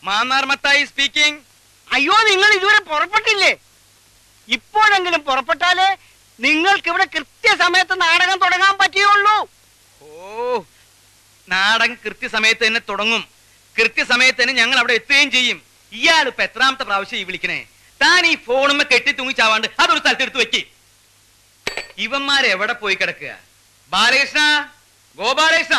Mannar Mathai speaking അയ്യോ നിങ്ങൾ ഇതുവരെ പുറപ്പെട്ടില്ലേ ഇപ്പോഴെങ്കിലും പുറപ്പെട്ടാലേ നിങ്ങൾക്ക് ഇവിടെ കൃത്യസമയത്ത് നാടകം തുടങ്ങാൻ പറ്റുകയുള്ളൂ ഓ നാടകം കൃത്യസമയത്ത് തന്നെ തുടങ്ങും കൃത്യസമയത്ത് തന്നെ ഞങ്ങൾ അവിടെ എത്തുകയും ചെയ്യും ഇയാൾ ഇപ്പൊ എത്രാമത്തെ പ്രാവശ്യം ഈ വിളിക്കണേ താൻ ഈ ഫോണുമ്മ കെട്ടി തൂങ്ങിച്ചാവാണ്ട് അതൊരു സ്ഥലത്ത് എടുത്ത് വെക്ക് ഇവന്മാരെ എവിടെ പോയി കിടക്കുക ബാലകൃഷ്ണ ഗോപാലകൃഷ്ണ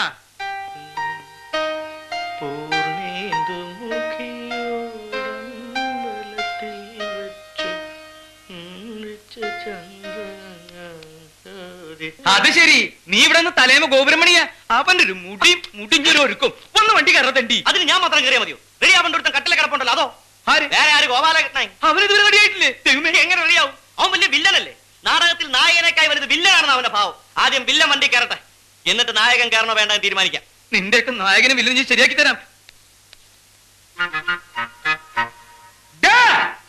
അത് ശരി നീ ഇവിടെ നിന്ന് തലേമ ഗോപുരമണിയ അവന്റെ ഒരു മുടി മുടിഞ്ഞൊരു ഒരുക്കും ഒന്ന് വണ്ടി കയറത്തണ്ടി അതിന് ഞാൻ മാത്രം കയറിയാൽ മതിയോ റെഡി ആവേണ്ട ഒരുത്തൻ കട്ടിലെ കിടപ്പുണ്ടല്ലോ അതോ ആര് വേറെ ആര് ഗോപാലകൃഷ്ണൻ അവനിതുവരെ റെഡിയായിട്ടില്ലേ ദൈവമേ എങ്ങനെ റെഡിയാവും അവൻ വലിയ വില്ലനല്ലേ നാടകത്തിൽ നായകനേക്കായി വരുന്നത് വില്ലനാണെന്ന് അവന്റെ ഭാവം ആദ്യം വില്ലൻ വണ്ടി കയറട്ടെ എന്നിട്ട് നായകൻ കയറണോ വേണ്ട എന്ന് തീരുമാനിക്കാം നിന്റെയൊക്കെ നായകനെ വില്ലൻ ഞാൻ ശരിയാക്കി തരാം ഡാ!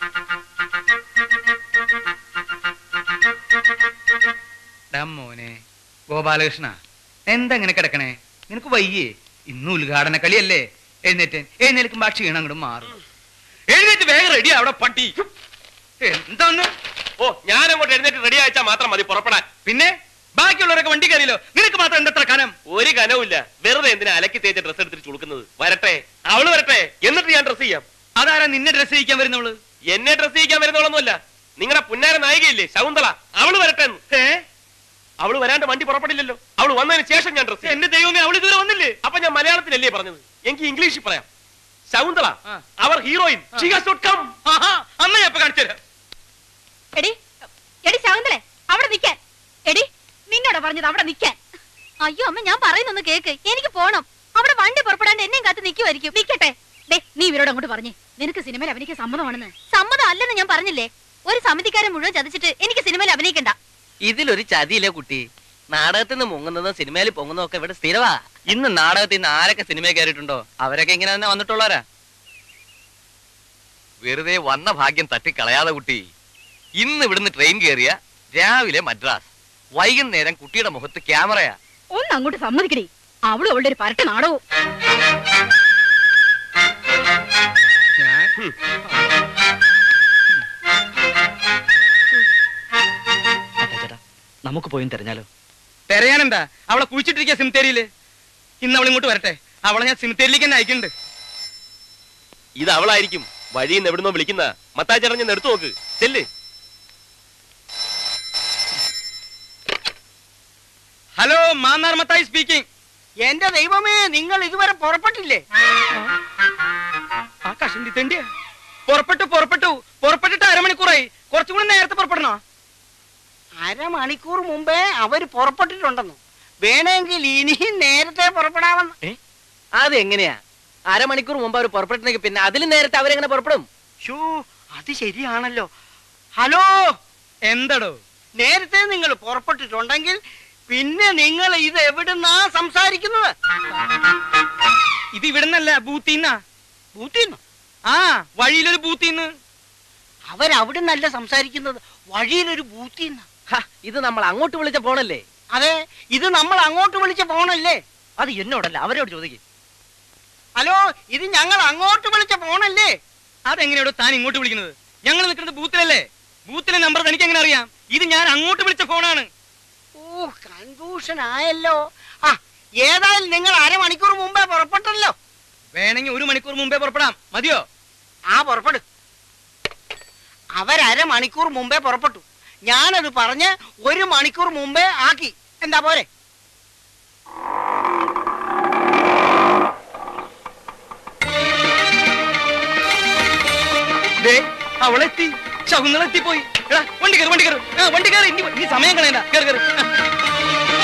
ഡാ മോനെ ഗോപാലകൃഷ്ണ എന്താ ഇങ്ങനെ കിടക്കണേ നിനക്ക് വയ്യേ ഇന്ന് ഉദ്ഘാടന കളിയല്ലേ എഴുന്നേറ്റ് എഴുന്നേൽക്കുമ്പോ ആ ക്ഷീണം അങ്ങോട്ട് മാറും എഴുന്നേറ്റ് വേഗം റെഡി അവിടെ പട്ടി എന്താന്ന് ഓ ഞാൻ അങ്ങോട്ട് എഴുന്നേറ്റ് റെഡി അയച്ചാൽ മാത്രം മതി പുറപ്പെടാൻ പിന്നെ ബാക്കിയുള്ളവരൊക്കെ വണ്ടി കയറിയല്ലോ നിനക്ക് മാത്രം എന്തത്ര കനം ഒരു കനവുമില്ല വെറുതെ എന്തിനാ അലക്കി തേച്ച ഡ്രസ് എടുത്തിട്ട് ചുളുക്കുന്നത് വരട്ടെ അവള് വരട്ടെ എന്നിട്ട് ഞാൻ ഡ്രസ് ചെയ്യാം അതാരാ നിന്നെ ഡ്രസ് ചെയ്യിക്കാൻ വരുന്നവള് എന്നെ ഡ്രസ് ചെയ്യിക്കാൻ വരുന്നോളൊന്നുമല്ല നിങ്ങളുടെ പുന്നാര നായികയില്ലേ ശകുന്തള അവള് വരട്ടെ എന്ന്. ഏ അവള് വരാണ്ട് വണ്ടി പുറപ്പെടില്ലല്ലോ അവള് വന്നതിന് ശേഷം ഞാൻ ഡ്രസ് എന്റെ ദൈവമേ അവള് ഇതുവരെ വന്നില്ലേ അപ്പൊ ഞാൻ മലയാളത്തിലല്ലേ പറഞ്ഞത് എനിക്ക് ഇംഗ്ലീഷിൽ പറയാം ശകുന്തള ആ. അവർ ഹീറോയിൻ ആ. She has not come. ആഹാ അമ്മ ഞാൻ ഇപ്പൊ കാണിച്ചു തരാം എടി എടി ശകുന്തളെ അവിടെ നിക്കാൻ എടി നിന്നോട് പറഞ്ഞത് അവിടെ നിക്കാൻ അയ്യോ അമ്മ ഞാൻ പറയുന്നൊന്ന് കേക്ക് എനിക്ക് പോണം അവിടെ വണ്ടി പുറപ്പെടാണ്ട് എന്നെയും കാത്ത് നിൽക്കുമായിരിക്കും നിക്കട്ടെ ദേ നീ ഇവരോട് അങ്ങോട്ട് പറഞ്ഞേ നിനക്ക് സിനിമയിൽ അഭിനയിക്കാൻ സമ്മതമാണെന്ന് സമ്മതം അല്ലെന്ന് ഞാൻ പറഞ്ഞില്ലേ ഒരു സമിതിക്കാരെ മുഴുവൻ ചതിച്ചിട്ട് എനിക്ക് സിനിമയിൽ അഭിനയിക്കണ്ട ഇതിലൊരു ചതിയില്ലേ കുട്ടി നാടകത്തിൽ നിന്ന് മുങ്ങുന്നതും സിനിമയിൽ പൊങ്ങുന്നതും ഒക്കെ ഇവിടെ സ്ഥിരവാ ഇന്ന് നാടകത്തിൽ നിന്ന് ആരൊക്കെ സിനിമയിൽ കയറിയിട്ടുണ്ടോ അവരൊക്കെ ഇങ്ങനെ തന്നെ വന്നിട്ടുള്ളവരാ വെറുതെ വന്ന ഭാഗ്യം തട്ടിക്കളയാതെ കുട്ടി ഇന്ന് ഇവിടുന്ന് ട്രെയിൻ കയറിയ രാവിലെ മദ്രാസ് വൈകുന്നേരം കുട്ടിയുടെ മുഖത്ത് ക്യാമറയാ ഒന്ന് അങ്ങോട്ട് സമ്മതിക്കടി അവളും അവളുടെ ഒരു പരട്ട നാടകവും ഞാൻ ചേട്ടാ നമുക്ക് പോയി തെരഞ്ഞാലോ തെരയാനെന്താ അവളെ കുഴിച്ചിട്ടിരിക്കുക സിമിത്തേരിയില് ഇന്ന് അവൾ ഇങ്ങോട്ട് വരട്ടെ അവളെ ഞാൻ സിമിത്തേരിയിലേക്ക് തന്നെ അയക്കുന്നുണ്ട് ഇത് അവളായിരിക്കും വഴിയിൽ നിന്ന് എവിടുന്നോ വിളിക്കുന്ന മത്തായി ചേട്ടൻ ഞാൻ എടുത്തു നോക്ക് ചെല്ല് ഹലോ മാന്നാർ മത്തായി സ്പീക്കിംഗ് എന്റെ ദൈവമേ നിങ്ങൾ ഇതുവരെ പുറപ്പെട്ടില്ലേ ആ കഷണ്ടി തെണ്ടിയ പുറപ്പെട്ടു പുറപ്പെട്ടു പുറപ്പെട്ടിട്ട് അരമണിക്കൂറായി കുറച്ചുകൂടി നേരത്തെ പുറപ്പെടണോ അരമണിക്കൂർ മുമ്പേ അവര് പുറപ്പെട്ടിട്ടുണ്ടെന്നു വേണമെങ്കിൽ ഇനിയും നേരത്തെ പുറപ്പെടാമെന്ന് അത് എങ്ങനെയാ അരമണിക്കൂർ മുമ്പ് അവർ പുറപ്പെട്ടിട്ടുണ്ടെങ്കിൽ പിന്നെ അതിലും നേരത്തെ അവരെങ്ങനെ പുറപ്പെടും ഷോ അത് ശരിയാണല്ലോ ഹലോ എന്തടോ നേരത്തെ നിങ്ങൾ പുറപ്പെട്ടിട്ടുണ്ടെങ്കിൽ പിന്നെ നിങ്ങൾ ഇത് എവിടുന്നാ സംസാരിക്കുന്നത് ഇത് ഇവിടുന്നല്ല ബൂത്തിന്നാ ബൂത്തിന്ന് ആ വഴിയിലൊരു ബൂത്തിന്ന് അവരവിടുന്നല്ല സംസാരിക്കുന്നത് വഴിയിലൊരു ബൂത്തിന്ന് ഹ, ഇത് നമ്മൾ അങ്ങോട്ട് വിളിച്ച ഫോണല്ലേ അതെ ഇത് നമ്മൾ അങ്ങോട്ട് വിളിച്ച ഫോണല്ലേ അത് എന്നോടല്ല അവരോട് ചോദിക്കും ഹലോ ഇത് ഞങ്ങൾ അങ്ങോട്ട് വിളിച്ച ഫോണല്ലേ അതെങ്ങനെയാടോ താൻ ഇങ്ങോട്ട് വിളിക്കുന്നത് ഞങ്ങൾ നിൽക്കുന്നത് ബൂത്തിലല്ലേ ബൂത്തിലെ നമ്പർ തനിക്ക് എങ്ങനെ അറിയാം ഇത് ഞാൻ അങ്ങോട്ട് വിളിച്ച ഫോണാണ് ഓ കൺഫ്യൂഷൻ ആയല്ലോ ആ ഏതായാലും നിങ്ങൾ അരമണിക്കൂർ മുമ്പേ പുറപ്പെട്ടല്ലോ വേണമെങ്കിൽ ഒരു മണിക്കൂർ മുമ്പേ പുറപ്പെടാം മതിയോ ആ പുറപ്പെടു അവരമണിക്കൂർ മുമ്പേ പുറപ്പെട്ടു ഞാനത് പറഞ്ഞ് ഒരു മണിക്കൂർ മുമ്പേ ആക്കി എന്താ പോരെ ദേ അവളെത്തി ശകുന്തളെത്തിപ്പോയി എടാ വണ്ടി കയറി വണ്ടി കയറി ആ വണ്ടി കയറി ഇനി നീ സമയം കളയണ്ട കയറി കയറി ആ.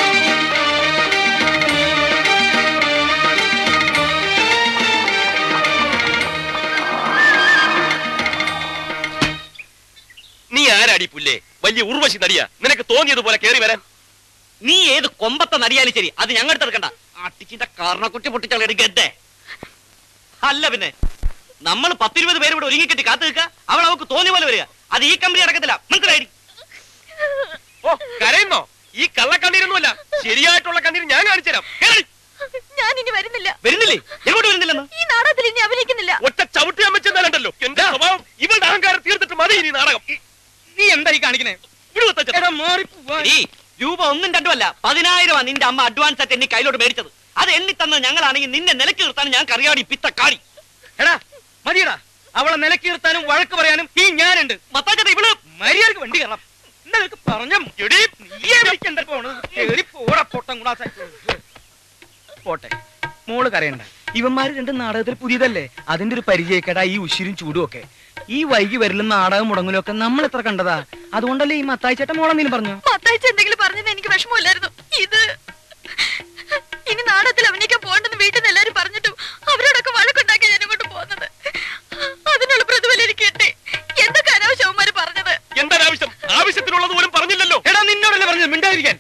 നീ ആരാടി പുല്ലേ വലിയ ഉർവശി നടിയാ നിനക്ക് തോന്നിയതുപോലെ കേറി വരാൻ നീ ഏത് കൊമ്പത്തെ നടിയാലും ശരി അത് ഞങ്ങൾ എടുക്കണ്ട അട്ടിച്ചിന്റെ കാരണക്കുട്ടി പൊട്ടിച്ചാളെ ഗദ്ദേ അല്ല പിന്നെ നമ്മൾ പത്തിരുപത് പേര് ഇവിടെ ഒരുങ്ങിക്കെട്ടി കാത്തു നിൽക്കുക അവൾ അവൾക്ക് തോന്നിയ പോലെ വരിക അത് ഈ കമ്പനി അടക്കത്തില്ല മനസ്സിലായി ഓ കരയുന്നോ ഈ കള്ളക്കണ്ണീരൊന്നുമല്ല ശരിയായിട്ടുള്ള കണ്ണീര് ഞാൻ കാണിച്ചുതരാം കേറി. ഞാൻ ഇനി വരുന്നില്ല വരുന്നില്ലേ എങ്ങോട്ട് വരുന്നില്ലെന്ന് ഈ നാടകത്തിൽ ഇനി അഭിനയിക്കുന്നില്ല ഒറ്റ ചവിട്ടി അമ്മച്ചെന്നാലുണ്ടല്ലോ എന്റെ സ്വഭാവം ഇവളുടെ അഹങ്കാരം തീർത്തിട്ട് മതി ഇനി നാടകം നീ എന്തായി കാണിക്കണേ ഇവിടെ വത്തച്ഛൻ. എടാ മാറിപ്പോവാ ഈ രൂപ ഒന്നും രണ്ടുമല്ല പതിനായിരമാ നിന്റെ അമ്മ അഡ്വാൻസ് ആയിട്ട് എന്നെ കയ്യിലോട്ട് മേടിച്ചത് അത് എണ്ണി തന്നത് ഞങ്ങളാണെങ്കിൽ നിന്നെ നിലക്ക് നിർത്താൻ ഞാൻ കറിയാടി പിത്തക്കാടി എടാ മതിയടാ അവളെ നിലക്ക് നിർത്താനും വഴക്ക് പറയാനും ഈ ഞാനുണ്ട് മത്താച്ചേട്ടാ ഇവള് മര്യാദക്ക് വണ്ടി കയറണം എന്നൊക്കെ പറഞ്ഞ നീയെ വിളിക്കണ്ട പോണത് കേറി പോടാ പൊട്ടം കൂടാ പോട്ടെ മോള് കരയണ്ട ഇവന്മാര് രണ്ട് നാടകത്തിൽ പുതിയതല്ലേ അതിന്റെ ഒരു പരിചയക്കേടാ ഈ ഉശിരും ചൂടും ഒക്കെ ഈ വൈകി വരലും നാടകം മുടങ്ങലും ഒക്കെ നമ്മൾ എത്ര കണ്ടതാ അതുകൊണ്ടല്ലേ ഈ മത്തായി ചേട്ടൻ മോളെന്തെങ്കിലും പറഞ്ഞു മത്തായിച്ച് എന്തെങ്കിലും പറഞ്ഞത് എനിക്ക് വിഷമമില്ലായിരുന്നു ഇത് ഇനി നാടകത്തിൽ അഭിനയിക്കാൻ പോകണ്ടെന്ന് വീട്ടിൽ നിന്ന് എല്ലാരും പറഞ്ഞിട്ടും അവരോടൊക്കെ വഴക്കുണ്ടാക്കി ഞാൻ ഇങ്ങോട്ട് പോകുന്നത് അതിനുള്ള പ്രതിഫലം എനിക്ക് കിട്ടി എന്തൊക്കെ അനാവശ്യവന്മാര് പറഞ്ഞത് എന്താണ് ആവശ്യം ആവശ്യത്തിനുള്ളത് പോലും പറഞ്ഞില്ലല്ലോ എടാ നിന്നോടല്ലേ പറഞ്ഞത് മിണ്ടാതിരിക്കാൻ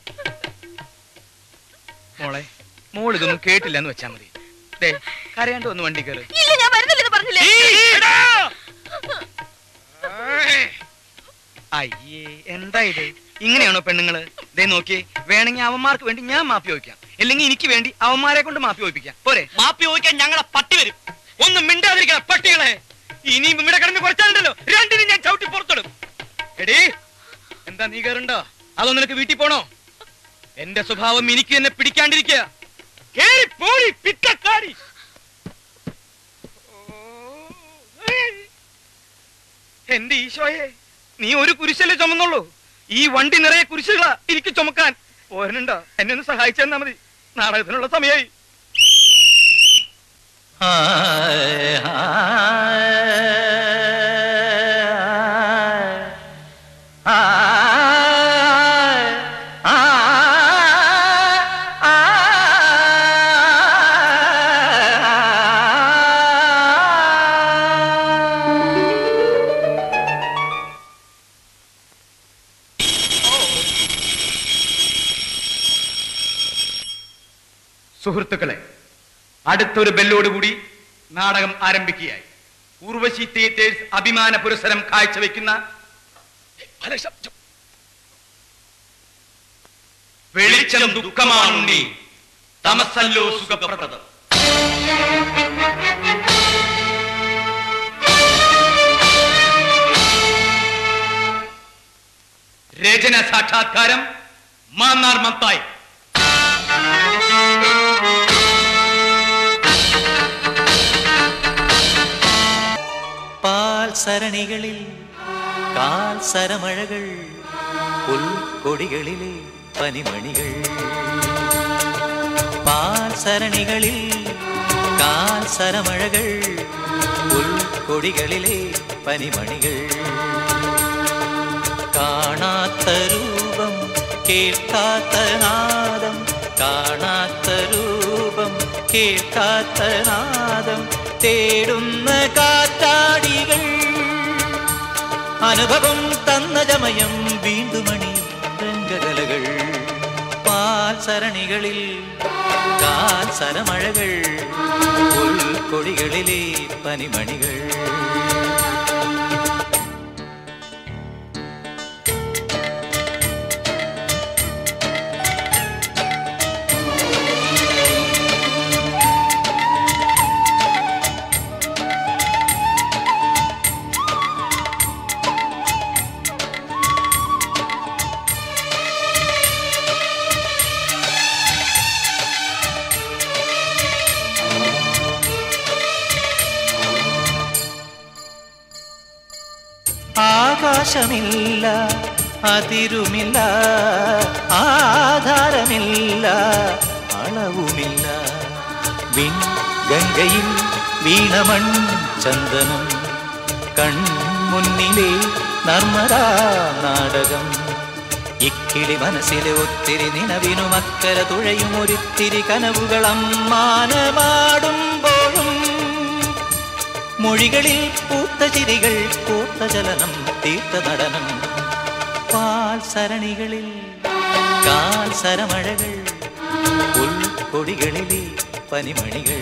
മോളെ മോൾ ഇതൊന്നും കേട്ടില്ല എന്ന് വെച്ചാ മതി ദേ കരയാണ്ട് വന്ന് വണ്ടി കയറ് ഇല്ല ഞാൻ വരുന്നില്ലെന്ന് പറഞ്ഞില്ലേ അയ്യേ എന്താ ഇത് ഇങ്ങനെയാണോ പെണ്ണുങ്ങള് ദേ നോക്കിയേ വേണമെങ്കിൽ അവന്മാർക്ക് വേണ്ടി ഞാൻ മാപ്പി വയ്ക്കാം അല്ലെങ്കിൽ എനിക്ക് വേണ്ടി അവന്മാരെ കൊണ്ട് മാപ്പി വയ്പ്പിക്കാം പോരെ മാപ്പി ചോദിക്കാൻ ഞങ്ങളെ പട്ടി വരും ഒന്നും മിണ്ടാതിരിക്കണം പട്ടികളെ ഇനിയും ഇവിടെ കിടന്ന് കുറച്ചാലുണ്ടല്ലോ രണ്ടിനും ഞാൻ ചവിട്ടി പുറത്തിടും എടീ എന്താ നീ കയറുണ്ടോ അതോ നിനക്ക് വീട്ടിൽ പോണോ എന്റെ സ്വഭാവം എനിക്ക് എന്നെ പിടിക്കാണ്ടിരിക്കുക കേറി പോടി പിറ്റക്കാടി എന്റെ ഈശോയെ നീ ഒരു കുരിശല്ലേ ചുമന്നുള്ളൂ ഈ വണ്ടി നിറയെ കുരിശുകളാ എനിക്ക് ചുമക്കാൻ പോരനുണ്ടോ എന്നെ ഒന്ന് സഹായിച്ചെന്നാ മതി നാടകത്തിനുള്ള സമയമായി സുഹൃത്തുക്കളെ അടുത്തൊരു ബെല്ലോടുകൂടി നാടകം ആരംഭിക്കുകയായി ഉർവശി തിയേറ്റേഴ്സ് അഭിമാന പുരസ്സരം കാഴ്ചവെക്കുന്ന വെളിച്ചം ദുഃഖമാണുണ്ണി തമസല്ലോ സുഖപ്രദം രചന സാക്ഷാത്കാരം മാന്നാർ മത്തായി പാൽ സരണികളിൽ കാൽ സരമഴകൾ പുൽക്കൊടികളിലെ പനിമണികൾ പാൽ സരണികളിൽ കാൽ സരമഴകൾ പുൽക്കൊടികളിലെ പനിമണികൾ കാണാത്ത രൂപം കേൾക്കാത്ത നാദം കാണാത്ത രൂപം കേൾക്കാത്ത നാദം തേടുന്ന കാറ്റാടികൾ അനുഭവം തന്ന ജമയം വീണ്ടുമണി രംഗകലകൾ പാൽ സരണികളിൽ കാൽ സരമഴകൾ ഉൾക്കൊടികളിലെ പനിമണികൾ ആകാശമില്ല അതിരുമില്ല ആധാരമില്ല അളവുമില്ല വിൺ ഗംഗയിൽ വീണമൺ ചന്ദനം കൺമുന്നിലെ നർമ്മദാ നാടകം ഇക്കിളി മനസ്സിലെ ഒത്തിരി നിലവിനും അക്കര തുഴയും ഒരിത്തിരി കനവുകൾ അമ്മാനമാടുമ്പോഴും മൊഴികളിൽ പൂത്ത ചിരികൾ കൂത്ത ചലനം തീർത്ത നടനം പാൽ സരണികളിൽ കാൽ സരമഴകൾ ഉൾക്കൊടികളിലെ പനിമണികൾ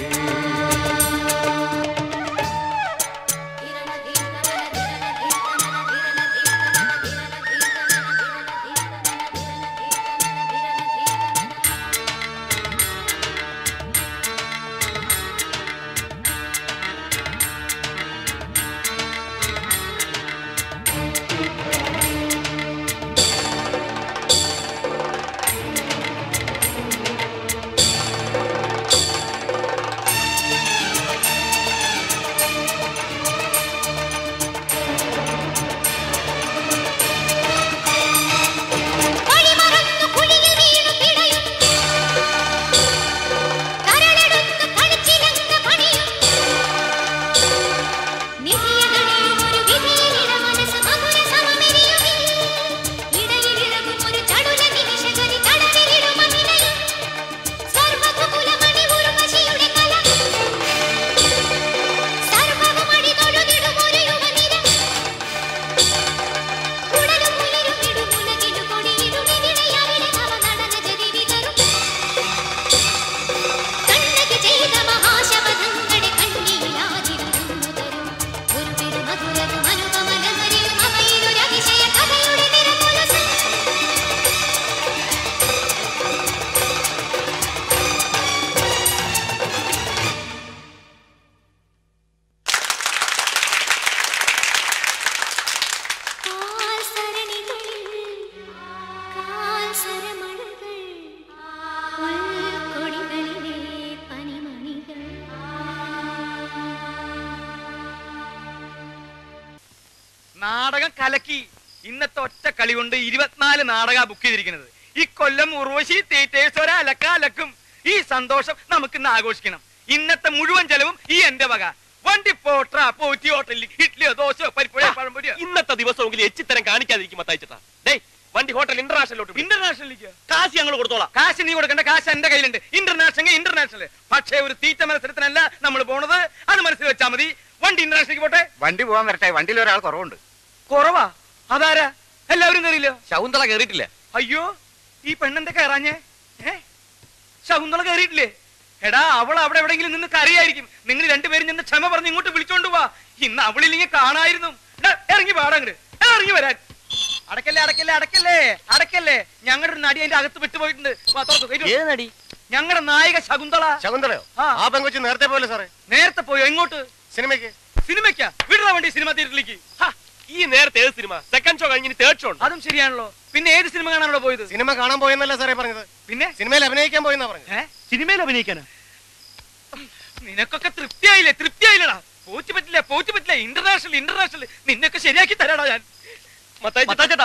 നാടകം കലക്കി ഇന്നത്തെ ഒറ്റ കളി കൊണ്ട് ഇരുപത്തിനാല് നാടക ബുക്ക് ചെയ്തിരിക്കുന്നത് ഈ കൊല്ലം ഉർവശി തിയേറ്റേഴ്സ് ഒരലക്ക അലക്കും ഈ സന്തോഷം നമുക്ക് ഇന്ന് ആഘോഷിക്കണം ഇന്നത്തെ മുഴുവൻ ചെലവും ഈ എന്റെ വക വണ്ടി പോട്ട പോറ്റി ഹോട്ടലിൽ ഇഡ്ഡലിയോ ദോശയോ പരിപ്പുഴയോ പഴംപൊരിയോ ഇന്നത്തെ ദിവസമെങ്കിലും എച്ചിത്തരം കാണിക്കാതിരിക്കും മത്തായിച്ചേട്ടാ ഡേയ് വണ്ടി ഹോട്ടൽ ഇന്റർനാഷണലോട്ട് ഇന്റർനാഷണലിലേക്ക് കാശ് ഞങ്ങൾ കൊടുത്തോളാം കാശ് നീ കൊടുക്കേണ്ട കാശ് എന്റെ കയ്യിലുണ്ട് ഇന്റർനാഷണൽ ഇന്റർനാഷണൽ പക്ഷേ ഒരു തീറ്റ മത്സരത്തിനല്ല നമ്മൾ പോണത് അത് മനസ്സിൽ വെച്ചാൽ മതി വണ്ടി ഇന്റർനാഷണലിലേക്ക് പോട്ടെ വണ്ടി പോകാൻ വരട്ടെ വണ്ടിയിൽ ഒരാൾ കുറവുണ്ട് കുറവാ അതാരാ എല്ലാവരും കയറിയില്ലോ ശകുന്തള കേറിയിട്ടില്ല അയ്യോ ഈ പെണ്ണെന്താ കയറാഞ്ഞേ ഏ ശകുന്തള കയറിയിട്ടില്ലേ എടാ അവൾ അവിടെ എവിടെയെങ്കിലും നിന്ന് കരയായിരിക്കും നിങ്ങൾ രണ്ടുപേരും നിന്ന് ക്ഷമ പറഞ്ഞ് ഇങ്ങോട്ട് വിളിച്ചോണ്ട് പോവാ ഇന്ന് അവളില്ലെങ്കിൽ കാണായിരുന്നു എടാ, ഇറങ്ങി പാടങ്ങട് ഇറങ്ങി വരാൻ അടക്കല്ലേ അടക്കല്ലേ അടക്കല്ലേ അടക്കല്ലേ ഞങ്ങളുടെ ഒരു നടി അതിന്റെ അകത്ത് വിട്ടുപോയിട്ടുണ്ട് വാ, തുറക്ക്, കയറ്റി വിട്. ഏത് നടി ഞങ്ങളുടെ നായിക ശകുന്തള ശകുന്തളയോ ആ. ആ പെങ്കൊച്ച് നേരത്തെ പോലെ സാറേ നേരത്തെ പോയോ എങ്ങോട്ട് സിനിമയ്ക്ക് സിനിമയ്ക്കാ വിടുന്ന വണ്ടി സിനിമ തിയേറ്ററിലേക്ക് ഹാ, ഈ നേരത്തെ ഏത് സിനിമ സെക്കൻഡ് ഷോ കഴിഞ്ഞ് തേർഡ് ഷോ ഉണ്ട് അതും ശരിയാണല്ലോ പിന്നെ ഏത് സിനിമ കാണാനുള്ള പോയത് സിനിമ കാണാൻ പോയെന്നല്ല സാറേ പറഞ്ഞത് പിന്നെ സിനിമയിൽ അഭിനയിക്കാൻ പോയെന്നാ പറഞ്ഞത് ഏ സിനിമയിൽ അഭിനയിക്കാനാ നിനക്കൊക്കെ തൃപ്തിയായില്ലേ തൃപ്തിയായില്ലടാ പോച്ചു പറ്റില്ല പോച്ചു പറ്റില്ല ഇന്റർനാഷണൽ ഇന്റർനാഷണൽ നിന്നൊക്കെ ശരിയാക്കി തരാടാ ഞാൻ മത്തായിച്ചേട്ടാ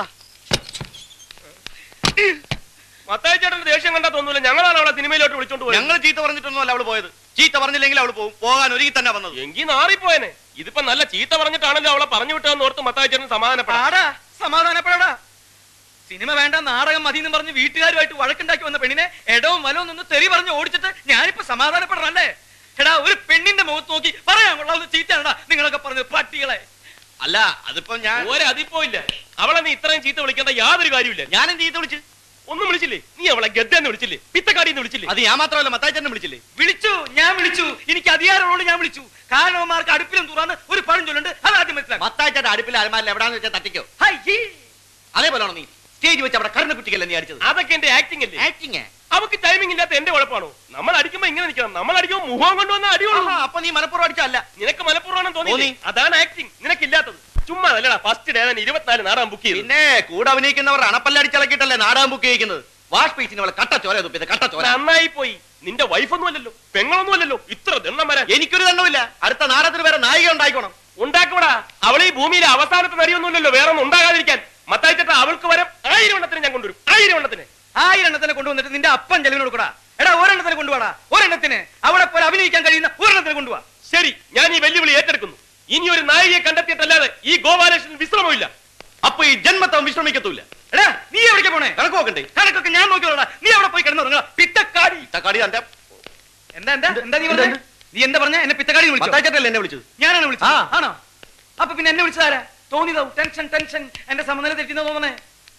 മത്തായിച്ചേട്ടന്റെ ദേഷ്യം കണ്ടാ തോന്നൂല ഞങ്ങളാണ് അവളെ സിനിമയിലോട്ട് വിളിച്ചോണ്ട് പോയത് ഞങ്ങൾ ചീത്ത പറഞ്ഞിട്ടൊന്നും അല്ല അവള് പോയത് ചീത്ത പറഞ്ഞില്ലെങ്കിൽ അവള് പോകും പോകാൻ ഒരുങ്ങി തന്നെ വന്നത് എങ്കിൽ നാറിപ്പോയനെ ഇതിപ്പോ നല്ല ചീത്ത പറഞ്ഞിട്ടാണല്ലോ അവളെ പറഞ്ഞു വിട്ടതെന്ന് ഓർത്ത് മത്തായിച്ചേട്ടൻ സമാധാനപ്പെടാം ആടാ സമാധാനപ്പെടാ സിനിമ വേണ്ട നാടകം മതി എന്ന് പറഞ്ഞ് വീട്ടുകാരുമായിട്ട് വഴക്കുണ്ടാക്കി വന്ന പെണ്ണിനെ എടവും വലവും നിന്ന് തെറി പറഞ്ഞ് ഓടിച്ചിട്ട് ഞാനിപ്പോ സമാധാനപ്പെടണല്ലേ എടാ ഒരു പെണ്ണിന്റെ മുഖത്ത് നോക്കി പറയാൻ കൊള്ളാവുന്ന ചീത്തയാണടാ നിങ്ങളൊക്കെ പറഞ്ഞത് പട്ടികളെ അല്ല അതിപ്പോ ഞാൻ ഒരതിപ്പോ ഇല്ല അവളെ നീ ഇത്രയും ചീത്ത വിളിക്കേണ്ട യാതൊരു കാര്യമില്ല ഞാനും ചീത്ത വിളിച്ച് ഒന്നും വിളിച്ചില്ലേ നീ അവളെ ഗദ്ദെന്ന് വിളിച്ചില്ലേ പിത്തക്കാടിന്ന് വിളിച്ചില്ലേ അത് ഞാൻ മാത്രമല്ല മത്തായിച്ചേട്ടനെ വിളിച്ചില്ലേ വിളിച്ചു ഞാൻ വിളിച്ചു എനിക്ക് അധികാരമുള്ളൂ ഞാൻ വിളിച്ചു കാരണവന്മാർക്ക് അടുപ്പിലും തുറന്ന് ഒരു പഴം ചൊല്ലുണ്ട് അത് ആദ്യം മനസ്സിലാക്കാം മത്തായിച്ചേട്ടൻ അടുപ്പിൽ അലമാരിൽ എവിടാന്ന് വെച്ചാൽ തട്ടിക്കോ ഹൈ, ഹീ. അതേപോലെയാണോ നീ സ്റ്റേജ് വെച്ച് അവിടെ കരുണ കുട്ടിക്കല്ലേ നീ അടിച്ചത് അതൊക്കെ എന്റെ ആക്ടിംഗ് അല്ലേ ആക്ടിങ് അവക്ക് ടൈമിംഗ് ഇല്ലാത്ത എന്റെ കുഴപ്പമാണോ നമ്മൾ അടിക്കുമ്പോ ഇങ്ങനെ നിൽക്കണം നമ്മൾ അടിക്കുമ്പോ മുഖം കൊണ്ടുവന്ന അടിയുള്ളൂ അപ്പൊ നീ മനപ്പുറം അടിച്ചല്ല നിനക്ക് മനഃപൂർവ്വം തോന്നി തോന്നി. അതാണ് ആക്ടിംഗ് നിനക്കില്ലാത്തത് ചുമ്മാ അല്ലടാ ഫസ്റ്റ് ഡേ തന്നെ ഇരുപത്തിനാല് നാടാൻ ബുക്ക് ചെയ്തു പിന്നെ കൂടെ അഭിനയിക്കുന്നവർ അണപ്പല്ലടിച്ചിളക്കിയിട്ടല്ലേ നാടകം ബുക്ക് ചെയ്യിക്കുന്നത് വാഷ് പീസിന് അവളെ കട്ട ചോര തുപ്പിയത് കട്ട ചോര നന്നായി പോയി നിന്റെ വൈഫൊന്നും അല്ലല്ലോ പെങ്ങളൊന്നും അല്ലല്ലോ ഇത്ര ദണ്ണം വരാൻ എനിക്കൊരു ദണ്ണമില്ല അടുത്ത നാടകത്തിന് വേറെ നായിക ഉണ്ടായിക്കോണം ഉണ്ടാക്കൂടാ അവൾ ഈ ഭൂമിയിലെ അവസാനത്തെ നടിയൊന്നുമില്ലല്ലോ വേറെ ഒന്നും ഉണ്ടാകാതിരിക്കാൻ മത്തായിച്ചേട്ട അവൾക്ക് വരം ആയിരം എണ്ണത്തിന് ഞാൻ കൊണ്ടുവരും ആയിരം എണ്ണത്തിന് ആയിരം എണ്ണത്തിനെ കൊണ്ടുവന്നിട്ട് നിന്റെ അപ്പൻ ചെലവിന് കൊടുക്കടാ എടാ ഒരെണ്ണത്തിന് കൊണ്ടുപോടാ ഒരെണ്ണത്തിന് അവിടെ പോലെ അഭിനയിക്കാൻ കഴിയുന്ന ഒരെണ്ണത്തിന് കൊണ്ടുപോവാ ശരി ഞാൻ ഈ വെല്ലുവിളി ഏറ്റെടുക്കുന്നു ഇനി ഒരു നായികയെ കണ്ടെത്തിയിട്ടല്ലാതെ ഈ ഗോപാലകൃഷ്ണൻ വിശ്രമമില്ല അപ്പൊ ഈ ജന്മത്തവൻ വിശ്രമിക്കത്തൂല്ല എടാ നീ എവിടേക്ക് പോണേ കണക്ക് നോക്കണ്ടേ കണക്കൊക്കെ ഞാൻ നോക്കിയോളാ നീ അവിടെ പോയി കിടന്നുറങ്ങാ പിത്തക്കാടി തക്കാടി തന്റെ എന്താ എന്താ എന്താ നീ പറഞ്ഞേ നീ എന്താ പറഞ്ഞ എന്നെ പിത്തക്കാടി വിളിച്ചു മത്തായിച്ചേട്ടല്ലേ എന്നെ വിളിച്ചത് ഞാനാണ് വിളിച്ചത് ആ. ആണോ അപ്പൊ പിന്നെ എന്നെ വിളിച്ചതാരാ തോന്നിയതാവും ടെൻഷൻ ടെൻഷൻ എന്റെ സമനില തെറ്റിന്ന് തോന്നണേ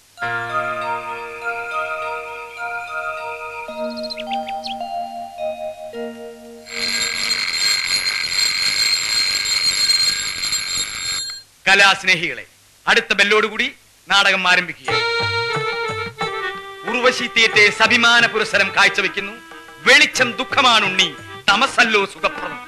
കലാസ്നേഹികളെ അടുത്ത ബെല്ലോടുകൂടി നാടകം ആരംഭിക്കുക ഉർവശി തിയേറ്റേഴ്സ് അഭിമാന പുരസ്സരം കാഴ്ചവെക്കുന്നു വെളിച്ചം ദുഃഖമാണുണ്ണി തമസല്ലോ സുഖപ്രദം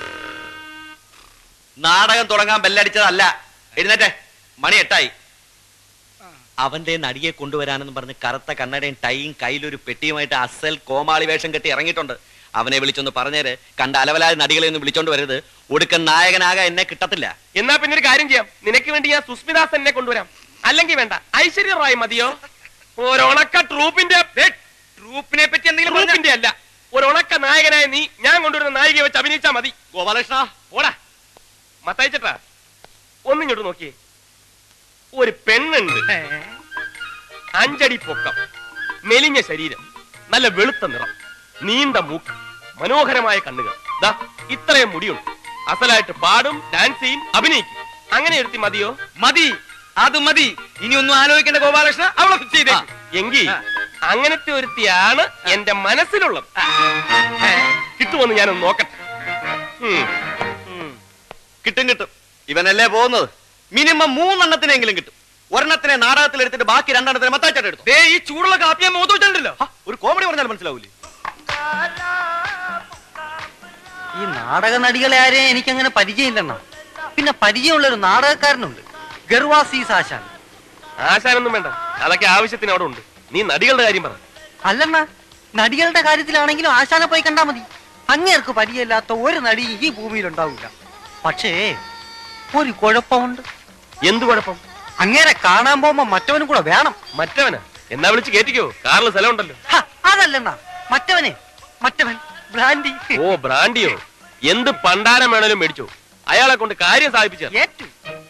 നാടകം തുടങ്ങാൻ ബെല്ലടിച്ചതല്ല എഴുന്നേറ്റെ മണി എട്ടായി അവന്റെ നടിയെ കൊണ്ടുവരാനെന്ന് പറഞ്ഞ് കറുത്ത കണ്ണടയും ടൈയും കയ്യിലൊരു പെട്ടിയുമായിട്ട് അസൽ കോമാളി വേഷം കെട്ടി ഇറങ്ങിയിട്ടുണ്ട് അവനെ വിളിച്ചൊന്ന് പറഞ്ഞേര് കണ്ട അലവലായ നടികളെ ഒന്നും വിളിച്ചോണ്ട് വരരുത് ഒടുക്കൻ നായകനാകാൻ എന്നെ കിട്ടത്തില്ല എന്നാ പിന്നെ ഒരു കാര്യം ചെയ്യാം നിനക്ക് വേണ്ടി ഞാൻ സുസ്മിതാസ് എന്നെ കൊണ്ടുവരാം അല്ലെങ്കിൽ വേണ്ട ഐശ്വര്യ റായ് മതിയോ ഒരണക്ക ട്രൂപ്പിന്റെ ട്രൂപ്പിനെ പറ്റി എന്തെങ്കിലും പറഞ്ഞാ- ട്രൂപ്പിന്റെ അല്ല ഒരണക്ക നായകനായ നീ ഞാൻ കൊണ്ടുവരുന്ന നായികയെ വെച്ച് അഭിനയിച്ചാ മതി ഗോപാലകൃഷ്ണ ഓടാ മത്തയച്ചട്ടാ ഒന്നിങ്ങോട്ട് നോക്കിയേ ഒരു പെണ്ണുണ്ട് ഏ? അഞ്ചടി പൊക്കം മെലിഞ്ഞ ശരീരം നല്ല വെളുത്ത നിറം നീണ്ട മൂക്ക് മനോഹരമായ കണ്ണുകൾ ദാ ഇത്രയും മുടിയുണ്ട് അസലായിട്ട് പാടും ഡാൻസ് ചെയ്യും അഭിനയിക്കും അങ്ങനെ എടുത്തി മതിയോ മതി അത് മതി ഇനി ഒന്നും ആലോചിക്കേണ്ട ഗോപാലകൃഷ്ണ അവളെ ഫിക്സ് ചെയ്തേ എങ്കിൽ ആ. അങ്ങനത്തെ ഒരുത്തിയാണ് എന്റെ മനസ്സിലുള്ളത് കിട്ടുമെന്ന് ഞാനൊന്ന് നോക്കട്ടെ ഉം. കിട്ടും കിട്ടും ഇവനല്ലേ പോകുന്നത് മിനിമം മൂന്നെണ്ണത്തിനെങ്കിലും കിട്ടും ഒരെണ്ണത്തിനെ നാടകത്തിൽ എടുത്തിട്ട് ബാക്കി രണ്ടെണ്ണത്തിനെ മത്താച്ചാട്ട് എടുത്തു ദേ ഈ ചൂടുള്ള കാപ്പിയെ മുഖത്ത് വെച്ചിട്ടുണ്ടല്ലോ ഹ, ഒരു കോമഡി പറഞ്ഞാൽ മനസ്സിലാവൂലേ ഈ നാടക നടികളെ ആരെയും എനിക്കങ്ങനെ പരിചയമില്ലെണ്ണ പിന്നെ പരിചയമുള്ള ഒരു നാടകക്കാരനുണ്ട് ഗർവാസീസ് ആശാൻ ആശാനൊന്നും വേണ്ട അതൊക്കെ ആവശ്യത്തിന് അവിടെ ഉണ്ട് നീ നടികളുടെ കാര്യം പറ അല്ലെണ്ണ നടികളുടെ കാര്യത്തിലാണെങ്കിലും ആശാനെ പോയി കണ്ടാ മതി അങ്ങേർക്ക് പരിചയമില്ലാത്ത ഒരു നടി ഈ ഭൂമിയിൽ ഉണ്ടാവില്ല പക്ഷേ ഒരു കുഴപ്പമുണ്ട് എന്ത് കുഴപ്പം അങ്ങേരെ കാണാൻ പോകുമ്പോ മറ്റവനും കൂടെ വേണം മറ്റവനാ എന്നാ വിളിച്ച് കേറ്റിക്കോ കാറിൽ സ്ഥലം ഉണ്ടല്ലോ ഹ, അതല്ലെന്നാ മറ്റവനെ മറ്റവൻ ബ്രാൻഡി ഓ ബ്രാൻഡിയോ എന്ത് പണ്ടാരം വേണേലും മേടിച്ചോ അയാളെ കൊണ്ട് കാര്യം സാധിപ്പിച്ച ഏറ്റു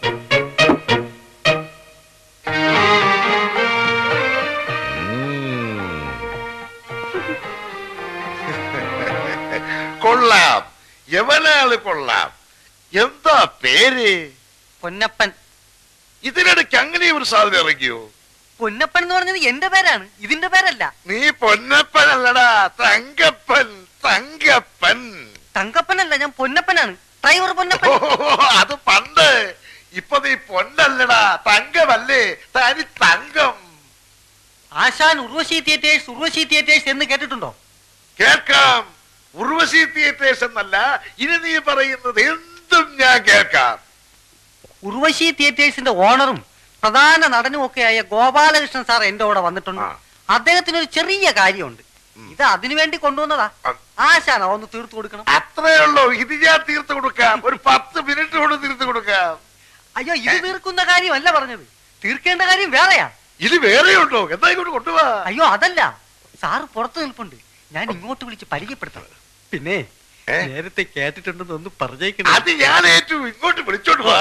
കൊള്ളാം എവനാള് കൊള്ളാം എന്താ പേര് പൊന്നപ്പൻ ഇതിനിടയ്ക്ക് അങ്ങനെ ഒരു സാധനം ഇറങ്ങിയോ പൊന്നപ്പൻ എന്ന് പറഞ്ഞത് എന്റെ പേരാണ് ഇതിന്റെ പേരല്ല നീ പൊന്നപ്പൻ അല്ലടാ തങ്കപ്പൻ തങ്കപ്പൻ തങ്കപ്പനല്ല ഞാൻ പൊന്നപ്പനാണ് ഡ്രൈവർ പൊന്നപ്പൻ ഓ അത് പണ്ട് ഇപ്പൊ നീ പൊന്നല്ലടാ തങ്കമല്ലേ തനി തങ്കം ആശാൻ ഉർവശി തിയേറ്റേഴ്സ് ഉർവശി തിയേറ്റേഴ്സ് എന്ന് കേട്ടിട്ടുണ്ടോ കേൾക്കാം ഉർവശി തിയേറ്റേഴ്സ് എന്നല്ല ഇനി നീ പറയുന്നത് എന്തും ഞാൻ കേൾക്കാം ഉർവശി തിയേറ്റേഴ്സിന്റെ ഓണറും പ്രധാന നടനും ഒക്കെയായ ഗോപാലകൃഷ്ണൻ സാർ എന്റെ കൂടെ വന്നിട്ടുണ്ട് ആ. അദ്ദേഹത്തിന് ഒരു ചെറിയ കാര്യമുണ്ട് ഇത് അതിനു വേണ്ടി കൊണ്ടുവന്നതാ ആ. ആശാന ഒന്ന് തീർത്തു കൊടുക്കണം അത്രേ ഉള്ളൂ ഇത് ഞാൻ തീർത്ത് കൊടുക്കാം ഒരു പത്ത് മിനിറ്റ് കൊണ്ട് തീർത്ത് കൊടുക്കാം അയ്യോ ഇത് തീർക്കുന്ന കാര്യമല്ല പറഞ്ഞത് തീർക്കേണ്ട കാര്യം വേറെയാ ഇത് വേറെ ഉണ്ടോ എന്താ ഇങ്ങോട്ട് കൊണ്ടുപോവാ അയ്യോ അതല്ല സാറ് പുറത്തു നിൽപ്പുണ്ട് ഞാൻ ഇങ്ങോട്ട് വിളിച്ച് പരിചയപ്പെടുത്തണം പിന്നെ ഏ? നേരത്തെ കേട്ടിട്ടുണ്ടെന്ന് ഒന്ന് പറഞ്ഞേക്കണം അത് ഞാൻ ഏറ്റു ഇങ്ങോട്ട് വിളിച്ചോണ്ട് പോവാ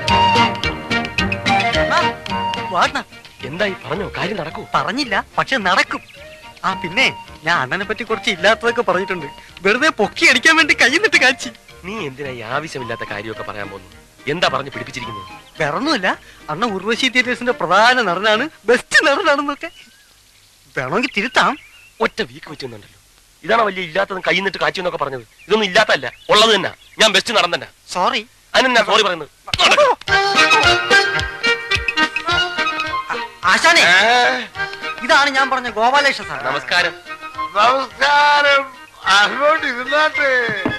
വാണ എന്തായി പറഞ്ഞോ കാര്യം നടക്കൂ പറഞ്ഞില്ല പക്ഷെ നടക്കും ആ പിന്നെ ഞാൻ അണ്ണനെ പറ്റി കുറച്ച് ഇല്ലാത്തതൊക്കെ പറഞ്ഞിട്ടുണ്ട് വെറുതെ പൊക്കി അടിക്കാൻ വേണ്ടി കൈ നിട്ട് കാച്ചി നീ എന്തിനാ ഈ ആവശ്യമില്ലാത്ത കാര്യമൊക്കെ പറയാൻ പോകുന്നു എന്താ പറഞ്ഞു പിടിപ്പിച്ചിരിക്കുന്നത് വേറൊന്നുമില്ല അണ്ണ ഉർവശി തിയേറ്റേഴ്സിന്റെ പ്രധാന നടനാണ് ബെസ്റ്റ് നടനാണെന്നൊക്കെ വേണമെങ്കിൽ തിരുത്താം ഒറ്റ വീക്ക് വെച്ചുണ്ടല്ലോ ഇതാണ് വലിയ ഇല്ലാത്തതും കൈ നിട്ട് കാച്ചു എന്നൊക്കെ പറഞ്ഞത് ഇതൊന്നും ഇല്ലാത്തല്ല ഉള്ളത് തന്നെ ഞാൻ ബെസ്റ്റ് നടൻ തന്നെ സോറി അതിനെന്നാ സോറി പറയുന്നത് ആശാനെ ഏ? ഇതാണ് ഞാൻ പറഞ്ഞ ഗോപാലേഷ സാർ നമസ്കാരം നമസ്കാരം അങ്ങോട്ട് ഇരുന്നാട്ടെ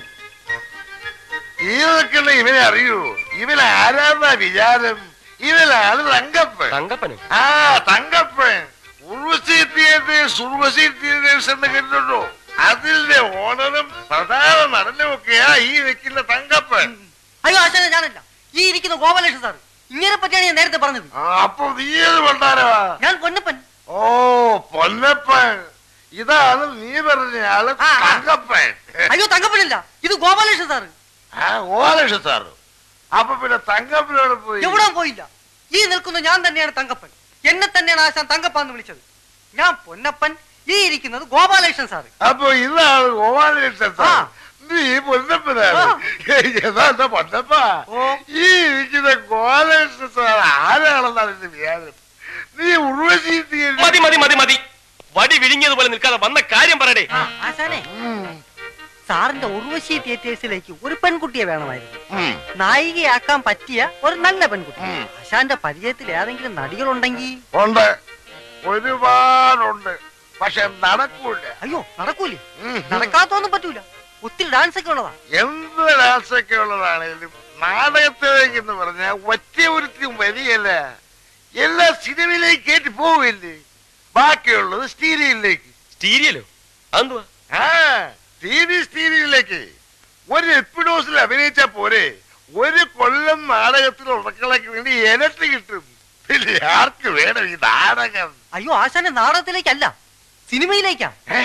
ഈ നിൽക്കുന്ന ഇവനെ അറിയൂ ഇവൻ ആരാന്നാ വിചാരം ഇവനാണ് തങ്കപ്പൻ തങ്കപ്പനും ആ തങ്കപ്പൻ ഉർവശി തിയേറ്റേഴ്സ് ഉർവശി തിയേറ്റേഴ്സ് എന്ന് കേട്ടിട്ടുണ്ടോ അതിന്റെ ഓണറും പ്രധാന നടനും ഒക്കെയാ ഈ നിൽക്കുന്ന തങ്കപ്പൻ അയ്യോ ആശാനെ ഞാനല്ല ഈ ഇരിക്കുന്ന ഗോപാലേഷ സാർ ഇങ്ങനെ പറ്റിയാണ് ഞാൻ നേരത്തെ പറഞ്ഞത് ആ, അപ്പൊ നീ ഏത് പണ്ടാരവാ ഞാൻ പൊന്നപ്പൻ ഓ പൊന്നപ്പൻ ഇതാണ് നീ പറഞ്ഞ ആള് ആ, ആ. തങ്കപ്പൻ അയ്യോ തങ്കപ്പനില്ല ഇത് ഗോപാലേഷ സാർ ആ ഓലക്ഷ സാറ് അപ്പൊ പിന്നെ തങ്കപ്പനോട് പോയി എവിടെ പോയില്ല ഈ നിൽക്കുന്ന ഞാൻ തന്നെയാണ് തങ്കപ്പൻ എന്നെ തന്നെയാണ് ആശാൻ തങ്കപ്പാന്ന് വിളിച്ചത് ഞാൻ പൊന്നപ്പൻ ഈ ഇരിക്കുന്നത് ഗോപാലകൃഷ്ണൻ സാറ് അപ്പൊ ഇതാണ് ഓലക്ഷ സാർ ആ. നീ പൊന്നപ്പനാണ് ആ. ഏതാ എന്റെ പൊന്നപ്പ ഓ. ഈ ഇരിക്കുന്ന ഗോലക്ഷ സാർ ആരാണെന്നാണ് എന്റെ വിചാരം നീ ഉർവശി മതി മതി മതി മതി വടി വിഴുങ്ങിയതുപോലെ നിൽക്കാതെ വന്ന കാര്യം പറയടേ ആ, ആശാനെ സാറിന്റെ ഉർവശി തിയേറ്റേഴ്സിലേക്ക് ഒരു പെൺകുട്ടിയെ വേണമായിരുന്നു നായികയാക്കാൻ പറ്റിയ ഒരു നല്ല പെൺകുട്ടി ഉം. ആശാന്റെ പരിചയത്തിൽ ഏതെങ്കിലും നടികളുണ്ടെങ്കിൽ ഉണ്ട് ഒരുപാടുണ്ട് പക്ഷെ നടക്കൂല അയ്യോ നടക്കൂലേ ഉം. നടക്കാത്തൊന്നും പറ്റൂല ഒത്തിരി ഡാൻസ് ഒക്കെ ഉള്ളതാ എന്ത് രാസൊക്കെ ഉള്ളതാണേലും നാടകത്തിലേക്ക് എന്ന് പറഞ്ഞാൽ ഒറ്റ ഒരുത്തിയും വരികയല്ല എല്ലാ സിനിമയിലേക്ക് കയറ്റി പോവില്ലേ ബാക്കിയുള്ളത് സ്റ്റീരിയിലേക്ക് സ്റ്റീരിയലോ അതെന്തുവാ ആ ടി വി സ്റ്റീരിയിലേക്ക് ഒരു എപ്പിഡോസിൽ അഭിനയിച്ചാ പോരെ ഒരു കൊല്ലം നാടകത്തിൽ ഉറക്കളയ്ക്ക് വേണ്ടി ഇരട്ടി കിട്ടും പിന്നെ ആർക്ക് വേണം ഈ നാടകം അയ്യോ ആശാന്റെ നാടകത്തിലേക്കല്ല സിനിമയിലേക്കാ ഏ?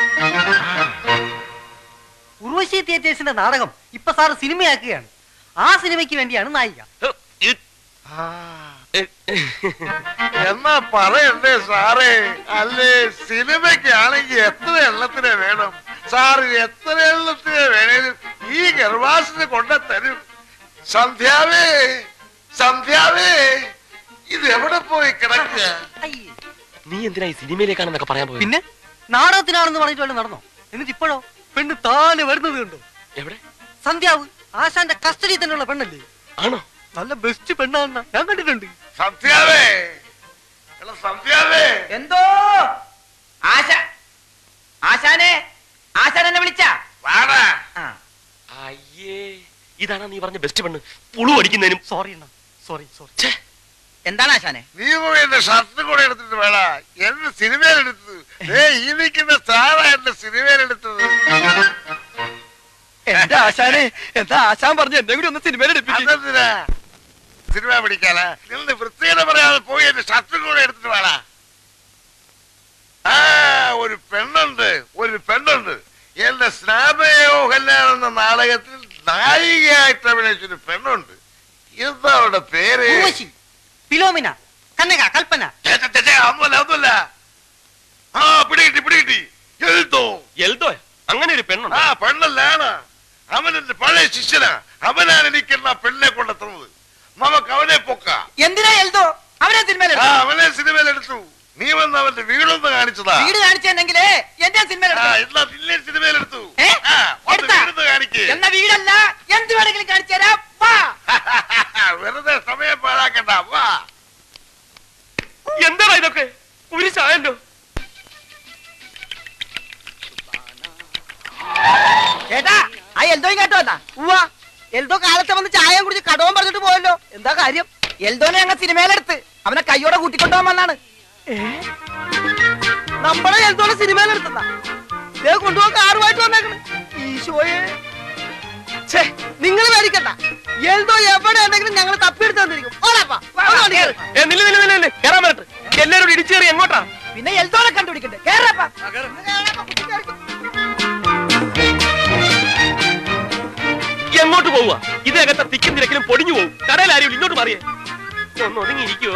ഉർവശി തിയേറ്റേഴ്സിന്റെ നാടകം ഇപ്പൊ സാറ് സിനിമയാക്കുകയാണ് ആ സിനിമയ്ക്ക് വേണ്ടിയാണ് നായിക ഹ്, ഇത്, ആ, ഏ, ഏ, എന്നാ പറയണ്ടേ സാറേ അല്ലേ സിനിമയ്ക്കാണെങ്കിൽ എത്ര എണ്ണത്തിനെ വേണം സാറ് എത്ര എണ്ണത്തിനെ വേണേലും ഈ ഗർഭാസിന് കൊണ്ട തരും സന്ധ്യാവേ സന്ധ്യാവേ ഇത് എവിടെ പോയി കിടക്കുക അയ്യേ. നീ എന്തിനാ ഈ സിനിമയിലേക്കാണെന്നൊക്കെ പറയാൻ പോയി പിന്നെ നാടകത്തിനാണെന്ന് പറഞ്ഞിട്ട് വല്ലതും നടന്നോ എന്നിട്ട് ഇപ്പോഴോ പെണ്ണ് താനെ വരുന്നത് കണ്ടോ എവിടെ സന്ധ്യാവ് ആശാന്റെ കസ്റ്റഡി തന്നെയുള്ള പെണ്ണല്ലേ ആണോ നല്ല ബെസ്റ്റ് പെണ്ണാണെന്ന ഞാൻ കണ്ടിട്ടുണ്ട് സന്ധ്യാവേ എടാ സന്ധ്യാവേ എന്തോ ആശ ആശാനെ ആശാൻ എന്നെ വിളിച്ച വാടാ അയ്യേ ഇതാണ് നീ പറഞ്ഞ ബെസ്റ്റ് പെണ്ണ് പുളു അടിക്കുന്നതിനും സോറി അണ്ണ സോറി സോറി ഛേ, എന്താണ് ആശാനെ നീ പോയി എന്റെ ഷർട്ട് കൂടെ എടുത്തിട്ട് വേണ എന്റെ സിനിമയിലെടുത്തത് ഏ ഈ നിൽക്കുന്ന സാറാ എന്റെ സിനിമയിലെടുത്തത് എന്റെ ആശാനെ എന്താ ആശാൻ പറഞ്ഞു എന്നെ കൂടി ഒന്ന് സിനിമയിൽ എടുപ്പിക്കും അതെന്തിനാ സിനിമ പിടിക്കാനാ നിന്ന് വൃത്തിയുടെ പറയാതെ പോയി എന്റെ ഷർട്ടും കൂടെ എടുത്തിട്ട് വേണാ ആ ഒരു പെണ്ണുണ്ട് ഒരു പെണ്ണുണ്ട് എന്റെ സ്നാപയോ കല്യാണം എന്ന നാടകത്തിൽ നായികയായിട്ട് അഭിനയിച്ചൊരു പെണ്ണുണ്ട് എന്താ അവളുടെ പേര് ഉർവശി ഫിലോമിന കന്നക കൽപ്പന ഛെ, ഛെ, ഛെ, ഛെ, ഒന്നുമല്ല ഒന്നുമല്ല ആ പിടികിട്ടി പിടികിട്ടി എഴുതോ എൽദോ അങ്ങനെ ഒരു പെണ്ണുണ്ട് ആ പെണ്ണല്ലാണ് അവൻ എന്റെ പഴയ ശിഷ്യനാ അവനാണ് എനിക്കെന്ന പെണ്ണിനെ കൊണ്ടെത്തുന്നത് നമുക്ക് അവനെ പൊക്കാം എന്തിനാ എൽദോ അവനെ സിനിമയിൽ ആ അവനെ സിനിമയിൽ എടുത്തു നീ വന്ന് അവന്റെ വീടൊന്ന് കാണിച്ചതാ വീട് കാണിച്ചെന്നെങ്കിലേ എന്റെ സിനിമയിൽ ആ എന്നാ നിന്നെ സിനിമയിൽ എടുത്തു ഏ? ആ, വന്ന് എടുത്താ? വീടൊന്ന് കാണിക്ക് എന്ന വീടല്ല എന്ത് വേണമെങ്കിലും കാണിച്ചു തരാം വാ വെറുതെ സമയം പാഴാക്കണ്ട വാ എന്താടാ ഇതൊക്കെ ഒരു ചായല്ലോ ചേട്ടാ ആ എൽദോ ഇങ്ങോട്ട് വന്നാ ഉവ്വ എൽദോ കാലത്തെ വന്ന് ചായ കുടിച്ച് കടവും പറഞ്ഞിട്ട് പോയല്ലോ എന്താ കാര്യം എൽദോനെ ഞങ്ങൾ സിനിമയിലെടുത്ത് അവനെ കയ്യോടെ കൂട്ടിക്കൊണ്ടുപോകാൻ വന്നാണ് നമ്മളെ എൽദോനെ സിനിമയിലെടുത്തുന്ന ദേ കൊണ്ടുപോകാൻ കാറുമായിട്ട് വന്നേക്കണ് ഈശോയെ ഛേ നിങ്ങൾ മേടിക്കണ്ട എൽദോ എവിടെ ഉണ്ടെങ്കിലും ഞങ്ങൾ തപ്പിയെടുത്ത് തന്നിരിക്കും ഓടാപ്പാ, ഒന്ന് വണ്ടി കേറ്. ഏ നില്ല നില്ല നില്ല കേറാൻ വരട്ടെ എല്ലാരും കൂടി ഇടിച്ചു കയറി എങ്ങോട്ടാ പിന്നെ എൽദോനെ കണ്ടുപിടിക്കണ്ടേ കേറപ്പാ കേറപ്പാ, കുട്ടി കേറിക്കോ. എങ്ങോട്ട് പോവുക ഇതേകത്തെ തിക്കും തിരക്കിലും പൊടിഞ്ഞു പോകും കടയിൽ ആരും ഇങ്ങോട്ട് മാറിയേ ഒന്ന് ഒതുങ്ങി ഇരിക്കുവോ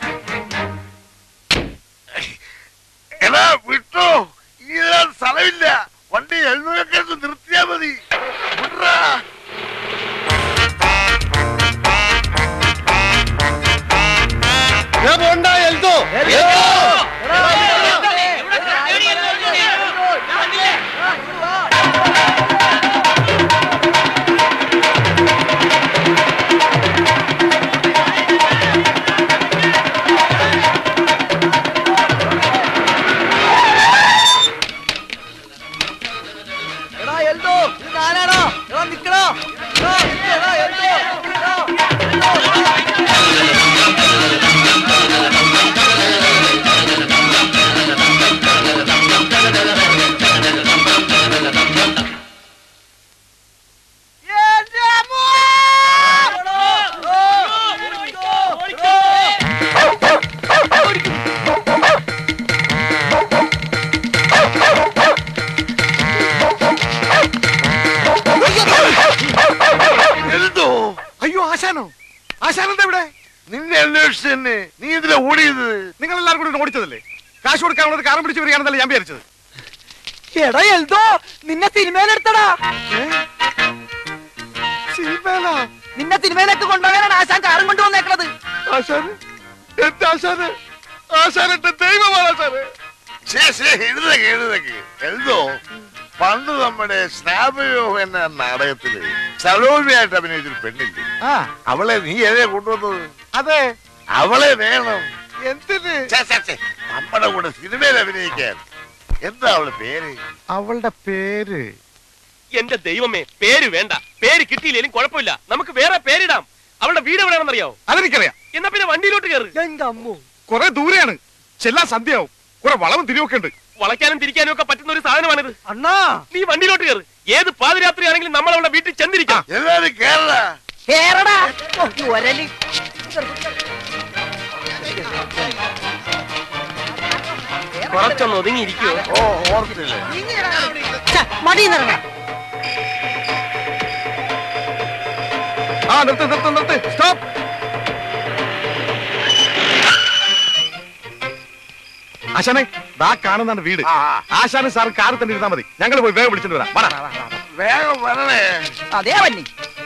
എടാ വിട്ടോ ഇതാ സ്ഥലമില്ല വണ്ടി എഴുന്നൂറൊക്കെ നിർത്തിയാ മതി വിട്രാ. എടാ എൽദോ ഇത് ഞാനാണോ എടാ നിക്കണോ എടാ, നിക്ക്, എടാ, എൽദോ, എടാ, എൽദോ, എന്റെ അമ്മോ! എഴുതോ അയ്യോ ആശാനോ ആശാനെന്താ ഇവിടെ നിന്നെ അന്വേഷിച്ച് തന്നെ നീ ഇതിലെ ഓടിയത് നിങ്ങൾ എല്ലാവരും കൂടി ഓടിച്ചതല്ലേ കാശ് കൊടുക്കാനുള്ളത് കാരം പിടിച്ച് വരികയാണെന്നല്ലേ ഞാൻ വിചാരിച്ചത് എടാ എൽദോ നിന്നെ സിനിമയിലെടുത്തടാ സിനിമയിലാ നിന്നെ സിനിമയിലേക്ക് കൊണ്ടുപോകാനാണ് ആശാൻ കാറും കൊണ്ടുവന്നേക്കണത് ആശാന് എന്റെ ആശാന് ആശാൻ എന്റെ ദൈവമാണ് ആശാന് ശേ ശേ എഴുതക്ക് എഴുതക്ക് എഴുതോ പണ്ട് നമ്മുടെ സ്നാപയോ എന്ന നാടകത്തില് സലോമിയായിട്ട് അഭിനയിച്ചൊരു പെണ്ണില്ലേ ആ അവളെ നീ ഏതേ കൊണ്ടുവന്നത് അതെ അവളെ വേണം എന്തിന് ഛെ, ഛെ, ഛെ. നമ്മുടെ കൂടെ സിനിമയിൽ അഭിനയിക്കാൻ എന്താ അവളെ പേര് അവളുടെ പേര് എന്റെ ദൈവമേ പേര് വേണ്ട പേര് കിട്ടിയില്ലേലും കുഴപ്പമില്ല നമുക്ക് വേറെ പേരിടാം അവളുടെ വീട് എവിടെയാണെന്നറിയാവോ അതെനിക്കറിയാം എന്നാ പിന്നെ വണ്ടിയിലോട്ട് കയറി എന്റെ അമ്മോ കുറെ ദൂരെയാണ് ചെല്ലാൻ സന്ധ്യയാവും കുറെ വളവും തിരിവൊക്കെ ഉണ്ട് വളയ്ക്കാനും തിരിക്കാനും ഒക്കെ പറ്റുന്ന ഒരു സാധനമാണിത് അണ്ണാ നീ വണ്ടിയിലോട്ട് കയറി ഏത് പാതിരാത്രി ആണെങ്കിലും നമ്മൾ അവളുടെ വീട്ടിൽ ചെന്നിരിക്കാം എല്ലാരും കേരള കേറടാ ഓ, ഈ ഒരലി കുറച്ചൊന്ന് ഒതുങ്ങിയിരിക്കുവോ ഓ ഓർത്തില്ലേ മടിയിന്നിറങ്ങ ആ നിർത്ത് നിർത്ത് നിർത്ത് സ്റ്റോപ്പ് ആശാനെ ദാ കാണുന്നതാണ് വീട് ആ, ആശാനും സാറും കാറിൽ തന്നെ ഇരുന്നാ മതി ഞങ്ങൾ പോയി വേഗം വിളിച്ചിട്ട് വരാം വാടാ. വേഗം വരണേ അതേ വന്നി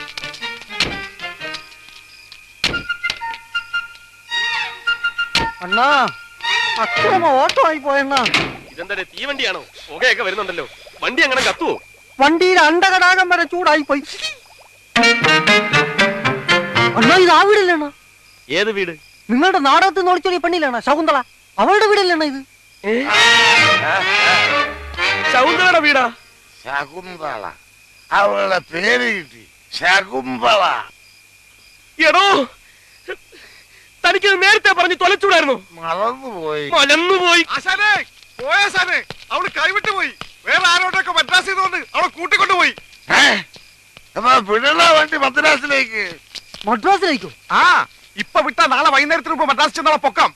അണ്ണാ അക്രമ ഓട്ടോ ആയി പോയണ്ണാ ഇതെന്താ തീവണ്ടിയാണോ പുകയൊക്കെ വരുന്നുണ്ടല്ലോ വണ്ടി അങ്ങനെ കത്തുവോ വണ്ടിയിൽ അണ്ടകടാകം വരെ ചൂടായി പോയി അണ്ണാ ഇത് ആ വീടല്ലേണ്ണ ഏത് വീട് നിങ്ങളുടെ നാടകത്തിൽ നിന്ന് ഒളിച്ചോടിയ പെണ്ണില്ലേണ്ണ ശകുന്തള അവളുടെ വീടല്ലേണ്ണ ഇത് ശൗന്ദരയുടെ വീടാ ശകുന്തള അവളുടെ പേര് കിട്ടി ശകുന്തള എടോ തനിക്കത് നേരത്തെ പറഞ്ഞ് തൊലച്ചൂടായിരുന്നു മറന്നുപോയി മലന്നുപോയി ആശാനെ പോയ ആശാനെ അവള് കൈവിട്ട് പോയി വേറെ ആരോടൊക്കെ മദ്രാസ് ചെയ്തുകൊണ്ട് അവളെ കൂട്ടിക്കൊണ്ടുപോയി ഏ? എന്നാ വിടണ വണ്ടി മദ്രാസിലേക്ക് മദ്രാസിലേക്കോ ആ ഇപ്പൊ വിട്ടാ നാളെ വൈകുന്നേരത്തിന് മുമ്പ് മദ്രാസ് ചെന്നുള്ള പൊക്കം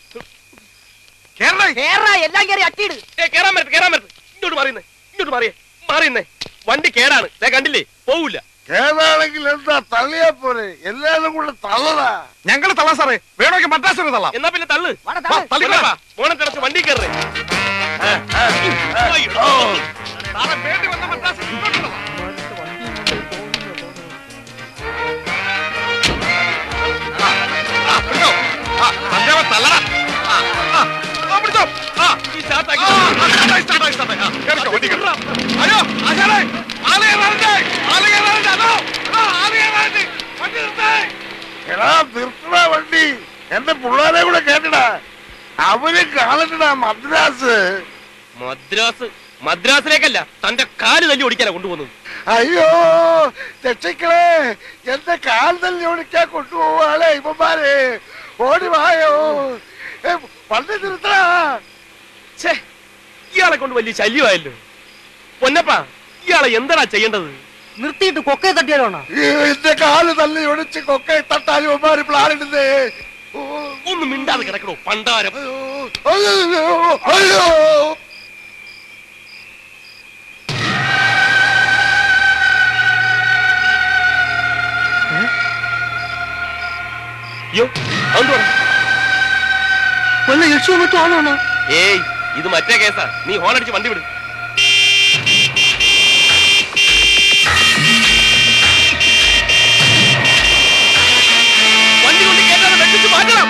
കേരള കേറാ എല്ലാം കയറി അട്ടിയിട് ഏ കേറാൻ പറ്റത്ത് കേറാൻ പറ്റത്ത് ഇങ്ങോട്ട് മാറിയുന്നേ ഇങ്ങോട്ട് മാറിയേ മാറിയുന്നേ വണ്ടി കേടാണ് ദേ കണ്ടില്ലേ പോവില്ല കേരളാണെങ്കിൽ എന്താ തള്ളിയാ പോലെ എല്ലാരും കൂടെ തള്ളടാ ഞങ്ങൾ തള്ളാം സാറേ വേണമെങ്കിൽ മദ്രാസ് വരെ തള്ളാം എന്നാ പിന്നെ തള്ളു വാടാ, തള്ള്. തള്ളിക്കോളാ മോനെ തിടച്ച് വണ്ടി കയറേ സാറേ വേണ്ടി വന്ന മദ്രാസ് ഇങ്ങോട്ട് തള്ളാം ആ, ആ, പിടിച്ചോ. ആ, സഞ്ജയ് തള്ളടാ. ആ, ആ, ആ, പിടിച്ചോ. ആ, ഈ സ്റ്റാർട്ടാക്കി ആ, ആ, സ്റ്റാർട്ടായി, സ്റ്റാർട്ടായി, സ്റ്റാർട്ടായി. ആ, കേറിക്കോ, വണ്ടി കേറ്. അയ്യോ, ആശാനേ, ആള് കയറാനുണ്ട്. ആള് കയറാനുണ്ട്. അതോ, അതോ, ആള് കയറാനുണ്ട്. വണ്ടി നിർത്തേ. എടാ നിർത്തടാ വണ്ടി എന്റെ പിള്ളേരെ കൂടെ കേട്ടടാ അവര് കാണട്ടടാ മദ്രാസ് മദ്രാസ് മദ്രാസിലേക്കല്ല തന്റെ കാല് തല്ലി ഓടിക്കാനാ കൊണ്ടുപോകുന്നത് അയ്യോ രക്ഷിക്കളെ എന്റെ കാൽ തല്ലി ഓടിക്കാൻ കൊണ്ടുപോവാളെ ഇവന്മാരെ ഓടി വായോ ഏ, വണ്ടി നിർത്തടാ ഛേ ഇയാളെ കൊണ്ട് വലിയ ശല്യമായല്ലോ പൊന്നപ്പ ഇയാളെ എന്താടാ ചെയ്യേണ്ടത് നിർത്തിയിട്ട് കൊക്കയെ തട്ടിയാലോണ ഈ എന്റെ കാല് തല്ലി ഒടിച്ച് കൊക്കെ തട്ടാൻ ഇവന്മാര് പ്ലാനിടുന്നേ ഓ, ഒന്ന് മിണ്ടാതെ കിടക്കണോ പണ്ടാരം അയ്യോ അയ്യോ അയ്യോ അയ്യോ അതുകൊണ്ട് വല്ല യക്ഷോ മറ്റോ ആണോണ ഏയ് ഇത് മറ്റേ കേസാ നീ ഹോൺ അടിച്ച് വണ്ടി വിട് വണ്ടി കൊണ്ട് കേട്ടാണ് വെട്ടിച്ച് മാറ്റണം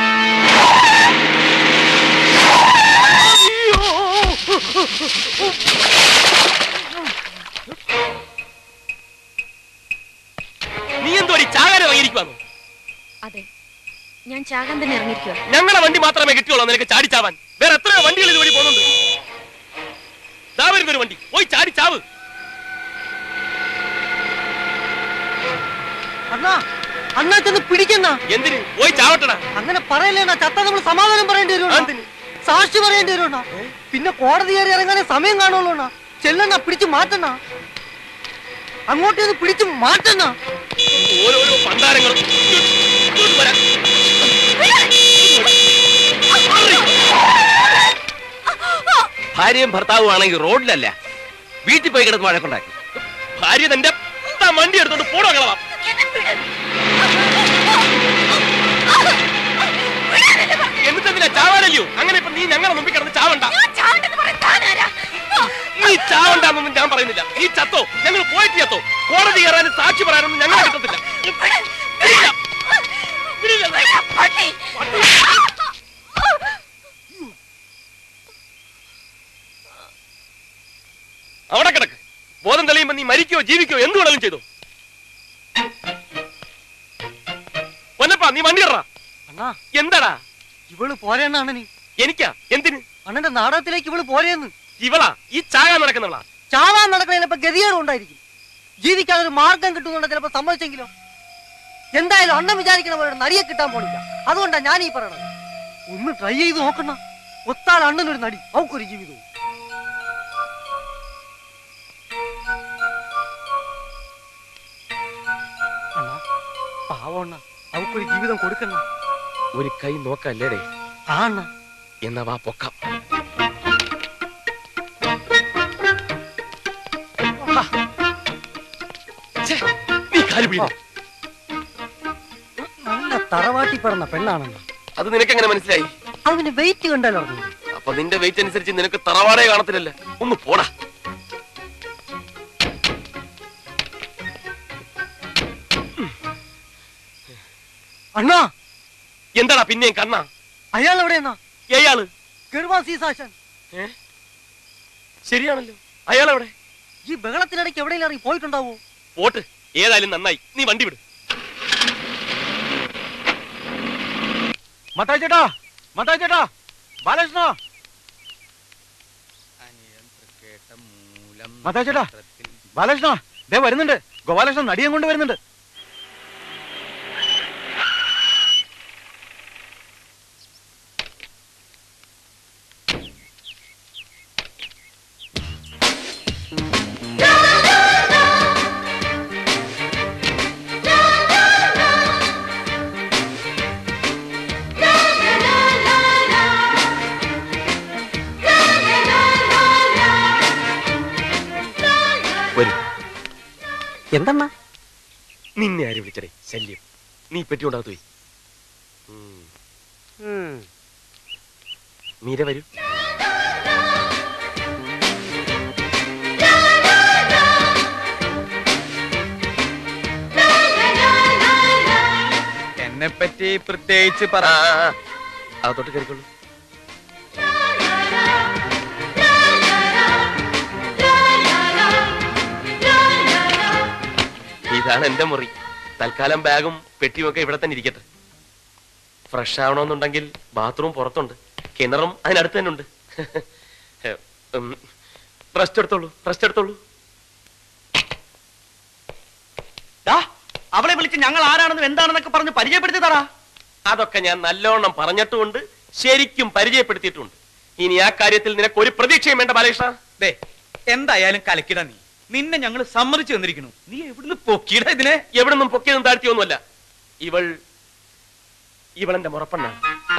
നീ എന്തോ ചാകാരെ വാങ്ങിയിരിക്കുവാന്നു അതെ ഞാൻ ചാകാൻ തന്നെ ഇറങ്ങിയിരിക്കുക ഞങ്ങളെ വണ്ടി മാത്രമേ കിട്ടിയുള്ളൂ നിനക്ക് ചാടിച്ചാവാൻ വേറെ എത്രയോ വണ്ടികൾ ഇതുവഴി പോകുന്നുണ്ട് ദാ വരുന്നൊരു വണ്ടി പോയി ചാടിച്ചാവ് അണ്ണാ അണ്ണാ ചെന്ന് പിടിക്കണ്ണ എന്തിന് പോയി ചാവട്ടടാ അങ്ങനെ പറയല്ലേണ്ണ ചത്ത നമ്മൾ സമാധാനം പറയേണ്ടി വരും എന്തിന്? സാക്ഷി പറയേണ്ടി വരും പിന്നെ കോടതി കയറി ഇറങ്ങാനേ സമയം കാണുള്ളൂ അണ്ണാ ചെല്ലണ്ണ പിടിച്ചു മാറ്റണ്ണ അങ്ങോട്ടേന്ന് പിടിച്ചു മാറ്റണ്ണ ഓരോരോ പണ്ടാരങ്ങളും ഇങ്ങോട്ട് ഇങ്ങോട്ട് വരാൻ. ഭാര്യയും ഭർത്താവും ആണെങ്കിൽ റോഡിലല്ല വീട്ടിൽ പോയി കിടന്ന് വഴക്കുണ്ടാക്കി ഭാര്യ തന്റെ താൻ വണ്ടി എടുത്തോണ്ട് പോടോ കളവാ എന്നിട്ടെന്തിനാ ചാവാനല്ലയോ അങ്ങനെ ഇപ്പൊ നീ ഞങ്ങളെ മുമ്പിൽ കിടന്ന് ചാവണ്ട നീ ചാവണ്ടെന്നൊന്നും ഞാൻ പറയുന്നില്ല നീ ചത്തോ ഞങ്ങൾ പോയിട്ട് ചത്തോ കോടതി കയറാനും സാക്ഷി പറയാനൊന്നും ഞങ്ങൾ കിട്ടത്തില്ല വിടില്ല. വിടില്ല. അവിടെ കിടക്ക് ബോധം തെളിയുമ്പോ നീ മരിക്കോ ജീവിക്കോ എന്ത് വേണമെങ്കിലും ചെയ്തു പൊന്നപ്പാ നീ വണ്ടി കയറാ അണ്ണാ എന്താടാ ഇവള് പോരേണ്ണ അണ്ണനി എനിക്കാ എന്തിന് അണ്ണന്റെ നാടകത്തിലേക്ക് ഇവള് പോരേന്ന് ഇവളാ ഈ ചാകാൻ നടക്കുന്നവളാ ചാവാൻ നടക്കണ ചിലപ്പോ ഗതികേടും ഉണ്ടായിരിക്കും ജീവിക്കാൻ ഒരു മാർഗം കിട്ടുന്നുണ്ട് ചിലപ്പോ സമ്മതിച്ചെങ്കിലോ എന്തായാലും അണ്ണൻ വിചാരിക്കണ പോലെ ഒരു നടിയെ കിട്ടാൻ പോണില്ല അതുകൊണ്ടാ ഞാൻ ഈ പറയണത് ഒന്ന് ട്രൈ ചെയ്ത് നോക്കണ ഒത്താൽ അണ്ണനൊരു നടി അവക്കൊരു ജീവിതവും അണ്ണാ പാവം അണ്ണ അവക്കൊരു ജീവിതം കൊടുക്കണ ഒരു കൈ നോക്കല്ലേടേ ആ അണ്ണ എന്നാ വാ പൊക്കാം ഹാ. ഛേ, നീ കാല് പിടി നല്ല തറവാട്ടി പറഞ്ഞ പെണ്ണാണെണ്ണ അത് നിനക്ക് എങ്ങനെ മനസ്സിലായി അതിന് വെയിറ്റ് കണ്ടാലോ അറിഞ്ഞു അപ്പൊ നിന്റെ വെയിറ്റ് അനുസരിച്ച് നിനക്ക് തറവാടേ കാണത്തില്ലല്ലേ ഒന്ന് പോടാ അണ്ണാ എന്താടാ പിന്നെയും കണ്ണാ അയാൾ എവിടെയെന്നാ ഏയാള് ഗർവാ സീസാശൻ ഏ ശരിയാണല്ലോ അയാളെവിടെ ഈ ബഹളത്തിനിടയ്ക്ക് എവിടെയെങ്കിലും ഇറങ്ങി പോയിട്ടുണ്ടാവോ പോട്ട് ഏതായാലും നന്നായി നീ വണ്ടി വിട് മത്തായി ചേട്ടാ മത്തായി ചേട്ടാ ബാലകൃഷ്ണ മത്തായി ചേട്ടാ ബാലകൃഷ്ണ ദേ വരുന്നുണ്ട് ഗോപാലകൃഷ്ണൻ നടിയും കൊണ്ട് വരുന്നുണ്ട് എന്തണ്ണ നിന്നെ ആര് വിളിച്ചടേ ശല്യം നീ പെട്ടിയുണ്ടാകത്തു പോയി മീര വരൂ എന്നെ പറ്റി പ്രത്യേകിച്ച് പറ ആ, ആ, ആ. അകത്തോട്ട് കയറിക്കൊള്ളൂ ഇതാണ് എന്റെ മുറി തൽക്കാലം ബാഗും പെട്ടിയും ഒക്കെ ഇവിടെ തന്നെ ഇരിക്കട്ടെ ഫ്രഷ് ആവണമെന്നുണ്ടെങ്കിൽ ബാത്റൂം പുറത്തുണ്ട് കിണറും അതിനടുത്ത് തന്നെ ഉണ്ട് റെസ്റ്റ് എടുത്തോളൂ റെസ്റ്റ് എടുത്തോളൂ ദാ, അവളെ വിളിച്ച് ഞങ്ങൾ ആരാണെന്നും എന്താണെന്നൊക്കെ പറഞ്ഞ് പരിചയപ്പെടുത്തി തറാ അതൊക്കെ ഞാൻ നല്ലോണം പറഞ്ഞിട്ടുമുണ്ട് ശരിക്കും പരിചയപ്പെടുത്തിയിട്ടുണ്ട് ഇനി ആ കാര്യത്തിൽ നിനക്ക് ഒരു പ്രതീക്ഷയും വേണ്ട ബാലകൃഷ്ണ ദേ എന്തായാലും കലക്കിട നീ നിന്നെ ഞങ്ങൾ സമ്മതിച്ചു തന്നിരിക്കുന്നു നീ എവിടുന്ന് പൊക്കിയിട ഇതിനെ എവിടുന്നും പൊക്കിയതും താഴ്ത്തിയൊന്നുമല്ല ഇവൾ ഇവളെന്റെ മുറപ്പെണ്ണ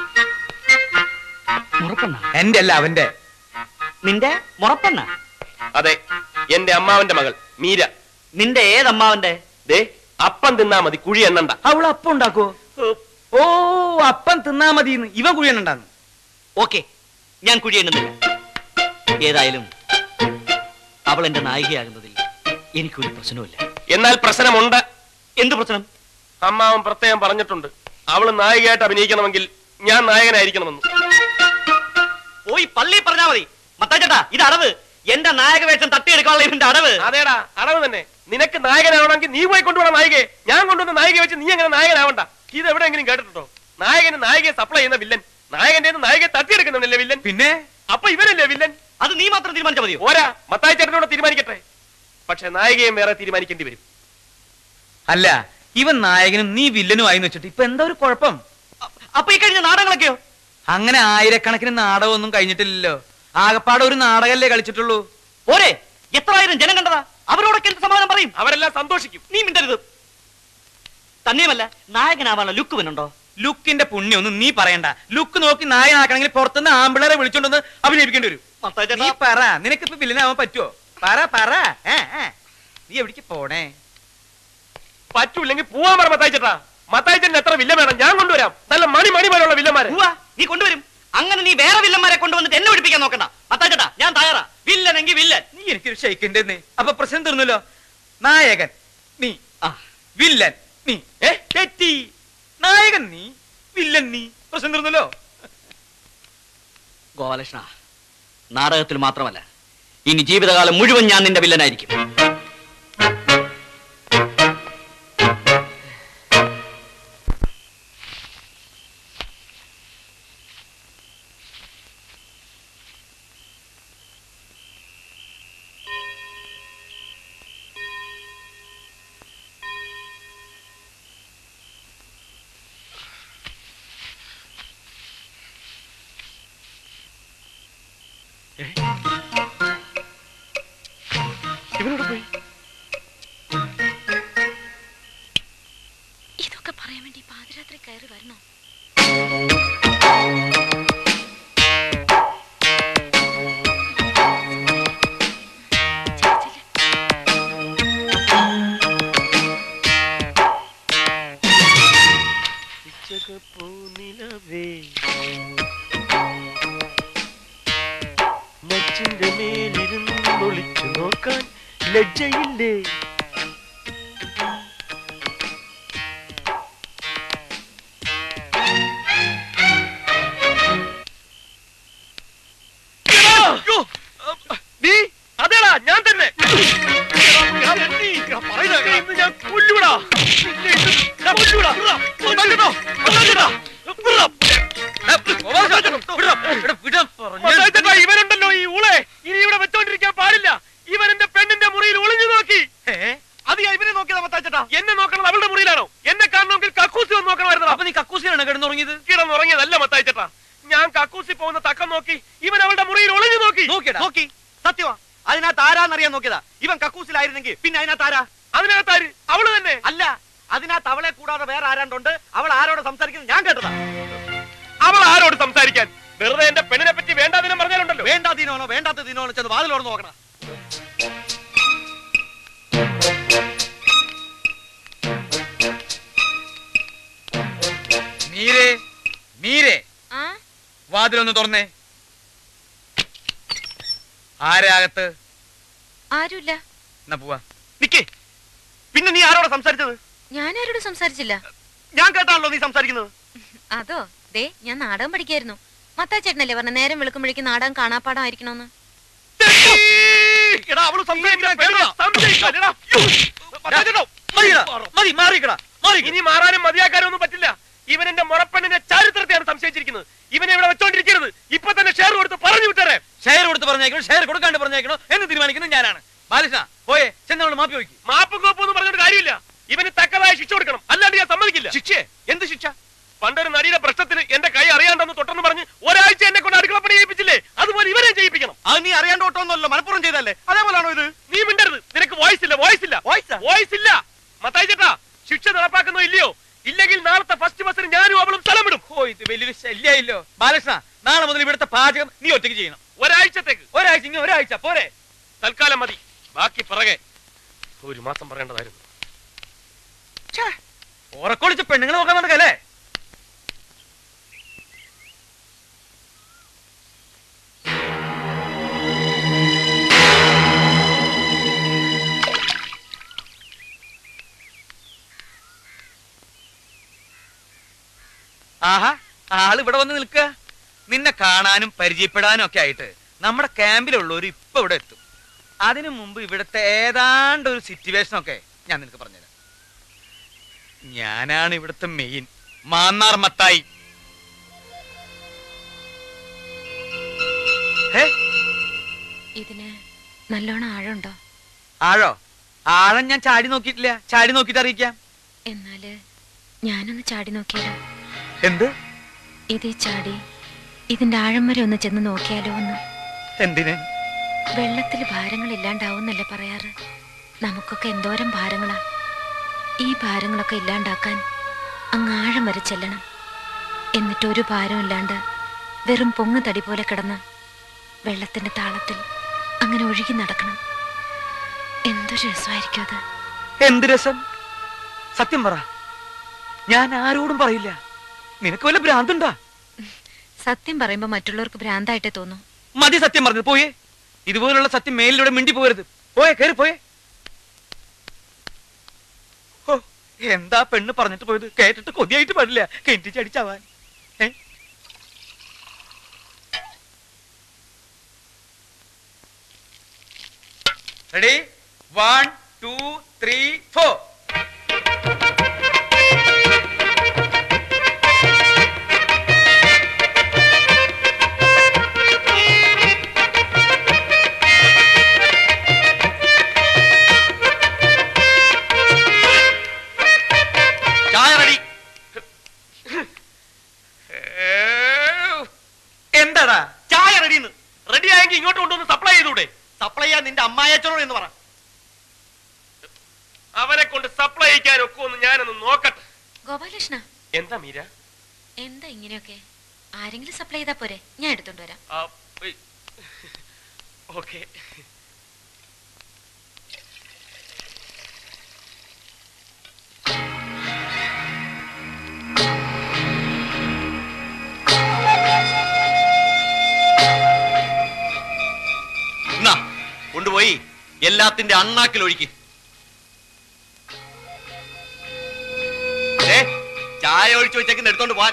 മുറപ്പെണ്ണ എന്റെ അല്ല അവന്റെ നിന്റെ മുറപ്പെണ്ണ അതെ എന്റെ അമ്മാവന്റെ മകൾ മീര നിന്റെ ഏതമ്മാവന്റെ ദേ അപ്പം തിന്നാ മതി കുഴി എണ്ണണ്ട അവൾ അപ്പം ഉണ്ടാക്കോ ഓ അപ്പം തിന്നാ മതി ഇവൻ കുഴിയനുണ്ടാന്ന് ഓക്കെ ഞാൻ കുഴി എണ്ണുന്നില്ല ഏതായാലും അവൾ എന്റെ നായികയാകുന്നതിൽ എനിക്കൊരു പ്രശ്നവുമില്ല എന്നാൽ പ്രശ്നമുണ്ട് എന്ത് പ്രശ്നം അമ്മാവൻ പ്രത്യേകം പറഞ്ഞിട്ടുണ്ട് അവള് നായികയായിട്ട് അഭിനയിക്കണമെങ്കിൽ ഞാൻ നായകനായിരിക്കണമെന്ന് പോയി പള്ളി പറഞ്ഞാ മതി മത്താച്ചേട്ടാ ഇത് അടവ് എന്റെ നായക വേഷം തട്ടിയെടുക്കാനുള്ള ഇവന്റെ അടവ് അതേടാ അടവ് തന്നെ നിനക്ക് നായകനാവണമെങ്കിൽ നീ പോയി കൊണ്ടുപോകണം നായികയെ ഞാൻ കൊണ്ടുവന്ന നായികയെ വെച്ച് നീ എങ്ങനെ നായകനാവണ്ട ഇത് എവിടെയെങ്കിലും കേട്ടിട്ടുണ്ടോ നായകന് നായികയെ സപ്ലൈ ചെയ്യുന്ന വില്ലൻ നായകന്റെ നായികയെ തട്ടിയെടുക്കുന്നില്ലേ വില്ലൻ പിന്നെ അപ്പൊ ഇവനല്ലേ വില്ലൻ അത് നീ മാത്രം തീരുമാനിച്ചാൽ മതിയോ ഓരാ മത്തായി ചേട്ടനോട് തീരുമാനിക്കട്ടെ പക്ഷെ നായികയും വേറെ തീരുമാനിക്കേണ്ടി വരും അല്ല ഇവൻ നായകനും നീ വില്ലനും ആയി വെച്ചിട്ട് ഇപ്പൊ എന്താ ഒരു കുഴപ്പം അ- അപ്പൊ ഈ കഴിഞ്ഞ നാടകങ്ങളൊക്കെയോ അങ്ങനെ ആയിരക്കണക്കിന് നാടകമൊന്നും കഴിഞ്ഞിട്ടില്ലല്ലോ ആകപ്പാടെ ഒരു നാടകല്ലേ കളിച്ചിട്ടുള്ളൂ പോരെ എത്ര ആയിരം ജനം കണ്ടതാ അവരോടൊക്കെ എന്ത് സമാധാനം പറയും അവരെല്ലാം സന്തോഷിക്കും നീ മിണ്ടരുത് തന്നെയുമല്ല നായകനാവാനുള്ള ലുക്ക് വന്നുണ്ടോ ലുക്കിന്റെ പുണ്യൊന്നും നീ പറയണ്ട ലുക്ക് നോക്കി നായകനാക്കണമെങ്കിൽ പുറത്തുനിന്ന് ആമ്പിളറെ വിളിച്ചോണ്ടൊന്ന് അഭിനയിപ്പിക്കേണ്ടി വരും നീ പറ നിനക്കിപ്പോ വില്ലനാവാൻ പറ്റുമോ പറ പറ ഏ, ഏ. നീ എവിടേക്ക് പോണേ പറ്റൂല്ലെങ്കിൽ പോവാൻ പറ മത്തായി ചേട്ടാ മത്തായി ചേട്ടൻ എത്ര വില്ല വേണം ഞാൻ കൊണ്ടുവരാം നല്ല മണി മണി പോലുള്ള വില്ലന്മാരെ ഉവ്വ, നീ കൊണ്ടുവരും അങ്ങനെ നീ വേറെ വില്ലന്മാരെ കൊണ്ടുവന്നിട്ട് എന്നെ പിടിപ്പിക്കാൻ നോക്കണ്ട മത്താച്ചേട്ടാ ഞാൻ തയ്യാറാ വില്ലനെങ്കിൽ വില്ലൻ നീ എനിക്കൊരു ഷെയ്ക്കിന്റെ അപ്പൊ പ്രശ്നം തീർന്നല്ലോ നായകൻ നീ ആ. വില്ലൻ നീ ഏ തെറ്റി നായകൻ നീ വില്ലൻ നീ പ്രശ്നം തീർന്നല്ലോ ഗോപാലകൃഷ്ണ നാടകത്തിൽ മാത്രമല്ല ഇനി ജീവിതകാലം മുഴുവൻ ഞാൻ നിന്റെ വില്ലനായിരിക്കും ഇവരോട് പോയി ഇതൊക്കെ പറയാൻ വേണ്ടി പാതിരാത്രി കയറി വരണോ ചെല്ല്, ചെല്ല്. മച്ചിന്റെ മേലിരുന്ന് ഒളിച്ചു നോക്കാൻ ലജ്ജയില്ലേ നീ അതേടാ ഞാൻ തന്നെ ഇന്ന് ഞാൻ കൊല്ലൂടാ നിന്നെ ഇന്ന് ഞാൻ കൊല്ലൂടാ കൊല്ലൂടാ കൊല്ലൂടാ മത്തായിച്ചേട്ടാ, ഇവനുണ്ടല്ലോ ഈ ഊളെ ഇനി ഇവിടെ വെച്ചോണ്ടിരിക്കാൻ പാടില്ല ഇവൻ എന്റെ പെണ്ണിന്റെ മുറിയിൽ ഒളിഞ്ഞു നോക്കി അത് ഞാൻ ഇവനെ നോക്കിയതാ മത്താച്ചേട്ടാ എന്നെ നോക്കണത് അവളുടെ മുറിയിലാണോ എന്നെ കാണണമെങ്കിൽ കക്കൂസി ഒന്ന് നോക്കണമായിരുന്നു അപ്പൊ നീ കക്കൂസിലാണ് കിടന്നുറങ്ങിയത് കിടന്നുറങ്ങിയതല്ല മത്തായിച്ചേട്ടാ ഞാൻ കക്കൂസി പോകുന്ന തക്കം നോക്കി ഇവൻ അവളുടെ മുറിയിൽ ഒളിഞ്ഞു നോക്കി നോക്കിയടാ നോക്കി സത്യമാ അതിനകത്ത് ആരാന്നറിയാൻ നോക്കിയതാ ഇവൻ കക്കൂസിലായിരുന്നെങ്കിൽ പിന്നെ അതിനകത്ത് ആരാ അതിനകത്താര് അവള് തന്നെ അല്ല അതിനകത്ത് അവളെ കൂടാതെ വേറെ ആരാണ്ടുണ്ട് അവൾ ആരോട് സംസാരിക്കുന്നത് ഞാൻ കേട്ടതാ അവൾ ആരോട് സംസാരിക്കാൻ വെറുതെ എന്റെ പെണ്ണിനെ പറ്റി വേണ്ടാതിനും പറഞ്ഞാലുണ്ടല്ലോ വേണ്ടാ ദിനോനോ വേണ്ടാത്ത ദിനോനോ ചെന്ന് വാതിലോർന്ന് നോക്കണം വാതിലൊന്ന് തുറന്നേ ആരാകത്ത് ആരുമില്ല എന്നാ പോവാ നിക്കേ പിന്നെ നീ ആരോടാ സംസാരിച്ചത് ഞാൻ ആരോടും സംസാരിച്ചില്ല ഞാൻ കേട്ടാണല്ലോ നീ സംസാരിക്കുന്നത് അതോ ദേ ഞാൻ നാടകം പഠിക്കായിരുന്നു മത്താച്ചേട്ടനല്ലേ പറഞ്ഞ നേരം വെളുക്കുമ്പോഴേക്കും നാടകം കാണാപ്പാടം ആയിരിക്കണോന്ന് എടാ അവള് സംസാരിക്കാൻ പേടിയാ. സംശയിക്കാൻ, എടാ. മത്തായിച്ചേട്ടോ, മതി മാറിക്കടാ ഇനി മാറാനും മതിയാക്കാനും ഒന്നും പറ്റില്ല ഇവൻ എന്റെ മുറപ്പെണ്ണിന്റെ ചരിത്രത്തെയാണ് സംശയിച്ചിരിക്കുന്നത് ഇവനെ ഇവിടെ വെച്ചോണ്ടിരിക്കരുത് ഇപ്പൊ തന്നെ ഷെയർ കൊടുത്ത് പറഞ്ഞു വിട്ടേരെ ഷെയർ കൊടുത്ത് പറഞ്ഞേക്കണോ ഷെയർ കൊടുക്കാണ്ട് പറഞ്ഞേക്കണോ എന്ന് തീരുമാനിക്കുന്നത് ഞാനാണ് ബാലകൃഷ്ണ പോയെ ചെന്നവള് മാപ്പി വയ്ക്കും മാപ്പും കോപ്പും ഒന്നും പറഞ്ഞിട്ട് കാര്യമില്ല ഇവന് തക്കതായ ശിക്ഷ കൊടുക്കണം അല്ലാണ്ട് ഞാൻ സമ്മതിക്കില്ല ശിക്ഷേ എന്ത് ശിക്ഷ പണ്ടൊരു നടിയുടെ പ്രശ്നത്തിന് എന്റെ കൈ അറിയാണ്ടെന്ന് തൊട്ടെന്ന് പറഞ്ഞ് ഒരാഴ്ച എന്നെ കൊണ്ട് അടുക്കളപ്പണി ചെയ്യിപ്പിച്ചില്ലേ അതുപോലെ ഇവരെ ചെയ്യിപ്പിക്കണം അത് നീ അറിയാണ്ട് ഓട്ടമൊന്നുമല്ലോ മലപ്പുറം ചെയ്തല്ലേ അതേപോലാണോ ഇത് നീ മിണ്ടരുത് നിനക്ക് വോയിസ് ഇല്ല വോയിസ് ഇല്ല Voice ആ? വോയിസ് ഇല്ല മത്തായി ചേട്ടാ ശിക്ഷ നടപ്പാക്കുന്നോ ഇല്ലയോ ഇല്ലെങ്കിൽ നാളത്തെ ഫസ്റ്റ് ബസ്സിന് ഞാനും അവളും സ്ഥലം വിടും ഓ ഇത് വലിയൊരു ശല്യായില്ലോ ബാലകൃഷ്ണ നാളെ മുതൽ ഇവിടുത്തെ പാചകം നീ ഒറ്റയ്ക്ക് ചെയ്യണം ഒരാഴ്ചത്തേക്ക് ഒരാഴ്ച ഇങ്ങനെ ഒരാഴ്ച പോരെ തൽക്കാലം മതി ബാക്കി പിറകെ ഒരു മാസം പറയേണ്ടതായിരുന്നു ഉറക്കൊളിച്ച് പെണ്ണുങ്ങൾ നോക്കാൻ നടക്കല്ലേ ആഹാ ആള് ഇവിടെ വന്ന് നിൽക്കുക നിന്നെ കാണാനും പരിചയപ്പെടാനും ഒക്കെ ആയിട്ട് നമ്മുടെ ക്യാമ്പിലുള്ളവർ ഇപ്പൊ ഇവിടെ എത്തും അതിനു മുമ്പ് ഇവിടുത്തെ ഏതാണ്ട് ഒരു സിറ്റുവേഷൻ ഒക്കെ ഞാൻ നിനക്ക് പറഞ്ഞുതരാം ഞാനാണ് ഇവിടുത്തെ മെയിൻ മാന്നാർ മത്തായി ഹേ ഇതിന് നല്ലോണം ആഴമുണ്ടോ ആഴോ ആഴം ഞാൻ ചാടി നോക്കിയിട്ടില്ല ചാടി നോക്കിയിട്ട് അറിയിക്കാം എന്നാല് ഞാനൊന്ന് ചാടി നോക്കിയാലോ എന്ത് ഇതേ ചാടി ഇതിന്റെ ആഴം വരെ ഒന്ന് ചെന്ന് നോക്കിയാലോ ഒന്ന് എന്തിന് വെള്ളത്തിൽ ഭാരങ്ങൾ ഇല്ലാണ്ടാവുന്നല്ലേ പറയാറ് നമുക്കൊക്കെ എന്തോരം ഭാരങ്ങളാ ഈ ഭാരങ്ങളൊക്കെ ഇല്ലാണ്ടാക്കാൻ അങ്ങ് ആഴം വരെ ചെല്ലണം എന്നിട്ട് ഒരു ഭാരം ഇല്ലാണ്ട് വെറും പൊങ്ങ് തടി പോലെ കിടന്ന് വെള്ളത്തിന്റെ താളത്തിൽ അങ്ങനെ ഒഴുകി നടക്കണം എന്തൊരു രസമായിരിക്കും അത് എന്ത് രസം സത്യം പറ ഞാൻ ആരോടും പറയില്ല നിനക്ക് വല്ല ഭ്രാന്തുണ്ടാ സത്യം പറയുമ്പോ മറ്റുള്ളവർക്ക് ഭ്രാന്തായിട്ടേ തോന്നും മതി സത്യം പറഞ്ഞത് പോയേ ഇതുപോലുള്ള സത്യം മേലിലൂടെ മിണ്ടി പോകരുത് പോയേ കയറി പോയേ ഓ എന്താ പെണ്ണ് പറഞ്ഞിട്ട് പോയത് കേട്ടിട്ട് കൊതിയായിട്ട് പാടില്ല കെട്ടി ചടിച്ചാവാൻ ഏ ready one two three four ചായ റെഡി എന്താടാ ചായ റെഡിന്ന് റെഡി ആയെങ്കിൽ ഇങ്ങോട്ട് കൊണ്ടുവന്ന് സപ്ലൈ ചെയ്തൂടെ സപ്ലൈ ചെയ്യാൻ നിന്റെ അമ്മായച്ചനോട് എന്ന് പറ അവനെ കൊണ്ട് സപ്ലൈ ചെയ്യിക്കാൻ ഒക്കെ ഒന്ന് ഞാനൊന്ന് നോക്കട്ടെ ഗോപാലകൃഷ്ണ എന്താ മീര എന്താ ഇങ്ങനെയൊക്കെ ആരെങ്കിലും സപ്ലൈ ചെയ്താ പോരെ ഞാൻ എടുത്തോണ്ട് വരാം ഓക്കെ എന്നാ കൊണ്ടുപോയി എല്ലാത്തിന്റെ അണ്ണാക്കിൽ ഒഴുക്കി ഏ ചായ ഒഴിച്ചു വെച്ചേക്കുന്ന എടുത്തോണ്ട് പോവാൻ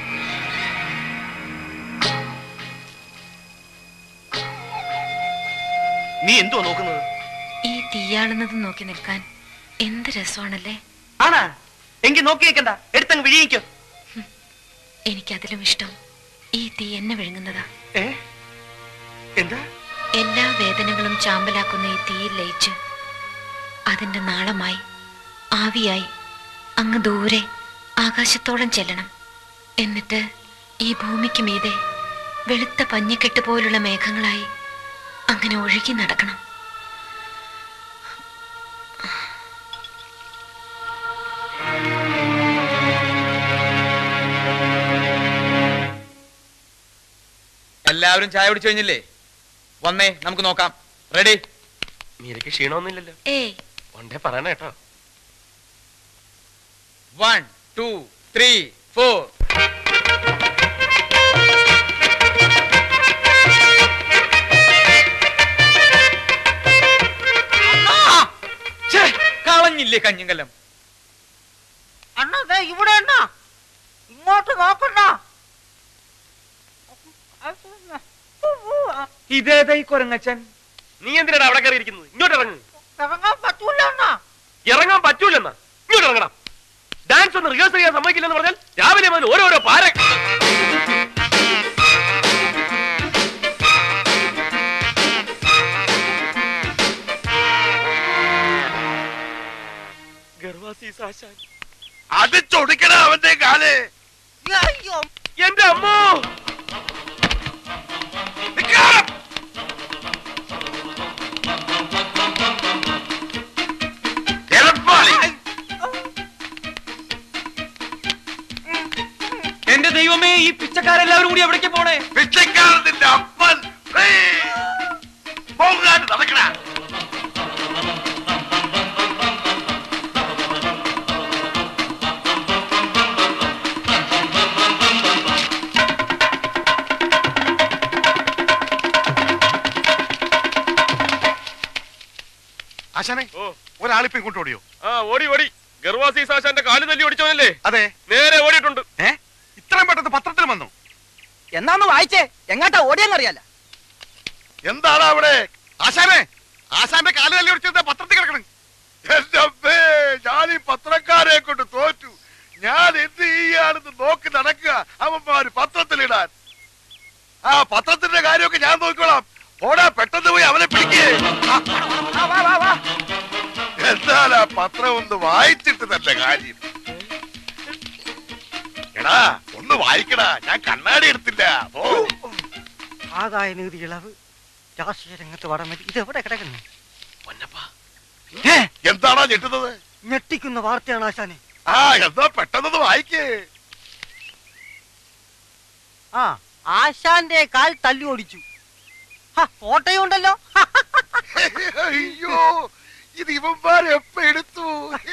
നീ എന്തുവാ നോക്കുന്നത് ഈ തീയാളുന്നത് നോക്കി നിൽക്കാൻ എന്ത് രസമാണല്ലേ ആണാ എങ്കിൽ നോക്കി വെക്കണ്ട എടുത്തങ്ങ് വിഴിയിക്കോ എനിക്കതിലും ഇഷ്ടം ഈ തീ എന്നെ വിഴുങ്ങുന്നതാ ഏ എന്താ എല്ലാ വേദനകളും ചാമ്പലാക്കുന്ന ഈ തീയിൽ ലയിച്ച് അതിന്റെ നാളമായി ആവിയായി അങ്ങ് ദൂരെ ആകാശത്തോളം ചെല്ലണം എന്നിട്ട് ഈ ഭൂമിക്ക് മീതെ വെളുത്ത പഞ്ഞിക്കെട്ട് പോലുള്ള മേഘങ്ങളായി അങ്ങനെ ഒഴുകി നടക്കണം എല്ലാവരും ചായ കുടിച്ചു കഴിഞ്ഞില്ലേ വന്നേ നമുക്ക് നോക്കാം റെഡി മീരയ്ക്ക് ക്ഷീണമൊന്നുമില്ലല്ലോ ഏയ് ഒണ്ടേ പറയണ കേട്ടോ വൺ ടു ത്രീ ഫോർ പറഞ്ഞില്ലേ കഞ്ഞിങ്കലം അണ്ണാ ദേ ഇവിടെ അണ്ണാ ഇങ്ങോട്ട് നോക്കണ്ട ഇതേതാ ഈ കൊരങ്ങച്ചൻ നീ എന്തിനാണ് അവിടെ കയറി ഇരിക്കുന്നത് ഇങ്ങോട്ട് ഇറങ്ങ് ഇറങ്ങാൻ പറ്റൂല അണ്ണാ ഇറങ്ങാൻ പറ്റൂലെന്നാ ഇങ്ങോട്ട് ഇറങ്ങണം ഡാൻസ് ഒന്ന് റിഹേഴ്സൽ ചെയ്യാൻ സമ്മതിക്കില്ലെന്ന് പറഞ്ഞാൽ രാവിലെ മുതൽ ഓരോരോ പാര ഗർവാസീസ് ആശാൻ അടിച്ചൊടിക്കണ അവന്റെ കാല് അയ്യോ എന്റെ അമ്മോ നിക്കാം. എലപ്പാളി. എന്റെ ദൈവമേ ഈ പിച്ചക്കാരെല്ലാവരും കൂടി എവിടേക്ക് പോണേ പിച്ചക്കാരൻ നിന്റെ അപ്പൻ ഹേയ്. പോകാൻ നടക്കണ ആശാനെ ഓ ഒരാളിപ്പോ ഇങ്ങോട്ട് ഓടിയോ ആ ഓടി ഓടി ഗർവാസീസ് ആശാന്റെ കാല് തല്ലി ഓടിച്ചവനല്ലേ അതെ നേരെ ഓടിയിട്ടുണ്ട് ഏ ഇത്രയും പെട്ടെന്ന് പത്രത്തിൽ വന്നു എന്നാന്ന് വായിച്ചേ എങ്ങാട്ടാ ഓടിയെന്നറിയാല എന്താണ് അവിടെ ആശാനെ ആശാന്റെ കാല് തല്ലി ഒടിച്ചത് പത്രത്തിൽ കിടക്കണം എന്റെ അമ്മേ ഞാൻ ഈ പത്രക്കാരെ കൊണ്ട് തോറ്റു ഞാൻ എന്ത് ചെയ്യാണെന്ന് നോക്കി നടക്കുക അവന്മാര് പത്രത്തിലിടാൻ ആ പത്രത്തിന്റെ കാര്യമൊക്കെ ഞാൻ നോക്കിക്കോളാം ഓടാ പെട്ടെന്ന് പോയി അവനെ പിടിക്കേ എന്നാൽ ആ പത്രം ഒന്ന് വായിച്ചിട്ട് തന്നെ കാര്യം എടാ ഒന്ന് വായിക്കടാ ഞാൻ കണ്ണാടി എടുത്തില്ല ഓ ആദായ നികുതി ഇളവ് രാഷ്ട്രീയ രംഗത്ത് വടമതി ഇത് എവിടെ കിടക്കുന്നു എന്താണോ ഞെട്ടുന്നത് ഞെട്ടിക്കുന്ന വാർത്തയാണ് ആശാനെ ആ എന്താ പെട്ടെന്ന് വായിക്കേ ആ ആശാന്റെ കാൽ തല്ലി ഓടിച്ചു ഹ, ഫോട്ടോയും ഉണ്ടല്ലോ ഹ, അയ്യോ ഇത് ഇവന്മാരെ എപ്പ എടുത്തു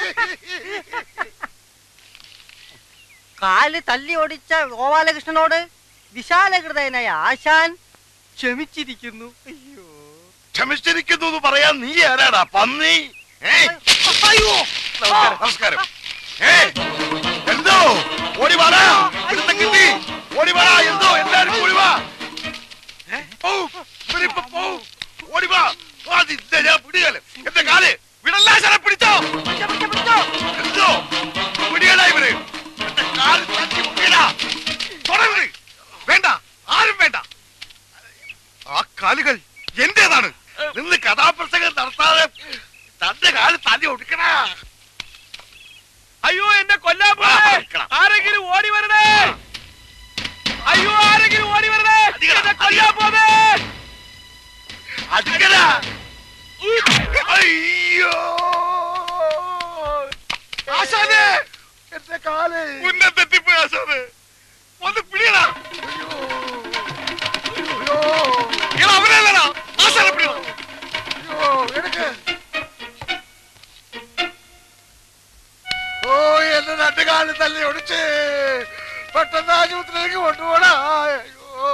കാല് തല്ലി ഓടിച്ച ഗോപാലകൃഷ്ണനോട് വിശാലഹൃദയനായ ആശാൻ ക്ഷമിച്ചിരിക്കുന്നു അയ്യോ ക്ഷമിച്ചിരിക്കുന്നു എന്ന് പറയാൻ നീ ആരാടാ പന്നി ഏയ്, അയ്യോ നമസ്കാരം നമസ്കാരം ഏയ്, എന്തോ ഓടി വാടാ ഇവിടുത്തെ കിട്ടി ഓടി വാടാ എന്തോ എല്ലാരും ഓടി വാ ഏ, പോ, ഇവരിപ്പോ പോ. ഓടി വാ ആ, നിന്നെ ഞാൻ പിടികല് എന്റെ കാല് വിടല്ലാ ശരം പിടിച്ചോ എന്തോ പിടിയടാ ഇവര് എന്റെ കാല് തട്ടി മുട്ടിയടാ തുടരുത് വേണ്ട ആരും വേണ്ട ആ കാലുകൾ എന്റേതാണ് നിന്ന് കഥാപ്രസംഗം നടത്താതെ തന്റെ കാല് തല്ലി ഒടുക്കണ അയ്യോ എന്നെ കൊല്ലാൻ വാ, പോണേ എടുക്കണം. ആരെങ്കിലും ഓടി വരണേ അയ്യോ ആരെങ്കിലും ഓടി വരണേ അടിക്കണം, എന്നെ കൊല്ലാൻ പോണേ അടിക്കണ അയ്യോ ആശാനെ എന്റെ കാല് ഉന്നം തെറ്റിപ്പോയി ആശാനെ ഒന്ന് പിടിയടാ അയ്യോ അയ്യോ അവനല്ലടാ ആശാനെ പിടിയടാ അയ്യോ എടുക്ക് ഓ എന്റെ രണ്ട് കാലിൽ തല്ലി ഒടിച്ച് പെട്ടെന്ന് ആശുപത്രിയിലേക്ക് കൊണ്ടുപോടാ അയ്യോ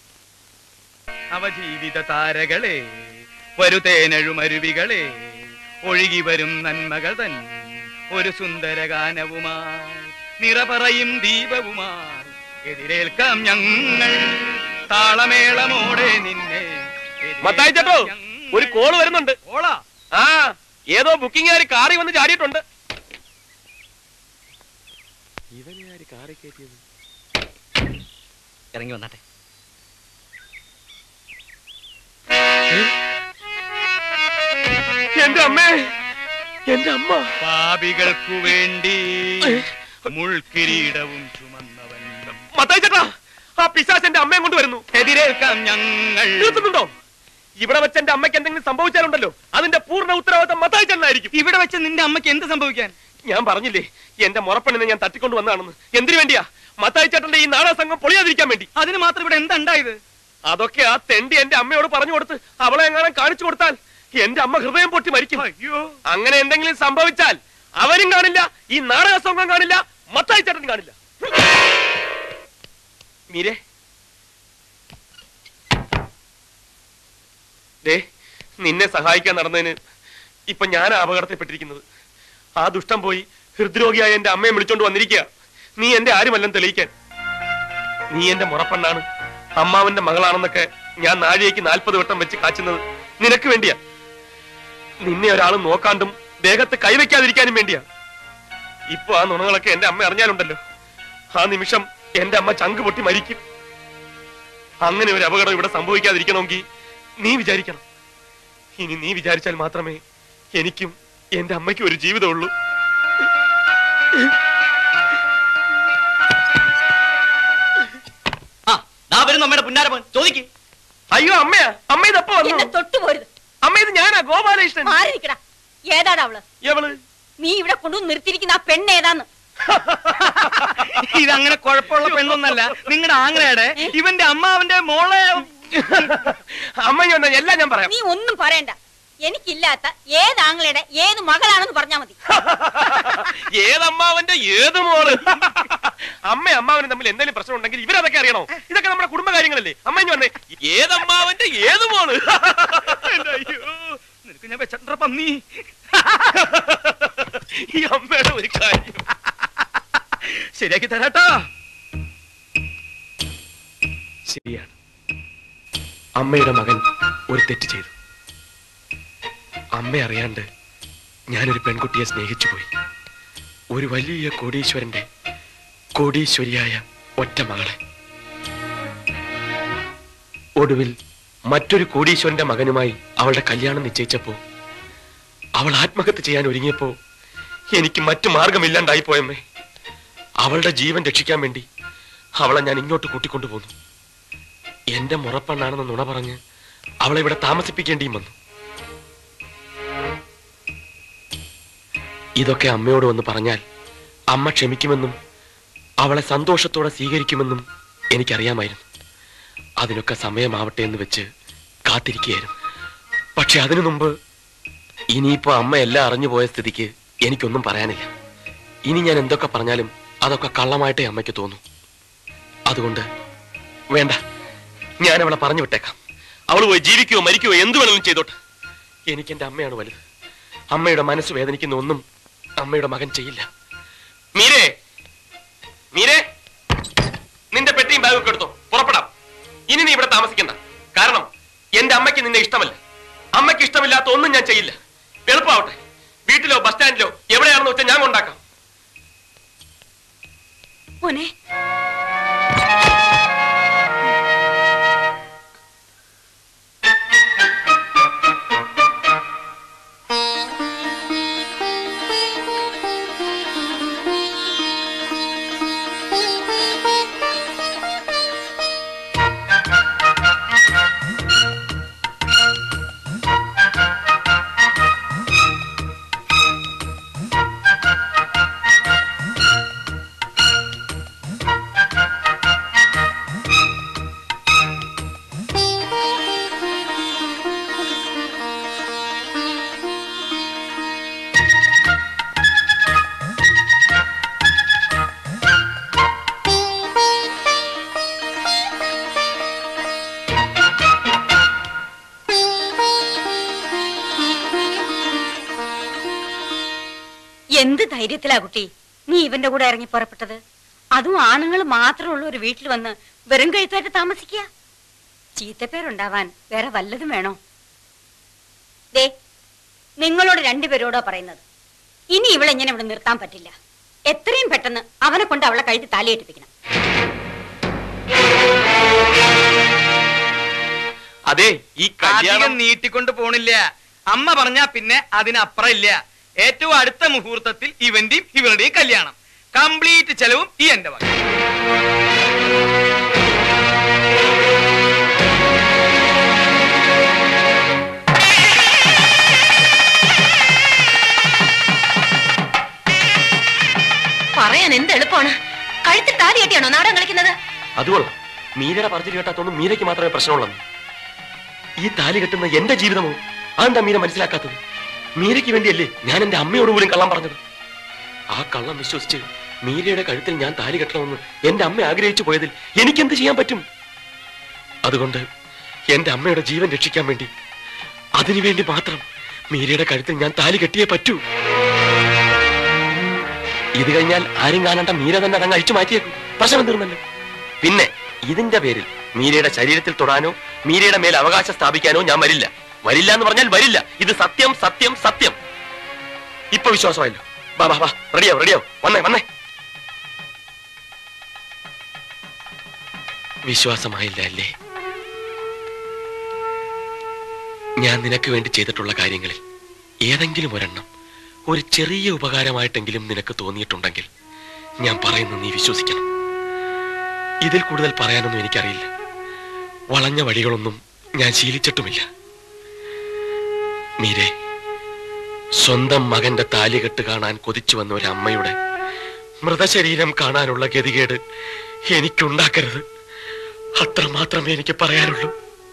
അവജീവിത താരകളെ വരുതേനഴുമരുവികളെ ഒഴുകി വരും നന്മകൾ തൻ ഒരു സുന്ദര ഗാനവുമായി നിറപറയും ദീപവുമായി എതിരേൽക്കാം ഞങ്ങൾ താളമേളമോടെ നിന്നെ എതിരേൽക്കാം മത്തായി ചേട്ടോ ഞങ്ങൾ. ഒരു കോള് വരുന്നുണ്ട് ഓളാ ആ ഏതോ ബുക്കിംഗുകാർ കാറി വന്ന് ചാടിയിട്ടുണ്ട് ഇവനെ ആര് കാറി കയറ്റിയത് ഇറങ്ങി വന്നാട്ടെ എന്റെ അമ്മേ എന്റെ അമ്മ പാപികൾക്കു വേണ്ടി മുൾക്കിരീടവും ചുമന്നവൻ മത്തായി ചേട്ടാ ആ പിശാച് എന്റെ അമ്മയും കൊണ്ട് വരുന്നു എതിരേൽക്കാം ഞങ്ങൾ നിർത്തുന്നുണ്ടോ ഇവിടെ വെച്ച് എന്റെ അമ്മയ്ക്ക് എന്തെങ്കിലും സംഭവിച്ചാലുണ്ടല്ലോ അതിന്റെ പൂർണ്ണ ഉത്തരവാദിത്തം മത്തായി ചേട്ടനായിരിക്കും ഇവിടെ വെച്ച് നിന്റെ അമ്മയ്ക്ക് എന്ത് സംഭവിക്കാൻ ഞാൻ പറഞ്ഞില്ലേ എന്റെ മുറപ്പെണ്ണിനെ ഞാൻ തട്ടിക്കൊണ്ട് വന്നതാണെന്ന് എന്തിനു വേണ്ടിയാ മത്തായി ചേട്ടന്റെ ഈ നാടക സംഘം പൊളിയാതിരിക്കാൻ വേണ്ടി അതിന് മാത്രം ഇവിടെ എന്തുണ്ടായത് അതൊക്കെ ആ തെണ്ടി എന്റെ അമ്മയോട് പറഞ്ഞു കൊടുത്ത് അവളെ എങ്ങാനും കാണിച്ചു കൊടുത്താൽ എന്റെ അമ്മ ഹൃദയം പൊട്ടി മരിക്കും അയ്യോ അങ്ങനെ എന്തെങ്കിലും സംഭവിച്ചാൽ അവരും കാണില്ല ഈ നാടക സംഘം കാണില്ല മത്തായി ചേട്ടൻ കാണില്ല മീരെ ദേ നിന്നെ സഹായിക്കാൻ നടന്നതിന് ഇപ്പൊ ഞാൻ അപകടത്തിൽപ്പെട്ടിരിക്കുന്നത് ആ ദുഷ്ടം പോയി ഹൃദ്രോഗിയായ എന്റെ അമ്മയെ വിളിച്ചോണ്ട് വന്നിരിക്കുക നീ എന്റെ ആരുമല്ലെന്ന് തെളിയിക്കാൻ നീ എന്റെ മുറപ്പെണ്ണാണ് അമ്മാവന്റെ മകളാണെന്നൊക്കെ ഞാൻ നാഴികയ്ക്ക് നാൽപ്പത് വട്ടം വെച്ച് കാച്ചുന്നത് നിനക്ക് വേണ്ടിയാ നിന്നെ ഒരാൾ നോക്കാണ്ടും ദേഹത്ത് കൈവയ്ക്കാതിരിക്കാനും വേണ്ടിയാ ഇപ്പൊ ആ നുണകളൊക്കെ എന്റെ അമ്മ അറിഞ്ഞാലുണ്ടല്ലോ ആ നിമിഷം എന്റെ അമ്മ ചങ്ക് പൊട്ടി മരിക്കും അങ്ങനെ ഒരു അപകടം ഇവിടെ സംഭവിക്കാതിരിക്കണമെങ്കിൽ നീ വിചാരിക്കണം ഇനി നീ വിചാരിച്ചാൽ മാത്രമേ എനിക്കും എന്റെ അമ്മയ്ക്കും ഒരു ജീവിതമുള്ളൂ ആ ദാ വരുന്നു അമ്മയുടെ പുന്നാരപ്പൻ ചോദിക്ക് അയ്യോ അമ്മയാ അമ്മ ഇതപ്പോ എന്നെ വന്നു തൊട്ടുപോരുത് അമ്മ ഇത് ഞാനാ ഗോപാലകൃഷ്ണൻ മാറി നിൽക്കടാ ഏതാടാ അവള് എവള് നീ ഇവിടെ കൊണ്ടുവന്ന് നിർത്തിയിരിക്കുന്ന ആ പെണ്ണ് ഏതാന്ന് ഇതങ്ങനെ കുഴപ്പമുള്ള പെണ്ണൊന്നല്ല നിങ്ങളുടെ ആങ്ങളയുടെ ഇവന്റെ അമ്മാവന്റെ മോളെ അമ്മ ഞാൻ എല്ലാം ഞാൻ പറയാം നീ ഒന്നും പറയണ്ട എനിക്കില്ലാത്ത ഏത് ആങ്ങളയുടെ ഏത് മകളാണെന്ന് പറഞ്ഞാ മതി ഏതമ്മാവന്റെ ഏത് മോള് അമ്മ അമ്മാവനും തമ്മിൽ എന്തെങ്കിലും പ്രശ്നം ഉണ്ടെങ്കിൽ ഇവരതൊക്കെ അറിയണോ ഇതൊക്കെ നമ്മുടെ കുടുംബകാര്യങ്ങളല്ലേ അമ്മ ഇനി പറഞ്ഞേ ഏതമ്മാവന്റെ ഏത് മോള് എന്റെ അയ്യോ നിനക്ക് ഞാൻ വെച്ചിട്ടുണ്ട പന്നി ഈ അമ്മയുടെ ഒരു കാര്യം ശരിയാക്കി തരാട്ടോ ശരിയാണ് അമ്മയുടെ മകൻ ഒരു തെറ്റ് ചെയ്തു അമ്മ അറിയാണ്ട് ഞാനൊരു പെൺകുട്ടിയെ സ്നേഹിച്ചു പോയി ഒരു വലിയ കോടീശ്വരന്റെ കോടീശ്വരിയായ ഒറ്റ മകളെ ഒടുവിൽ മറ്റൊരു കോടീശ്വരന്റെ മകനുമായി അവളുടെ കല്യാണം നിശ്ചയിച്ചപ്പോ അവൾ ആത്മഹത്യ ചെയ്യാൻ ഒരുങ്ങിയപ്പോ എനിക്ക് മറ്റു മാർഗമില്ലാണ്ടായി പോയമ്മേ അവളുടെ ജീവൻ രക്ഷിക്കാൻ വേണ്ടി അവളെ ഞാൻ ഇങ്ങോട്ട് കൂട്ടിക്കൊണ്ടുപോന്നു എന്റെ മുറപ്പെണ്ണാണെന്ന് നുണ പറഞ്ഞ് അവളെ ഇവിടെ താമസിപ്പിക്കേണ്ടിയും വന്നു ഇതൊക്കെ അമ്മയോട് വന്ന് പറഞ്ഞാൽ അമ്മ ക്ഷമിക്കുമെന്നും അവളെ സന്തോഷത്തോടെ സ്വീകരിക്കുമെന്നും എനിക്കറിയാമായിരുന്നു അതിനൊക്കെ സമയമാവട്ടെ എന്ന് വെച്ച് കാത്തിരിക്കുകയായിരുന്നു പക്ഷെ അതിനു മുമ്പ് ഇനിയിപ്പോ അമ്മ എല്ലാം അറിഞ്ഞു പോയ സ്ഥിതിക്ക് എനിക്കൊന്നും പറയാനില്ല ഇനി ഞാൻ എന്തൊക്കെ പറഞ്ഞാലും അതൊക്കെ കള്ളമായിട്ടേ അമ്മയ്ക്ക് തോന്നൂ അതുകൊണ്ട് വേണ്ട ഞാൻ അവളെ പറഞ്ഞു വിട്ടേക്കാം അവൾ പോയി ജീവിക്കുകയോ മരിക്കുകയോ എന്ത് വേണമെങ്കിലും ചെയ്തോട്ടെ എനിക്ക് എന്റെ അമ്മയാണ് വലുത് അമ്മയുടെ മനസ്സ് വേദനിക്കുന്ന ഒന്നും അമ്മയുടെ മകൻ ചെയ്യില്ല മീരേ മീരേ നിന്റെ പെട്ടിയും ബാഗൊക്കെ എടുത്തോ പുറപ്പെടാം ഇനി നീ ഇവിടെ താമസിക്കണ്ട കാരണം എന്റെ അമ്മയ്ക്ക് നിന്നെ ഇഷ്ടമല്ല അമ്മയ്ക്ക് ഇഷ്ടമില്ലാത്ത ഒന്നും ഞാൻ ചെയ്യില്ല എളുപ്പമാവട്ടെ വീട്ടിലോ ബസ് സ്റ്റാൻഡിലോ എവിടെയാണെന്ന് വെച്ചാൽ ഞാൻ കൊണ്ടാക്കാം മോനെ എന്ത് ധൈര്യത്തിലാ കുട്ടി നീ ഇവന്റെ കൂടെ ഇറങ്ങി പുറപ്പെട്ടത് അതും ആണുങ്ങൾ മാത്രമുള്ള ഒരു വീട്ടിൽ വന്ന് വെറും കഴുത്തായിട്ട് താമസിക്കുക ചീത്തപ്പേരുണ്ടാവാൻ വേറെ വല്ലതും വേണോ ദേ നിങ്ങളോട് രണ്ടുപേരോടോ പറയുന്നത് ഇനി ഇവളെ ഇങ്ങനെ ഇവിടെ നിർത്താൻ പറ്റില്ല എത്രയും പെട്ടെന്ന് അവനെ കൊണ്ട് അവളെ കഴുത്തി താലിയേറ്റിപ്പിക്കണം അതെ ഈ അധികം കല്യാണം നീട്ടിക്കൊണ്ട് പോണില്ല അമ്മ പറഞ്ഞാ പിന്നെ അതിനപ്പുറം ഇല്ല ഏറ്റവും അടുത്ത മുഹൂർത്തത്തിൽ ഇവന്റെയും ഇവളുടെയും കല്യാണം കംപ്ലീറ്റ് ചെലവും ഈ എന്റെ വക പറയാൻ എന്ത് എളുപ്പമാണ് കഴുത്തിൽ താലി കെട്ടിയാണോ നാടകം കളിക്കുന്നത് അതുകൊള്ളാം മീരയുടെ പറഞ്ഞു കേട്ടാത്തൊന്നും മീരയ്ക്ക് മാത്രമേ പ്രശ്നമുള്ളൂ ഈ താലി കെട്ടുന്ന എന്റെ ജീവിതമോ അതെന്താ മീര മനസ്സിലാക്കാത്തത് മീരയ്ക്ക് വേണ്ടിയല്ലേ ഞാൻ എന്റെ അമ്മയോട് പോലും കള്ളം പറഞ്ഞത് ആ കള്ളം വിശ്വസിച്ച് മീരയുടെ കഴുത്തിൽ ഞാൻ താലി കെട്ടണമെന്ന് എന്റെ അമ്മ ആഗ്രഹിച്ചു പോയതിൽ എനിക്കെന്ത് ചെയ്യാൻ പറ്റും അതുകൊണ്ട് എന്റെ അമ്മയുടെ ജീവൻ രക്ഷിക്കാൻ വേണ്ടി അതിനുവേണ്ടി മാത്രം മീരയുടെ കഴുത്തിൽ ഞാൻ താലി കെട്ടിയേ പറ്റൂ ഇത് കഴിഞ്ഞാൽ ആരും കാണാണ്ട മീര തന്നെ അതങ്ങ് അഴിച്ചു മാറ്റിയേക്കും പ്രശ്നം തീർന്നല്ലോ പിന്നെ ഇതിന്റെ പേരിൽ മീരയുടെ ശരീരത്തിൽ തൊടാനോ മീരയുടെ മേൽ അവകാശം സ്ഥാപിക്കാനോ ഞാൻ വരില്ല വരില്ല എന്ന് പറഞ്ഞാൽ വരില്ല ഇത് സത്യം സത്യം സത്യം ഇപ്പൊ വിശ്വാസമായല്ലോ വാ വാ വാ റെഡിയാവും റെഡിയാവും വന്നേ വന്നേ വിശ്വാസമായില്ല അല്ലേ ഞാൻ നിനക്ക് വേണ്ടി ചെയ്തിട്ടുള്ള കാര്യങ്ങളിൽ ഏതെങ്കിലും ഒരെണ്ണം ഒരു ചെറിയ ഉപകാരമായിട്ടെങ്കിലും നിനക്ക് തോന്നിയിട്ടുണ്ടെങ്കിൽ ഞാൻ പറയുന്നത് നീ വിശ്വസിക്കണം ഇതിൽ കൂടുതൽ പറയാനൊന്നും എനിക്കറിയില്ല വളഞ്ഞ വഴികളൊന്നും ഞാൻ ശീലിച്ചിട്ടുമില്ല മീരെ സ്വന്തം മകന്റെ താലികെട്ട് കാണാൻ കൊതിച്ചു വന്ന ഒരു അമ്മയുടെ മൃതശരീരം കാണാനുള്ള ഗതികേട് എനിക്കുണ്ടാക്കരുത് അത്ര മാത്രമേ എനിക്ക് പറയാനുള്ളൂ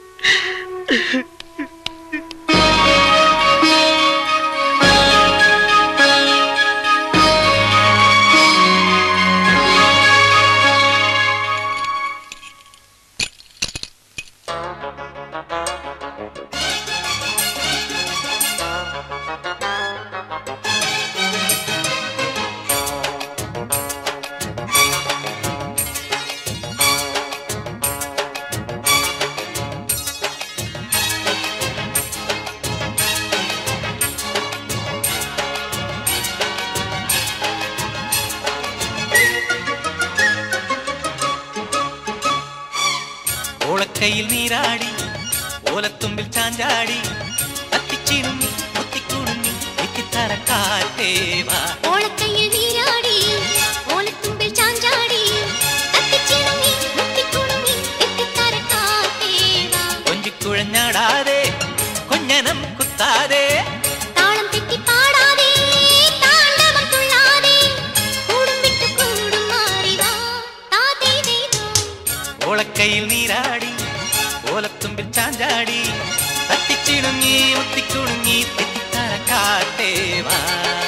ഓളക്കയിൽ നീരാടി ഓലത്തുമ്പിൽ ചാഞ്ചാടി തത്തിച്ചിണുങ്ങി കുത്തിക്കുണുങ്ങി എത്തിത്തര കാറ്റേവാ ഓളക്കയ്യിൽ നീരാടി ഓലത്തുമ്പിൽ ചാഞ്ചാടി തത്തിച്ചിണങ്ങി മുത്തിക്കുണുങ്ങി എത്തിത്തരക്കാത്തേവാ കൊഞ്ചിക്കുഴഞ്ഞാടാതെ കൊഞ്ഞനം കുത്താതെ താളം തെറ്റി പാടാതെ താണ്ഡവം തുള്ളാതെ കൂടും വിട്ടു കൂടും മാറിവാ താതേ ദേദോ ഓളക്കയിൽ നീരാടി ഓലത്തുമ്പിൽ ചാഞ്ചാടി തത്തിച്ചിണുങ്ങി മുത്തിക്കുണുങ്ങി എത്തിത്തര കാറ്റേവാ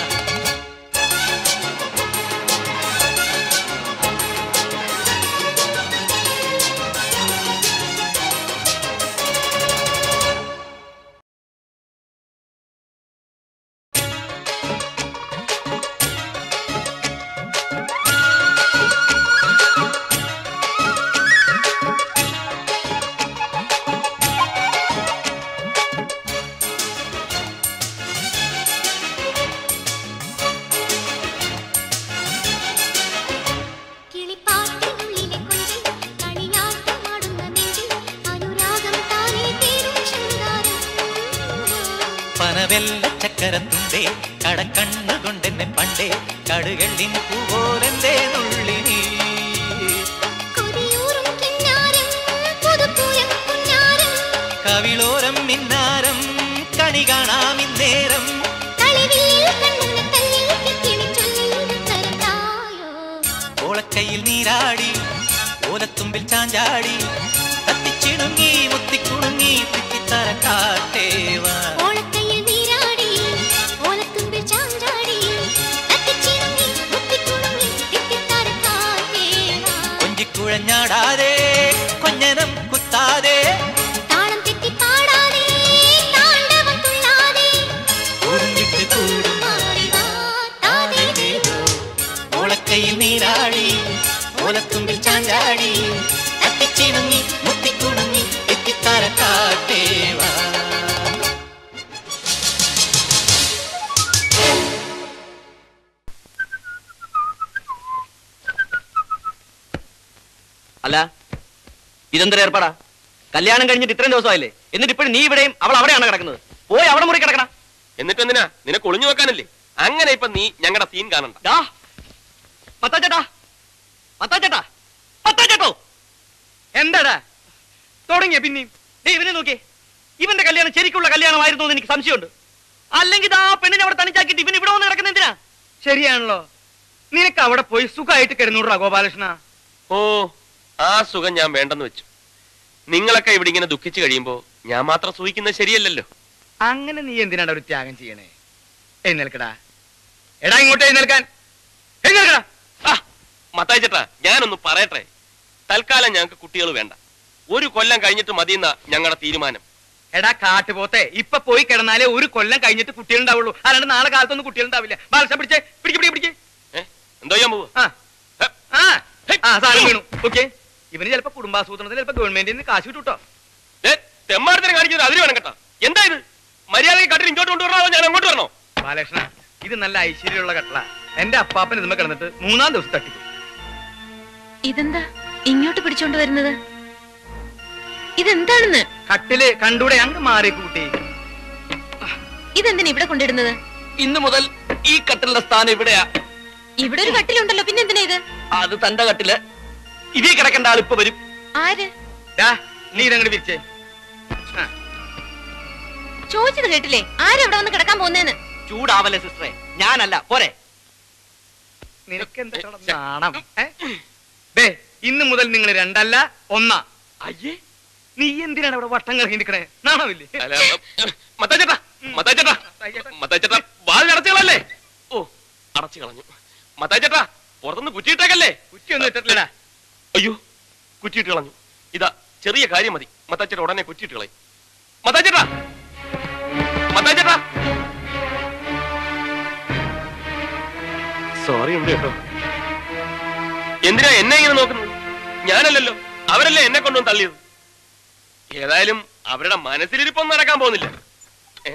കിളിപ്പാട്ടിനുള്ളിലെ കൊഞ്ചൽ കളിയാട്ടമാടുന്ന നെഞ്ചിൽ അനുരാഗം താനേ തേരും ശൃംഗാരം പനവെല്ല ചക്കരത്തുണ്ടേ കടക്കണ്ണു കൊണ്ടെന്നെ പണ്ടേ കടുകള്ളിൻ പൂവോലെന്റെ നുള്ളിനി കൊതിയൂറും കിന്നാരം പുതുപ്പൂരം പുന്നാരം കവിളോരം മിന്നാരം കണി കാണാമിന്നേരം കളിവില്ലിൽ കണ്ണുന തല്ലിൽ കിക്കിളി ചൊല്ലിൽ തരത്തായോ ഓളക്കയിൽ നീരാടി ഓലത്തുമ്പിൽ ചാഞ്ചാടി തത്തിച്ചിണുങ്ങി മുത്തിക്കുണുങ്ങി തിത്തിത്തര കാട്ടേവാ ഓളക്കയ്യിൽ നീരാടി ഓലത്തുമ്പിൽ ചാഞ്ചാടി തത്തിച്ചിണങ്ങി മുത്തിക്കുണുങ്ങി തിത്തിത്തരക്കാത്തേവാ കൊഞ്ചിക്കുഴഞ്ഞാടാതെ കൊഞ്ഞനം കുത്താതെ താളം തെറ്റി പാടാതെ താണ്ഡവം തുള്ളാതെ കൂടും കൂടും മാറിവാ താതേ ദേദോ ഓളക്കയിൽ നീരാടി ഓലത്തുമ്പിൽ ചാഞ്ചാടി തത്തിച്ചിണുങ്ങി മുത്തിക്കുണുങ്ങി എത്തിത്തര കാട്ടേവാ അല്ല ഇതെന്തൊരു ഏർപ്പാടാ കല്യാണം കഴിഞ്ഞിട്ട് ഇത്രയും ദിവസമായില്ലേ എന്നിട്ട് ഇപ്പോഴും നീ ഇവിടെയും അവൾ അവിടെയാണ് കിടക്കുന്നത് പോയി അവിടെ മുറി കിടക്കണം എന്നിട്ട് എന്തിനാ നിനക്ക് ഒളിഞ്ഞു വെക്കാനല്ലേ അങ്ങനെ ഇപ്പൊ നീ ഞങ്ങളുടെ സീൻ കാണണ്ട ദാ മത്താച്ചേട്ടാ മത്താച്ചേട്ടാ മത്താച്ചേട്ടോ എന്താടാ തുടങ്ങിയ പിന്നെയും ദേ ഇവനെ നോക്കിയേ ഇവന്റെ കല്യാണം ശരിക്കുള്ള കല്യാണമായിരുന്നു എന്ന് എനിക്ക് സംശയമുണ്ട് അല്ലെങ്കിൽ ആ പെണ്ണിനെ അവിടെ തണിച്ചാക്കിയിട്ട് ഇവൻ ഇവിടെ വന്ന് കിടക്കുന്ന എന്തിനാ ശരിയാണല്ലോ നിനക്ക് അവിടെ പോയി സുഖമായിട്ട് കിടന്നൂടാ ഗോപാലകൃഷ്ണ ഓ ആ സുഖം ഞാൻ വേണ്ടെന്ന് വെച്ചു നിങ്ങളൊക്കെ ഇവിടെ ഇങ്ങനെ ദുഃഖിച്ചു കഴിയുമ്പോ ഞാൻ മാത്രം സൂഹിക്കുന്നത് ശരിയല്ലല്ലോ അങ്ങനെ നീ എന്തിനാണ് ഒരു ത്യാഗം ചെയ്യണേ എഴുന്നേൽക്കടാ എടാ ഇങ്ങോട്ട് എഴുന്നേൽക്കാൻ എഴുന്നേൽക്കടാ ആ മത്തായി ചേട്ടാ ഞാനൊന്ന് പറയട്ടെ തൽക്കാലം ഞങ്ങൾക്ക് കുട്ടികൾ വേണ്ട ഒരു കൊല്ലം കഴിഞ്ഞിട്ട് മതിയെന്ന ഞങ്ങളുടെ തീരുമാനം എടാ കാട്ടുപോത്തെ ഇപ്പൊ പോയി കിടന്നാലേ ഒരു കൊല്ലം കഴിഞ്ഞിട്ട് കുട്ടികളുണ്ടാവുള്ളൂ അല്ലാണ്ട് നാളെ കാലത്തൊന്നും കുട്ടികളുണ്ടാവില്ല ബാലകൃഷ്ണ പിടിച്ചേ പിടിക്ക് പിടിക്ക് പിടിക്ക് ഏ ആ സാധനം വീണു ഓക്കെ ഇവന് ചിലപ്പോ കുടുംബാസൂത്രണത്തിന് ചിലപ്പോ ഗവൺമെന്റിൽ നിന്ന് കാശ് കിട്ടൂട്ടോ ദേ, തെമ്മാടത്തിന് കാണിക്കുന്നത് അതിന് വേണം കേട്ടോ എന്താ ഇത് മര്യാദയ്ക്ക് കട്ടിൽ ഇങ്ങോട്ട് കൊണ്ടുവരണോ അതോ ഞാൻ അങ്ങോട്ട് വരണോ ബാലകൃഷ്ണ ഇത് നല്ല ഐശ്വര്യമുള്ള കട്ടള എന്റെ അപ്പാപ്പൻ ഇതുമ്മ കിടന്നിട്ട് മൂന്നാം ദിവസം തട്ടിക്കും ഇതെന്താ ഇങ്ങോട്ട് പിടിച്ചോണ്ട് വരുന്നത് ഇതെന്താണെന്ന് കട്ടില് കണ്ടൂടെ അങ്ങ് മാറി കൂട്ടി ഇതെന്തിനാ ഇവിടെ കൊണ്ടിടുന്നത് ഇന്ന് മുതൽ ഈ കട്ടിലിന്റെ സ്ഥാനം ഇവിടെയാ ഇവിടെ ഒരു കട്ടിലുണ്ടല്ലോ പിന്നെ എന്തിനാ ഇത് അത് തന്റെ കട്ടില് ഇതേ കിടക്കേണ്ട ആൾ ഇപ്പൊ വരും ആര് ഡാ നീ ഇതങ്ങോട്ട് വിരിച്ചേ ആ, ചോദിച്ചത് കേട്ടില്ലേ ആരെവിടെ വന്ന് കിടക്കാൻ പോകുന്നേന്ന് ചൂടാവല്ലേ സിസ്റ്ററെ ഞാനല്ല പോരെ നിനക്ക് എന്താ ഇത്ര നാണം ഏ? ദേ ഇന്ന് മുതൽ നിങ്ങൾ രണ്ടല്ല ഒന്നാ അയ്യേ നീ എന്തിനാണ് അവിടെ വട്ടം കറങ്ങി നിൽക്കണേ നാണമില്ലേ അല്ല, മത്തായിച്ചേട്ടാ മത്തായിച്ചേട്ടാ മത്തായിച്ചേട്ടാ വാതിൽ അടച്ചുകളല്ലേ ഓ അടച്ചു കളഞ്ഞു മത്തായിച്ചേട്ടാ പുറത്തുനിന്ന് കുറ്റിയിട്ടേക്കല്ലേ കുറ്റിയൊന്നും ഇട്ടിട്ടില്ലടാ അയ്യോ കുറ്റിയിട്ട് കളഞ്ഞു ഇതാ ചെറിയ കാര്യം മതി മത്താച്ചേട്ടാ ഉടനെ കുറ്റിയിട്ട് കളയും മത്താച്ചേട്ടാ മത്താച്ചേട്ടാ സോറി ഉണ്ട് കേട്ടോ എന്തിനാ എന്നെ ഇങ്ങനെ നോക്കുന്നത് ഞാനല്ലല്ലോ അവരല്ലേ എന്നെ കൊണ്ടുവന്ന് തള്ളിയത് ഏതായാലും അവരുടെ മനസ്സിലിരിപ്പൊന്നും നടക്കാൻ പോകുന്നില്ല ഏ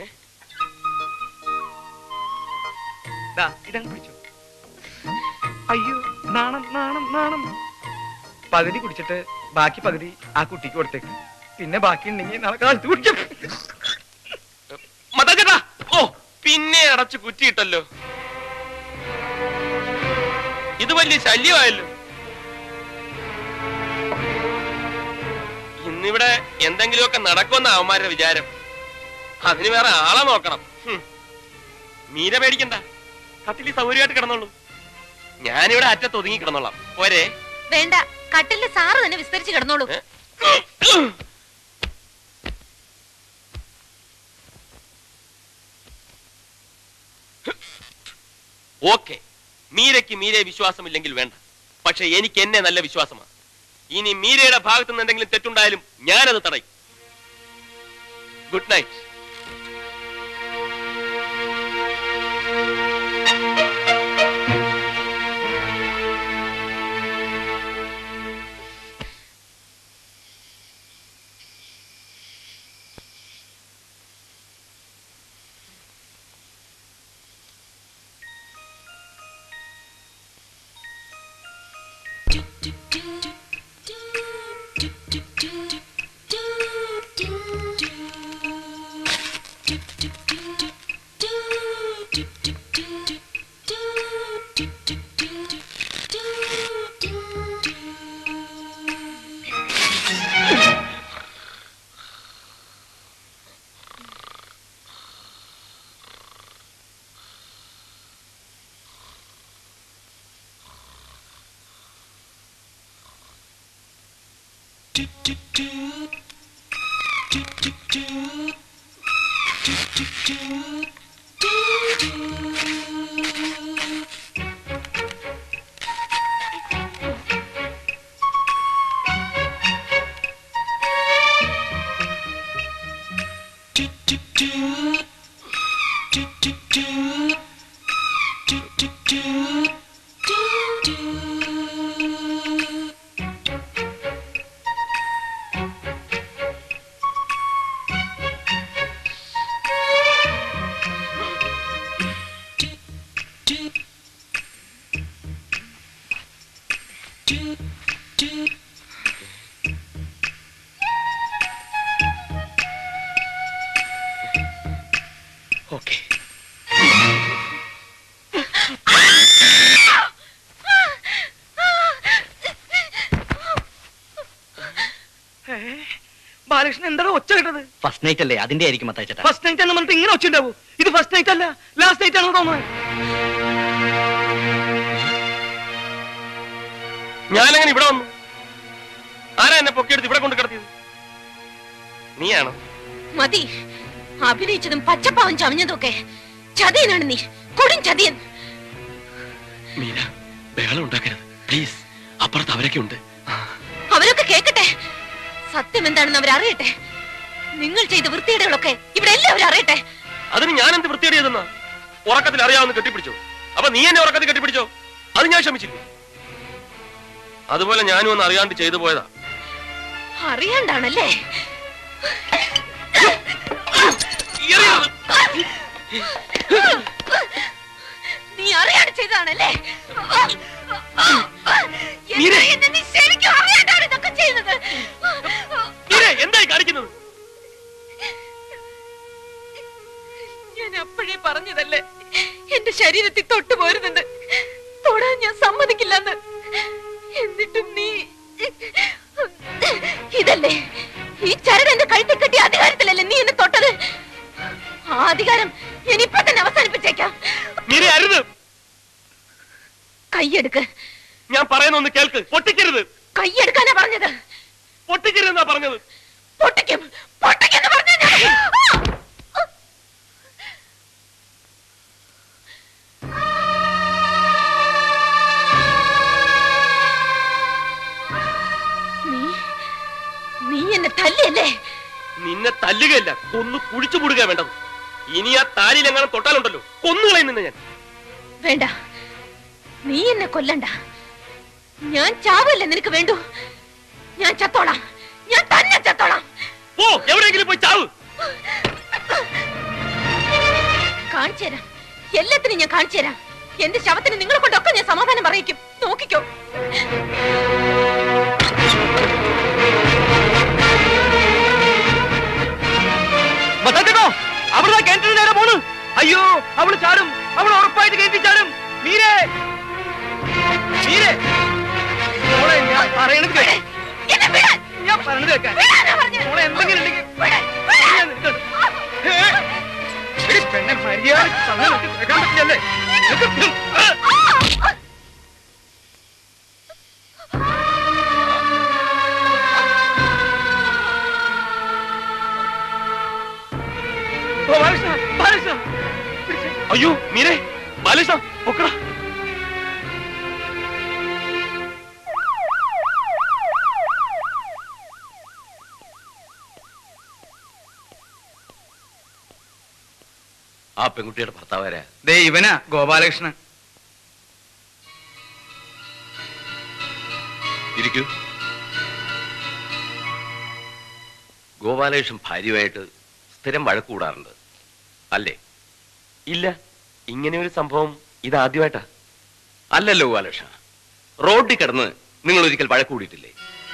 ദാ ഇതങ്ങ് പിടിച്ചോ അയ്യോ നാണം നാണം നാണം പകുതി കുടിച്ചിട്ട് ബാക്കി പകുതി ആ കുട്ടിക്ക് കൊടുത്തേക്ക് പിന്നെ ബാക്കി ഉണ്ടെങ്കിൽ നാളെ കാലത്ത് കുടിക്കും മത്താച്ചേട്ടാ ഓ പിന്നെ അടച്ചു കുറ്റിയിട്ടല്ലോ ഇത് വലിയ ശല്യമായല്ലോ ഇന്നിവിടെ എന്തെങ്കിലുമൊക്കെ നടക്കുമെന്ന അവന്മാരുടെ വിചാരം അതിന് വേറെ ആളെ നോക്കണം ഹും. മീര പേടിക്കണ്ട കത്തിലി സൗകര്യമായിട്ട് കിടന്നോളൂ ഞാനിവിടെ അറ്റത്ത് ഒതുങ്ങി കിടന്നോളാം പോരെ വേണ്ട കട്ടിലിൽ സാറ് തന്നെ വിസ്തരിച്ച് കിടന്നോളൂ ഏ? ഓക്കെ മീരയ്ക്ക് മീരയെ വിശ്വാസമില്ലെങ്കിൽ വേണ്ട പക്ഷെ എനിക്ക് എന്നെ നല്ല വിശ്വാസമാണ് ഇനി മീരയുടെ ഭാഗത്തു നിന്ന് എന്തെങ്കിലും തെറ്റുണ്ടായാലും ഞാനത് തടയും ഗുഡ് നൈറ്റ് ഓക്കെ ബാലകൃഷ്ണൻ എന്താ ഒച്ച കേട്ടത് ഫസ്റ്റ് നൈറ്റ് അല്ലേ അതിന്റെ ആയിരിക്കും മത്തായിച്ചേട്ടാ ഫസ്റ്റ് നൈറ്റ് എന്ന് പറഞ്ഞിട്ട് ഇങ്ങനെ ഒച്ച ഉണ്ടാവൂ ഇത് ഫസ്റ്റ് നൈറ്റ് അല്ല ലാസ്റ്റ് നൈറ്റ് ആണെന്ന് തോന്നുന്നത് ഞാനങ്ങനെ ഇവിടെ വന്നു ആരാ എന്നെ പൊക്കിയെടുത്ത് ഇവിടെ കൊണ്ട് കിടത്തിയത് നീയാണോ മതി അഭിനയിച്ചതും പച്ചപ്പാവം ചമഞ്ഞതൊക്കെ ചതിയനാണ് നീ കൊടും ചതിയൻ മീര ബഹളം ഉണ്ടാക്കരുത് പ്ലീസ് അപ്പുറത്ത് അവരൊക്കെ ഉണ്ട് അവരൊക്കെ കേക്കട്ടെ സത്യം എന്താണെന്ന് അവരറിയട്ടെ നിങ്ങൾ ചെയ്ത വൃത്തിയുടെകളൊക്കെ ഇവിടെ എല്ലാവരും അറിയട്ടെ അതിന് ഞാൻ എന്ത് വൃത്തിയേട് ചെയ്തെന്നാ ഉറക്കത്തിൽ അറിയാവുന്ന കെട്ടിപ്പിടിച്ചോ അപ്പൊ നീ എന്നെ ഉറക്കത്തിൽ കെട്ടിപ്പിടിച്ചോ അത് ഞാൻ ക്ഷമിച്ചില്ലേ അതുപോലെ ഞാനും ഒന്ന് അറിയാണ്ട് ചെയ്തു പോയതാ അറിയണ്ടാണല്ലേ നീ അറിയാണ്ട് ചെയ്തതാണല്ലേ എന്താ എന്നെ നീ ശരിക്കും അറിയാണ്ടാണ് ഇതൊക്കെ ചെയ്യുന്നത് എന്തായി കാണിക്കുന്നത് ഞാൻ അപ്പോഴേ പറഞ്ഞതല്ലേ എന്റെ ശരീരത്തിൽ തൊട്ടു പോരുന്നുണ്ട് തൊടാൻ ഞാൻ സമ്മതിക്കില്ലെന്ന് എന്നിട്ടും നീ ഇതല്ലേ ഈ ചരട് എന്റെ കഴുത്തിൽ കെട്ടിയ അധികാരത്തിലല്ലേ നീ എന്നെ തൊട്ടത് ആ അധികാരം ഞാൻ ഇപ്പൊ തന്നെ അവസാനിപ്പിച്ചേക്കാം മീരെ അരുത് കൈയെടുക്ക് ഞാൻ പറയുന്ന ഒന്ന് കേൾക്ക് പൊട്ടിക്കരുത് കൈയെടുക്കാനാ പറഞ്ഞത് പൊട്ടിക്കരുതെന്നാ പറഞ്ഞത് പൊട്ടിക്കും പൊട്ടിക്കെന്ന് പറഞ്ഞാ ഞാൻ- നീ നീ എന്നെ തല്ലിയല്ലേ നിന്നെ തല്ലുകയല്ല കൊന്നു കുഴിച്ചു മൂടുക വേണ്ടത് ഇനി ആ താലിയിൽ എങ്ങനെ തൊട്ടാലുണ്ടല്ലോ കൊന്നുകളയും നിന്നെ ഞാൻ വേണ്ട നീ എന്നെ കൊല്ലണ്ട ഞാൻ ചാവല്ലേ നിനക്ക് വേണ്ടു ഞാൻ ചത്തോളാം ഞാൻ തന്നെ ചത്തോളാം പോ എവിടെയെങ്കിലും പോയി ചാവ് കാണിച്ചു തരാം എല്ലാത്തിനും ഞാൻ കാണിച്ചു തരാം എന്റെ ശവത്തിന് നിങ്ങളെ കൊണ്ടൊക്കെ ഞാൻ സമാധാനം പറയിക്കും നോക്കിക്കോ മത്താച്ചേട്ടോ അവിടെ കിണറ്റിന് നേരെ പോണ് അയ്യോ അവള് ചാടും അവൾ ഉറപ്പായിട്ട് കിണറ്റി ചാടും മീരെ മീരെ മോളെ ഞാൻ പറയണത് കേക്ക്. എന്നെ വിടാൻ ഞാൻ പറയണത് കേൾക്കാൻ വിടാനാ പറഞ്ഞത്. മോളെ എന്തെങ്കിലും ഉണ്ടെങ്കിൽ വിടാൻ, വിടാൻ. ഞാൻ നിൽക്കണം. ഏ, എടി പെണ്ണെ മര്യാദയ്ക്ക് സമയം നോക്കി കേൾക്കാൻ പറ്റില്ലല്ലേ നിനക്ക് ആ. ഓ, ബാലകൃഷ്ണ, ബാലകൃഷ്ണ. അയ്യോ മീരെ ബാലേഷ പൊക്കടാ ആ പെൺകുട്ടിയുടെ ഭർത്താവാരാ ദേ ഇവനാ ഗോപാലകൃഷ്ണൻ ഇരിക്കൂ ഗോപാലകൃഷ്ണൻ ഭാര്യയുമായിട്ട് സ്ഥിരം വഴക്ക് കൂടാറുണ്ട് അല്ലേ ഇല്ല ഇങ്ങനെ ഒരു സംഭവം ഇതാദ്യമായിട്ടാ അല്ലല്ലോ ഗോപാലകൃഷ്ണ റോഡിൽ കിടന്ന് നിങ്ങൾ ഒരിക്കൽ വഴക്ക് കൂടിയിട്ടില്ലേ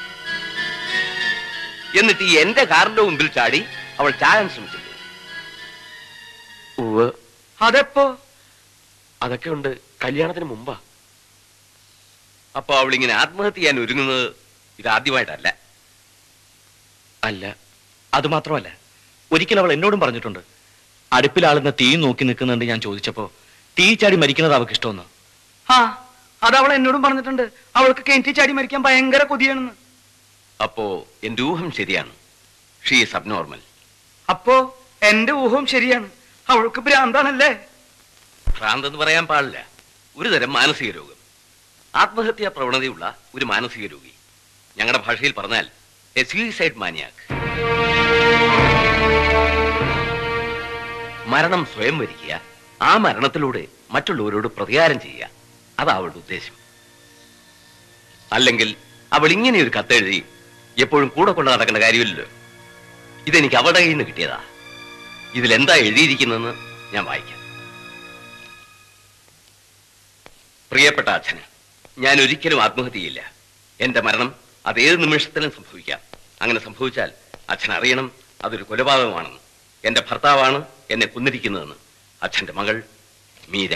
എന്നിട്ട് ഈ എന്റെ കാറിന്റെ മുമ്പിൽ ചാടി അവൾ ചാകാൻ ശ്രമിച്ചില്ലേ ഉവ് അതെപ്പോ അതൊക്കെ ഉണ്ട് കല്യാണത്തിന് മുമ്പാ അപ്പൊ അവൾ ഇങ്ങനെ ആത്മഹത്യ ചെയ്യാൻ ഒരുങ്ങുന്നത് ഇതാദ്യമായിട്ടല്ല അല്ല അത് മാത്രമല്ല ഒരിക്കൽ അവൾ എന്നോടും പറഞ്ഞിട്ടുണ്ട് അടുപ്പിലാളുന്ന തീ നോക്കി നിൽക്കുന്നുണ്ട് ഞാൻ ചോദിച്ചപ്പോ തീ ചാടി മരിക്കുന്നത് അവൾക്ക് ഇഷ്ടമെന്ന് ആ അത് അവൾ എന്നോടും പറഞ്ഞിട്ടുണ്ട് അവൾക്ക് കിണറ്റി ചാടി മരിക്കാൻ ഭയങ്കര കൊതിയാണെന്ന് അപ്പോ എന്റെ ഊഹം ശരിയാണ് ഷീ ഈസ് അബ്നോർമൽ അപ്പോ എന്റെ ഊഹവും ശരിയാണ് അവൾക്ക് ഭ്രാന്താണല്ലേ ഭ്രാന്ത് എന്ന് പറയാൻ പാടില്ല ഒരു തരം മാനസിക രോഗം ആത്മഹത്യാ പ്രവണതയുള്ള ഒരു മാനസിക രോഗി ഞങ്ങളുടെ ഭാഷയിൽ പറഞ്ഞാൽ എ സൂയിസൈഡ് മാനിയാക്ക് മരണം സ്വയം വരിക്കുക ആ മരണത്തിലൂടെ മറ്റുള്ളവരോട് പ്രതികാരം ചെയ്യുക അതാ അവളുടെ ഉദ്ദേശം അല്ലെങ്കിൽ അവൾ ഇങ്ങനെ ഒരു കത്തെഴുതി എപ്പോഴും കൂടെ കൊണ്ട് നടക്കേണ്ട കാര്യമില്ലല്ലോ ഇതെനിക്ക് അവളുടെ കയ്യിൽ നിന്ന് കിട്ടിയതാ ഇതിലെന്താ എഴുതിയിരിക്കുന്നതെന്ന് ഞാൻ വായിക്കാം പ്രിയപ്പെട്ട അച്ഛന് ഞാൻ ഒരിക്കലും ആത്മഹത്യ ചെയ്യില്ല എന്റെ മരണം അത് ഏത് നിമിഷത്തിലും സംഭവിക്കാം അങ്ങനെ സംഭവിച്ചാൽ അച്ഛൻ അറിയണം അതൊരു കൊലപാതകമാണെന്ന് എന്റെ ഭർത്താവാണ് എന്നെ കൊന്നിരിക്കുന്നതെന്ന് അച്ഛന്റെ മകൾ മീര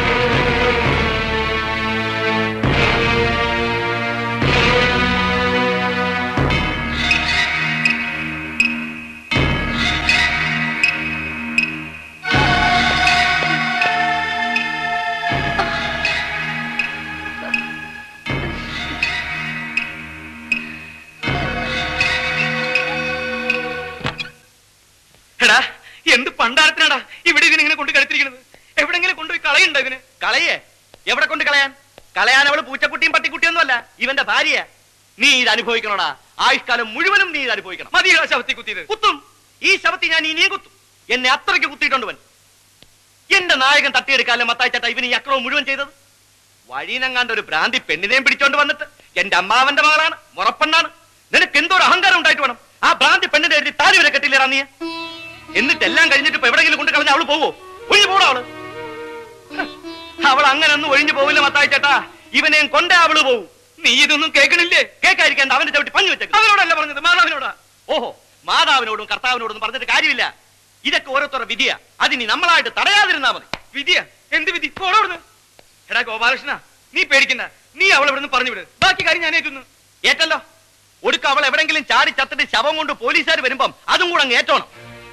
എടാ എന്ത് പണ്ടാരത്തിനാടാ ഇവിടെ ഇതിനിങ്ങനെ കൊണ്ട് കളിത്തിരിക്കുന്നത് എവിടെങ്കിലും കൊണ്ടുപോയി കളയുണ്ടോ ഇതിന് കളയേ എവിടെ കൊണ്ട് കളയാൻ കളയാൻ അവള് പൂച്ചക്കുട്ടിയും പട്ടിക്കുട്ടിയൊന്നും അല്ല ഇവന്റെ ഭാര്യ നീ ഇത് അനുഭവിക്കണോടാ ആയുഷ്കാലം മുഴുവനും നീ ഇത് അനുഭവിക്കണം മതിയോ ശവത്തി കുത്തിയത് കുത്തും ഈ ശവത്തിൽ ഞാൻ ഇനിയും കുത്തും എന്നെ അത്രയ്ക്ക് കുത്തിയിട്ടുണ്ട് വൻ എന്റെ നായകൻ തട്ടിയെടുക്കാല്ലേ മത്തായിച്ചേട്ടാ ഇവന് ഈ അക്രമം മുഴുവൻ ചെയ്തത് വഴിയിനെങ്ങാണ്ട് ഒരു ഭ്രാന്തി പെണ്ണിനെയും പിടിച്ചോണ്ട് വന്നിട്ട് എന്റെ അമ്മാവന്റെ മകളാണ് മുറപ്പെണ്ണാണ് നിനക്ക് എന്തോ ഒരു അഹങ്കാരം ഉണ്ടായിട്ട് വേണം ആ ഭ്രാന്തി പെണ്ണിന്റെ എഴുതി താലി വരെ കെട്ടില്ലേറാ നീ എന്നിട്ട് എല്ലാം കഴിഞ്ഞിട്ട് ഇപ്പൊ എവിടെയെങ്കിലും കൊണ്ട് കളഞ്ഞ അവള് പോവോ ഒഴിഞ്ഞു പോടാ അവള് ഹ്, അവൾ അങ്ങനെ ഒന്നും ഒഴിഞ്ഞു പോവില്ല മത്തായി ചേട്ടാ ഇവനെയും കൊണ്ടേ അവള് പോവും നീ ഇതൊന്നും കേൾക്കണില്ലേ കേൾക്കാതിരിക്കാൻ അവന്റെ ചവിട്ടി പഞ്ഞു വെച്ചേക്കും അവനോടല്ല പറഞ്ഞത് മാതാവിനോടാ ഓഹോ മാതാവിനോടും കർത്താവിനോടും പറഞ്ഞിട്ട് കാര്യമില്ല ഇതൊക്കെ ഓരോരുത്തരുടെ വിധിയാ അതിനി നമ്മളായിട്ട് തടയാതിരുന്നാ മതി വിധിയാ എന്ത് വിധി പോടവിടുന്ന് എടാ ഗോപാലകൃഷ്ണ നീ പേടിക്കണ്ട നീ അവളെ ഇവിടുന്ന് പറഞ്ഞു വിട് ബാക്കി കാര്യം ഞാൻ ഏറ്റുന്നു ഏറ്റല്ലോ ഒടുക്ക അവൾ എവിടെങ്കിലും ചാടി ചത്തിട്ട് ശവം കൊണ്ട് പോലീസുകാർ വരുമ്പം അതും കൂടെ അങ്ങ് ഏറ്റോണം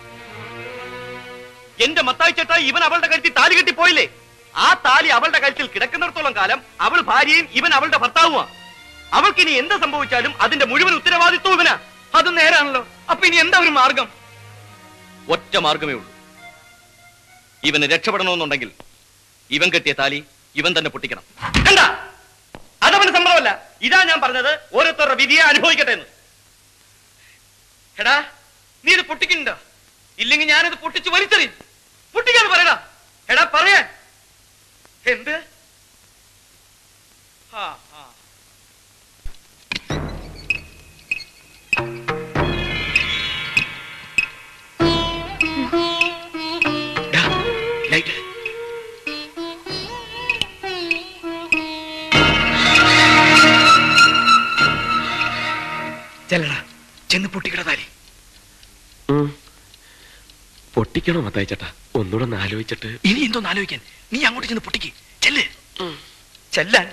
എന്റെ മത്തായി ചേട്ടാ ഇവൻ അവളുടെ കഴുത്തിൽ താലി കെട്ടി പോയില്ലേ ആ താലി അവളുടെ കഴുത്തിൽ കിടക്കുന്നിടത്തോളം കാലം അവൾ ഭാര്യയും ഇവൻ അവളുടെ ഭർത്താവുമാ അവൾക്ക് ഇനി എന്ത് സംഭവിച്ചാലും അതിന്റെ മുഴുവൻ ഉത്തരവാദിത്വം ഇവനാ അത് നേരാണല്ലോ അപ്പൊ ഇനി എന്താ ഒരു മാർഗം ഒറ്റ മാർഗമേ ഉള്ളൂ ഇവന് രക്ഷപ്പെടണമെന്നുണ്ടെങ്കിൽ ഇവൻ കെട്ടിയ താലി ഇവൻ തന്നെ പൊട്ടിക്കണം കണ്ട അതവന് സമ്മതമല്ല ഇതാ ഞാൻ പറഞ്ഞത് ഓരോരുത്തരുടെ വിധിയെ അനുഭവിക്കട്ടെ എന്ന് എടാ നീ ഇത് പൊട്ടിക്കുന്നുണ്ടോ ഇല്ലെങ്കിൽ ഞാനിത് പൊട്ടിച്ച് വലിച്ചെറിയും പൊട്ടിക്കാന്ന് പറയടാ എടാ പറയാൻ എന്ത് ആ ആ ലൈറ്റ് ചെല്ലടാ ചെന്ന് പൊട്ടിക്കട താലി പൊട്ടിക്കണോ മത്തായി ചേട്ടാ ഒന്നുകൂടെ ഒന്ന് ആലോചിച്ചിട്ട് ഇനി എന്തോന്ന് ആലോചിക്കാൻ നീ അങ്ങോട്ട് ചെന്ന് പൊട്ടിക്ക് ചെല്ല് ചെല്ലാൻ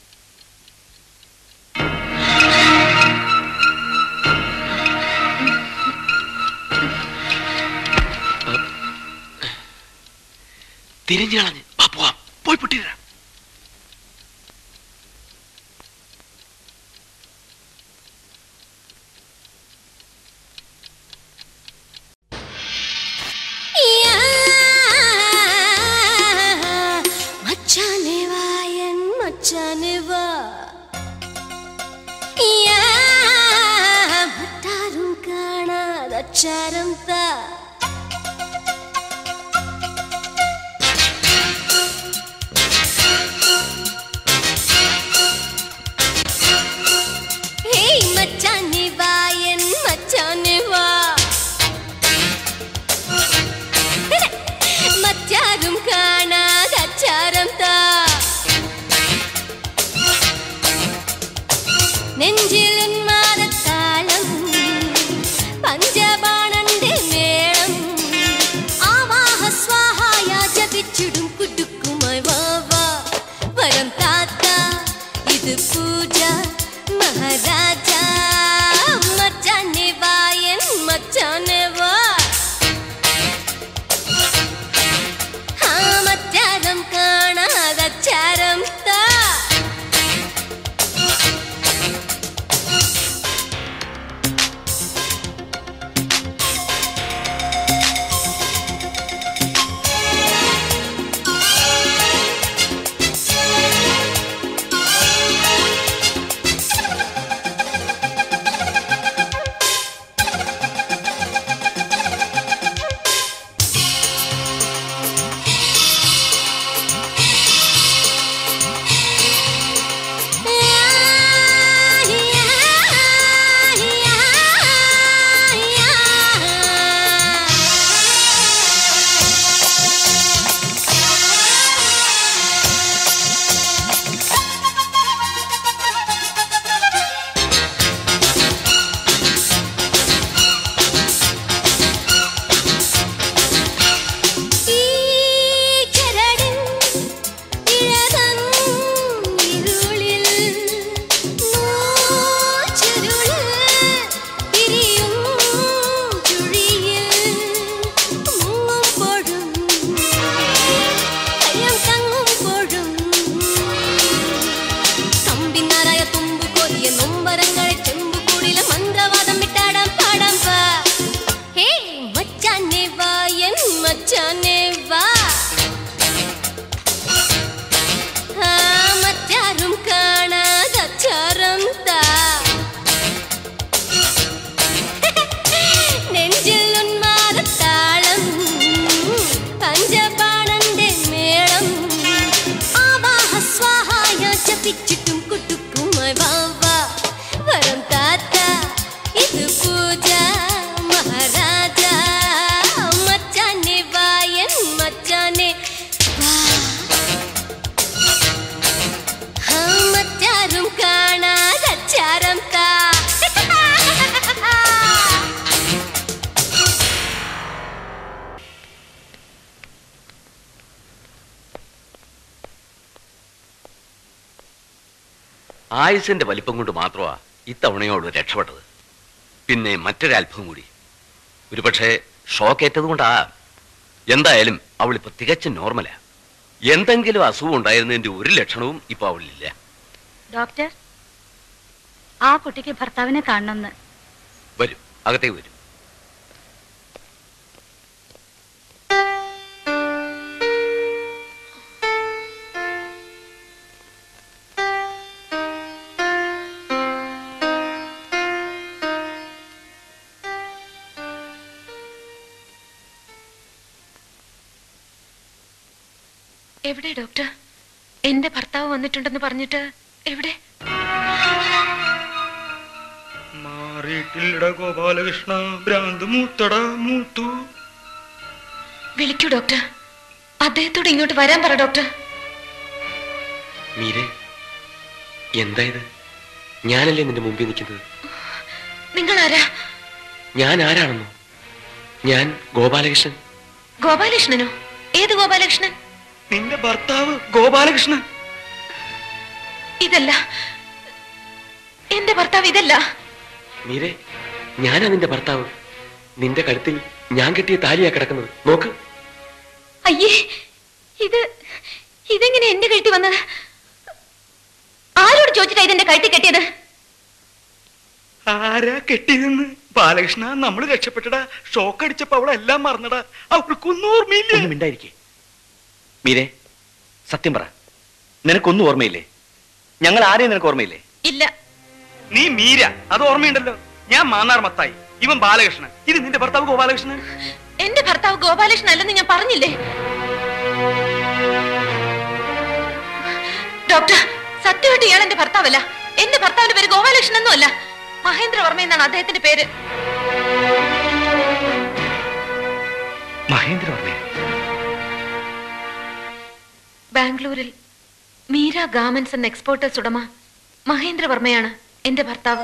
തിരിഞ്ഞു കളഞ്ഞ് വാ പോവാം പോയി പൊട്ടിരാ മച്ചാനെ വായൻ മച്ചാനെ വാ യാ, മറ്റാരും കാണാതച്ചാരം താ ഹേയ് മച്ചാനെ വായൻ മച്ചാനെ വാ മറ്റാരും കാണാതച്ചാരം താ നെഞ്ചിൽ ഉന്മാദത്താളം പഞ്ചബാണന്റെ മേളം ആവാഹ സ്വാഹായ ജപിച്ചിടും കുടുക്കുമായി വാവാ വരം താത്ത ഇത് പൂജ മഹാരാജ മച്ചാനെ വായൻ മച്ചാനെ വാ ആ മറ്റാരം കാണാതച്ചാരം താ ആയുസിന്റെ വലിപ്പം കൊണ്ട് മാത്രമാ ഇത്തവണയോട് രക്ഷപ്പെട്ടത് പിന്നെ മറ്റൊരത്ഭുതം കൂടി ഒരുപക്ഷെ ഷോക്കേറ്റത് കൊണ്ടാ എന്തായാലും അവളിപ്പോ തികച്ചും നോർമലാ എന്തെങ്കിലും അസുഖം ഉണ്ടായിരുന്നതിന്റെ ഒരു ലക്ഷണവും ഇപ്പൊ അവളിലില്ല ഡോക്ടർ ആ കുട്ടിക്ക് ഭർത്താവിനെ കാണണമെന്ന് വരും അകത്തേക്ക് വരും എവിടെ ഡോക്ടർ എന്റെ ഭർത്താവ് വന്നിട്ടുണ്ടെന്ന് പറഞ്ഞിട്ട് എവിടെ മാറിയിട്ടില്ലട ഗോപാലകൃഷ്ണ ഭ്രാന്ത് മൂത്തട മൂത്തു വിളിക്കൂ ഡോക്ടർ അദ്ദേഹത്തോട് ഇങ്ങോട്ട് വരാൻ പറ ഡോക്ടർ മീരെ എന്താ ഇത് ഞാനല്ലേ നിന്റെ മുമ്പിൽ നിൽക്കുന്നത് നിങ്ങൾ ആരാ ഞാൻ ആരാണെന്നോ ഞാൻ ഗോപാലകൃഷ്ണൻ ഗോപാലകൃഷ്ണനോ ഏത് ഗോപാലകൃഷ്ണൻ നിന്റെ ഭർത്താവ് ഗോപാലകൃഷ്ണൻ ഇതല്ല എന്റെ ഭർത്താവ് ഇതല്ല മീരെ ഞാനാ നിന്റെ ഭർത്താവ് നിന്റെ കഴുത്തിൽ ഞാൻ കെട്ടിയ താലിയാ കിടക്കുന്നത് നോക്ക് അയ്യേ ഇത് ഇതെങ്ങനെ എന്റെ കഴുത്തി വന്നത് ആരോട് ചോദിച്ചിട്ടാ ഇതെന്റെ കഴുത്തി കെട്ടിയത് ആരാ കെട്ടിയതെന്ന് ബാലകൃഷ്ണ നമ്മൾ രക്ഷപ്പെട്ടടാ ഷോക്ക് അടിച്ചപ്പോ അവളെല്ലാം മറന്നടാ അവൾക്കൊന്നും ഓർമ്മയില്ല ഒന്നും മിണ്ടായിരിക്കേ മീരെ സത്യം പറ നിനക്കൊന്നും ഓർമ്മയില്ലേ ഞങ്ങൾ ആരെയും നിനക്ക് ഓർമ്മയില്ലേ ഇല്ല നീ മീര അത് ഓർമ്മയുണ്ടല്ലോ ഞാൻ മാന്നാർ മത്തായി ഇവൻ ബാലകൃഷ്ണൻ ഇത് നിന്റെ ഭർത്താവ് ഗോപാലകൃഷ്ണൻ എന്റെ ഭർത്താവ് ഗോപാലകൃഷ്ണൻ അല്ലെന്ന് ഞാൻ പറഞ്ഞില്ലേ ഡോക്ടർ സത്യമായിട്ട് ഇയാൾ എന്റെ ഭർത്താവല്ല എന്റെ ഭർത്താവിന്റെ പേര് ഗോപാലകൃഷ്ണൻ ഒന്നും അല്ല മഹേന്ദ്രവർമ്മ എന്നാണ് അദ്ദേഹത്തിന്റെ പേര് മഹേന്ദ്രവർമ്മ ബാംഗ്ലൂരിൽ മീര ഗാർമെന്റ്സ് എന്ന എക്സ്പോർട്ടേഴ്സ് ഉടമ മഹേന്ദ്രവർമ്മയാണ് എന്റെ ഭർത്താവ്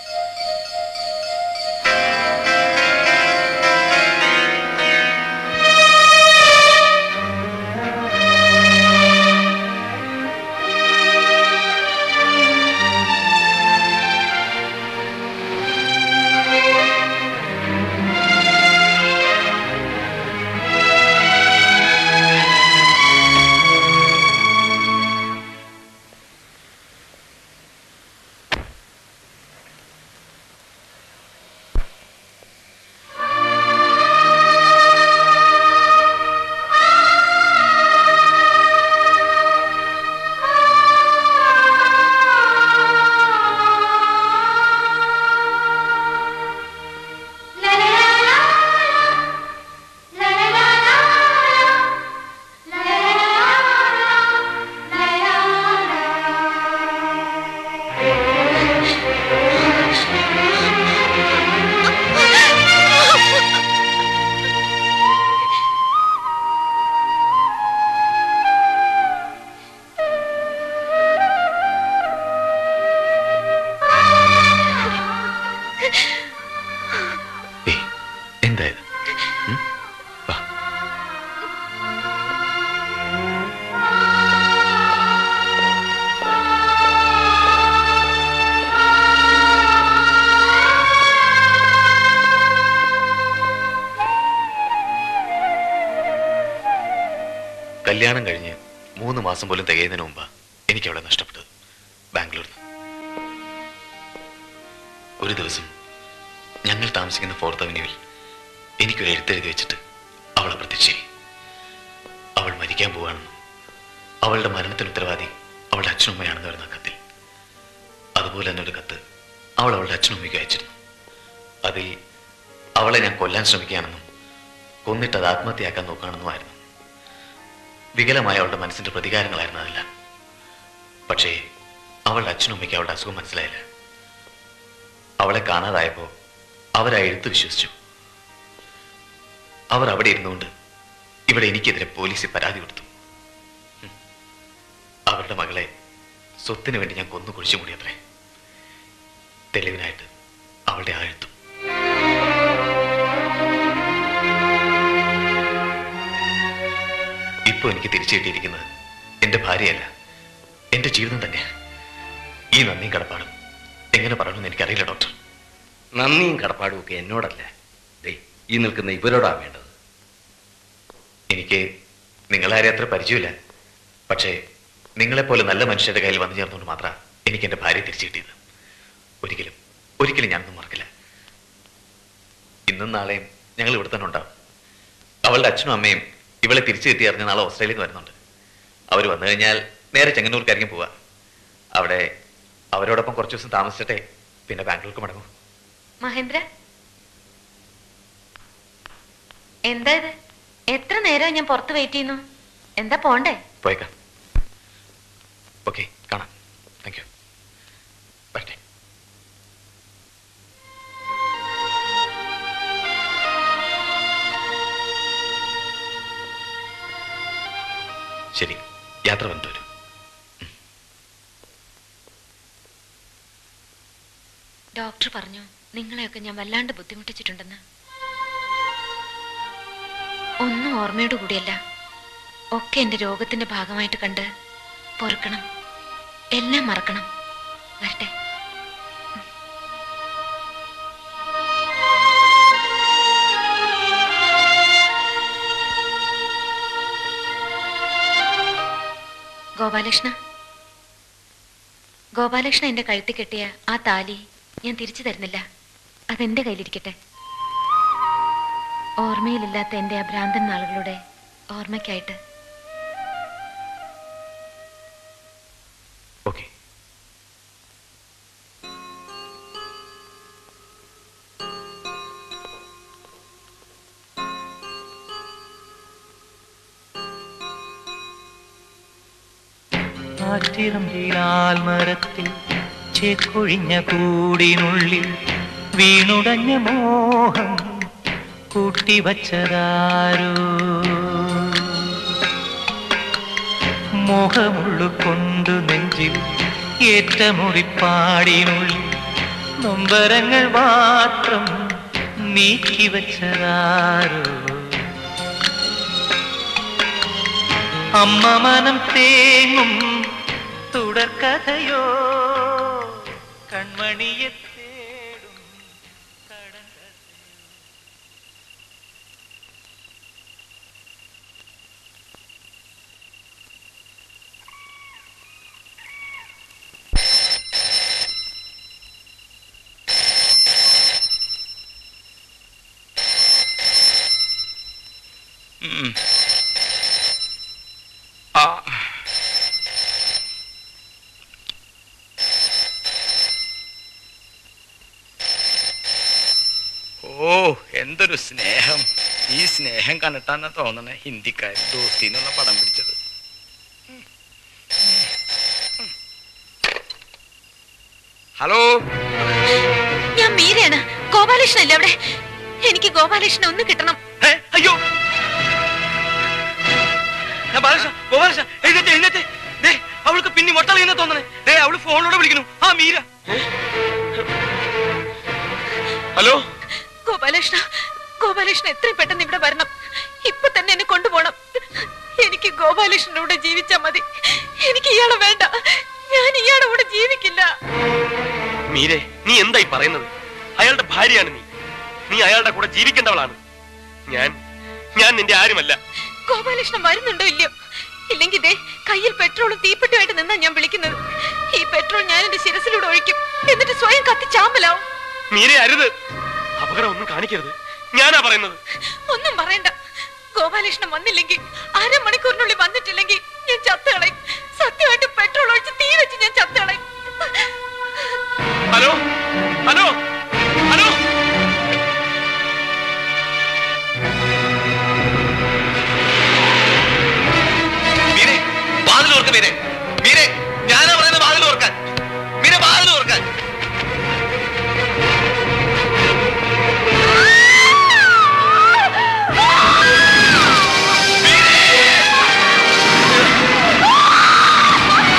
എന്താ ഇത് ഉം? വാ. കല്യാണം കഴിഞ്ഞ് മൂന്ന് മാസം പോലും തികയുന്നതിന് മുമ്പാ എനിക്ക് അവളെ നഷ്ടപ്പെട്ടത് ബാംഗ്ലൂരിൽ നിന്ന് ഒരു ദിവസം ഞങ്ങൾ താമസിക്കുന്ന ഫോർത്ത് അവന്യൂവിൽ എനിക്കൊരു എഴുത്തെഴുതി വെച്ചിട്ട് അവൾ അപ്രത്യക്ഷയായി അവൾ മരിക്കാൻ പോവാണെന്നും അവളുടെ മരണത്തിന് ഉത്തരവാദി അവളുടെ അച്ഛനും അമ്മയാണെന്ന് വരുന്ന കത്തിൽ അതുപോലെ തന്നെ ഒരു കത്ത് അവൾ അവളുടെ അച്ഛനും അമ്മയ്ക്ക് അയച്ചിരുന്നു അതിൽ അവളെ ഞാൻ കൊല്ലാൻ ശ്രമിക്കുകയാണെന്നും കൊന്നിട്ട് അത് ആത്മഹത്യയാക്കാൻ നോക്കുകയാണെന്നുമായിരുന്നു വികലമായ അവളുടെ മനസ്സിന്റെ പ്രതികാരങ്ങളായിരുന്നു അതെല്ലാം പക്ഷേ അവളുടെ അച്ഛനും അമ്മയ്ക്ക് അവളുടെ അസുഖം മനസ്സിലായില്ല അവളെ കാണാതായപ്പോൾ അവരാ എഴുത്ത് വിശ്വസിച്ചു അവർ അവിടെ ഇരുന്നുകൊണ്ട് ഇവിടെ എനിക്കെതിരെ പോലീസിൽ പരാതി കൊടുത്തു ഉം. അവരുടെ മകളെ സ്വത്തിന് വേണ്ടി ഞാൻ കൊന്നു കുഴിച്ചു മൂടിയത്രേ തെളിവിനായിട്ട് അവളുടെ ആഴ്ത്തും ഇപ്പൊ എനിക്ക് തിരിച്ചു കിട്ടിയിരിക്കുന്നത് എന്റെ ഭാര്യയല്ല എന്റെ ജീവിതം തന്നെയാ ഈ നന്ദിയും കടപ്പാടും എങ്ങനെ പറയണമെന്ന് എനിക്കറിയില്ല ഡോക്ടർ നന്ദിയും കടപ്പാടും ഒക്കെ എന്നോടല്ല ദേ ഈ നിൽക്കുന്ന ഇവരോടാ വേണ്ടത് എനിക്ക് നിങ്ങളാരെ അത്ര പരിചയമില്ല പക്ഷേ നിങ്ങളെപ്പോലെ നല്ല മനുഷ്യരുടെ കയ്യിൽ വന്നു ചേർന്നുകൊണ്ട് മാത്രമാണ് എനിക്ക് എൻ്റെ ഭാര്യയെ തിരിച്ചു കിട്ടിയത് ഒരിക്കലും ഒരിക്കലും ഞാനൊന്നും മറക്കില്ല ഇന്നും നാളെയും ഞങ്ങൾ ഇവിടെ തന്നെ ഉണ്ടാവും അവളുടെ അച്ഛനും അമ്മയും ഇവളെ തിരിച്ചു കിട്ടി അറിഞ്ഞ നാളെ ഓസ്ട്രേലിയയിൽ നിന്ന് വരുന്നുണ്ട് അവർ വന്നു കഴിഞ്ഞാൽ നേരെ ചെങ്ങന്നൂർക്കായിരിക്കും പോവാ അവിടെ അവരോടൊപ്പം കുറച്ച് ദിവസം താമസിച്ചിട്ടെ പിന്നെ ബാംഗ്ലൂർക്ക് മടങ്ങും മഹേന്ദ്ര എന്താ ഇത് എത്ര നേരം ഞാൻ പുറത്ത് വെയിറ്റ് ചെയ്യുന്നു എന്താ പോണ്ടേ പോയേക്കാം ഓക്കെ കാണാം താങ്ക് യു വരട്ടെ ശരി യാത്ര വന്നിട്ട് വരും ഡോക്ടർ പറഞ്ഞു നിങ്ങളെയൊക്കെ ഞാൻ വല്ലാണ്ട് ബുദ്ധിമുട്ടിച്ചിട്ടുണ്ടെന്ന് ഒന്നും ഓർമ്മയോട് കൂടിയല്ല ഒക്കെ എന്റെ രോഗത്തിന്റെ ഭാഗമായിട്ട് കണ്ട് പൊറുക്കണം എല്ലാം മറക്കണം വരട്ടെ ഗോപാലകൃഷ്ണ ഗോപാലകൃഷ്ണ എന്റെ കഴുത്തി കെട്ടിയ ആ താലി ഞാൻ തിരിച്ചു തരുന്നില്ല അതെന്റെ കയ്യിലിരിക്കട്ടെ ഓർമ്മയിലില്ലാത്ത എന്റെ ആ ഭ്രാന്തൻ നാളുകളുടെ ഓർമ്മയ്ക്കായിട്ട് ഓക്കെ ആറ്റിറമ്പിലാൽ മരത്തിൽ ചേക്കൊഴിഞ്ഞ കൂടിനുള്ളിൽ വീണുടഞ്ഞ മോഹം കൂട്ടിവച്ചതാരോ മോഹമുള്ളു കൊണ്ടു നെഞ്ചിൽ ഏറ്റമുറിപ്പാടിനുള്ളിൽ നൊമ്പരങ്ങൾ മാത്രം നീക്കിവച്ചതാരോ അമ്മ മനം തേങ്ങും തുടർക്കഥയോ കൺമണിയെ തേടും കടങ്കഥയോ ഓ എന്തൊരു സ്നേഹം ഈ സ്നേഹം കണ്ടിട്ടാന്നാ തോന്നണേ ഹിന്ദിക്കാർ ദോസ്തി എന്നുള്ള പടം പിടിച്ചത് ഹലോ ഞാൻ മീരയാണ് ഗോപാലകൃഷ്ണൻ അല്ലേ അവിടെ എനിക്ക് ഗോപാലകൃഷ്ണൻ ഒന്ന് കിട്ടണം ഏ, അയ്യോ ഞാൻ ബാലകൃഷ്ണ ഗോപാലകൃഷ്ണ എഴുന്നേറ്റ് എഴുന്നേറ്റ് ദേ അവൾക്ക് പിന്നെ മൊട്ടളിയെന്ന് തോന്നണേ ദേ അവള് ഫോണിലൂടെ വിളിക്കുന്നു ആ മീര ഹലോ ഗോപാലകൃഷ്ണ ഗോപാലകൃഷ്ണൻ എത്രയും പെട്ടെന്ന് ഇവിടെ വരണം ഇപ്പൊ തന്നെ എന്നെ കൊണ്ടുപോകണം എനിക്ക് ഗോപാലകൃഷ്ണന്റെ കൂടെ ജീവിച്ചാ മതി എനിക്ക് ഇയാളെ വേണ്ട ഞാൻ ഇയാളുടെ കൂടെ ജീവിക്കില്ല മീരെ നീ എന്തായി പറയുന്നത് അയാളുടെ ഭാര്യയാണ് നീ നീ അയാളുടെ കൂടെ ജീവിക്കേണ്ടവളാണ് ഞാൻ ഞാൻ നിന്റെ ആരുമല്ല ഗോപാലകൃഷ്ണൻ വരുന്നുണ്ടോ ഇല്ലയോ ഇല്ലെങ്കിൽ ദേ കയ്യിൽ പെട്രോളും തീപ്പെട്ടുമായിട്ട് നിന്നാ ഞാൻ വിളിക്കുന്നത് ഈ പെട്രോൾ ഞാൻ എന്റെ ശിരസിലൂടെ ഒഴിക്കും എന്നിട്ട് സ്വയം കത്തി ചാമ്പലാവും മീരെ അരുത് അപകടം ഒന്നും കാണിക്കരുത് ഞാനാ പറയുന്നത് ഒന്നും പറയണ്ട ഗോപാലകൃഷ്ണൻ വന്നില്ലെങ്കിൽ അരമണിക്കൂറിനുള്ളിൽ വന്നിട്ടില്ലെങ്കിൽ ഞാൻ ചത്തുകളയും സത്യമായിട്ട് പെട്രോൾ ഒഴിച്ച് തീ വെച്ച് ഞാൻ ചത്തുകളയും ഹലോ ഹലോ ഹലോ മീരെ വാതിൽ ഓർക്ക മീരെ മീരെ ഞാനാ പറയുന്നത് വാതിൽ ഓർക്കാൻ മീരെ വാതിൽ ഓർക്കാൻ ആ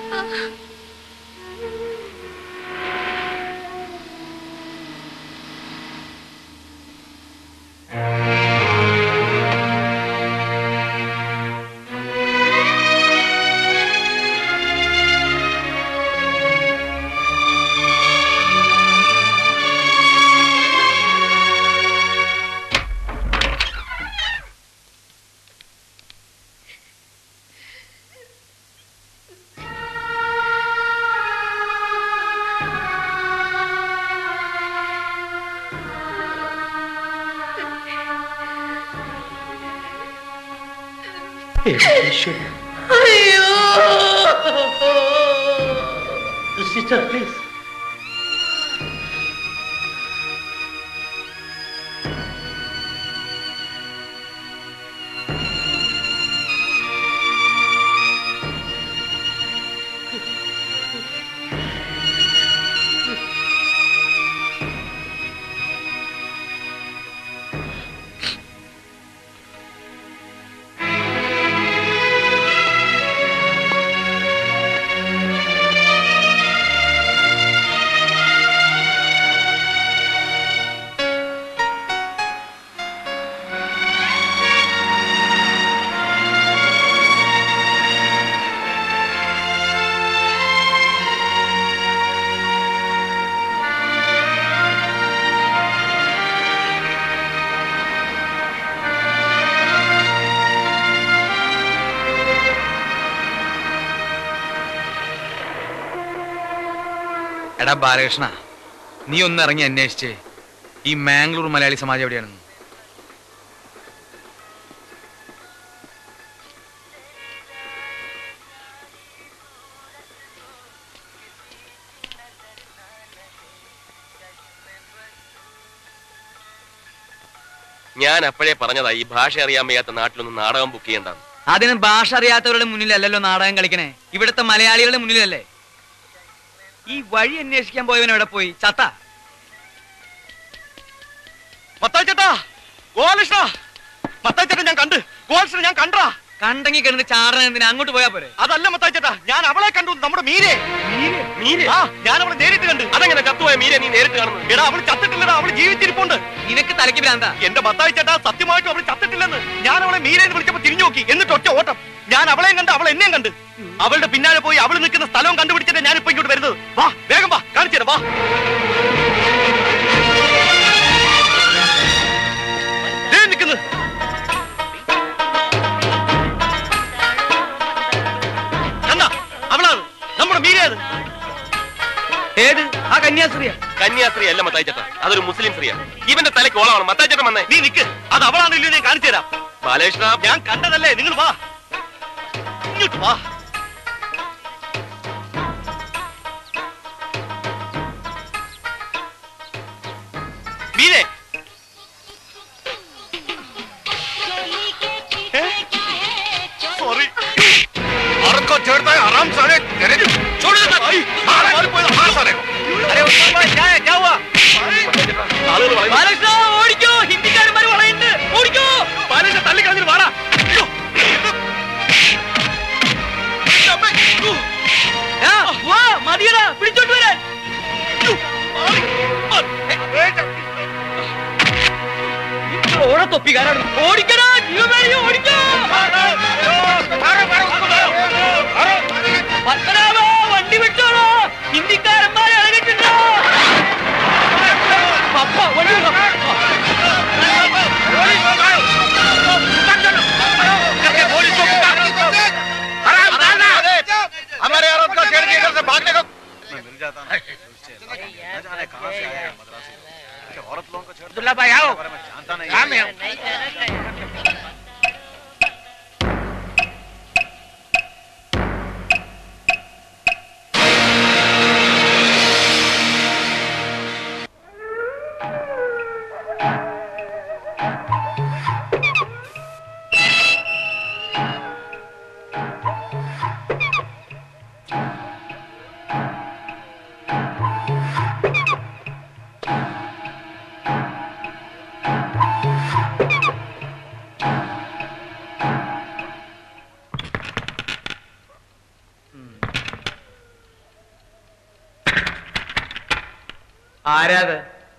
അയ്യോ സിസ്റ്റർ പ്ലീസ് എടാ ബാലകൃഷ്ണ നീ ഒന്ന് ഇറങ്ങി അന്വേഷിച്ചേ ഈ മാംഗ്ലൂർ മലയാളി സമാജം എവിടെയാണെന്ന് ഞാൻ അപ്പോഴേ പറഞ്ഞതാ ഈ ഭാഷ അറിയാൻ വയ്യാത്ത നാട്ടിലൊന്നും നാടകം ബുക്ക് ചെയ്യണ്ടാന്ന് അതിന് ഭാഷ അറിയാത്തവരുടെ മുന്നിലല്ലല്ലോ നാടകം കളിക്കണേ ഇവിടുത്തെ മലയാളികളുടെ മുന്നിലല്ലേ ഈ വഴി അന്വേഷിക്കാൻ പോയവൻ എവിടെ പോയി ചത്ത മത്തായിച്ചേട്ടാ ഗോപാലകൃഷ്ണ മത്തായിച്ചേട്ടൻ ഞാൻ കണ്ട് ഗോപാലകൃഷ്ണൻ ഞാൻ കണ്ടാ കണ്ടെങ്കിൽ കിടന്ന് ചാടന എന്തിനാ അങ്ങോട്ട് പോയാ പോരെ അതല്ല മത്തായിച്ചേട്ടാ ഞാൻ അവളെ കണ്ടു നമ്മുടെ മീരെ മീരെ ആ ഞാൻ അവളെ നേരിട്ട് കണ്ട് അതെങ്ങനെ ചത്തുപോയ മീരെ നീ നേരിട്ട് കാണുന്നത് എടാ അവൾ ചത്തിട്ടില്ലടാ അവൾ ജീവിച്ചിരിപ്പുണ്ട് നിനക്ക് തലയ്ക്ക് ഭ്രാന്താ എന്റെ മത്തായിച്ചേട്ടാ സത്യമായിട്ടും അവൾ ചത്തിട്ടില്ലെന്ന് ഞാൻ അവളെ മീരെന്ന് വിളിച്ചപ്പോ തിരിഞ്ഞു നോക്കി എന്നിട്ട് ഒറ്റ ഓട്ടം ഞാൻ അവളെയും കണ്ട് അവൾ എന്നെയും കണ്ട് അവളുടെ പിന്നാലെ പോയി അവൾ നിൽക്കുന്ന സ്ഥലവും കണ്ടുപിടിച്ചിട്ട് ഞാൻ ഇപ്പൊ ഇങ്ങോട്ട് വരുന്നത് വാ വേഗം വാ കാണിച്ചു വാ ദേ നിൽക്കുന്നു കണ്ട അവളാണ് നമ്മുടെ മീരയത് ഏത് ആ കന്യാസ്ത്രീയ കന്യാസ്ത്രീ അല്ല മത്തായിച്ചേട്ട അതൊരു മുസ്ലിം സ്ത്രീയാ ഇവന്റെ തലയ്ക്ക് ഓളമാണ് മത്തായിച്ചേട്ടൻ വന്നേ നീ നിക്ക് അത് അവളാണ് ഇല്ലയോ ഞാൻ കാണിച്ചു തരാം ബാലകൃഷ്ണ ഞാൻ കണ്ടതല്ലേ നിങ്ങൾ വാ ഇങ്ങോട്ട് വാ മീനെ सॉरी और को छेड़ता है आराम साले तेरे जो छोड़ देता भाई मार मार कोई मार साले को अरे उस्मान भाई क्या है क्या हुआ ആളുകൾ വളയുന്നു. ബാലകൃഷ്ണ ഓടിക്കോ ഹിന്ദിക്കാരന്മാർ വളയുണ്ട് ഓടിക്കോ ബാലകൃഷ്ണൻ തള്ളി കളഞ്ഞിട്ട് വാടാ അയ്യോ. ആ, വാ മതിയടാ പിടിച്ചോണ്ട് വരാൻ ഓടെ തൊപ്പിക്കാരാണ് ഓടിക്കടാ ജീവമേടിയോ ഓടിക്കോ പത്മനാഭ വണ്ടി വിട്ടോളോ ഹിന്ദിക്കാരന്മാരെ ഇറങ്ങിട്ടുണ്ടോ പപ്പ വണ്ടി വിടോ. हमारे औरत को छेड़ के इधर से भागने को मिल जाता ना न जाने कहाँ से आया है मद्रासी अच्छा, औरत लोगों को छेड़ अब्दुल्ला भाई आओ बारे में जानता नहीं काम है ആരാത്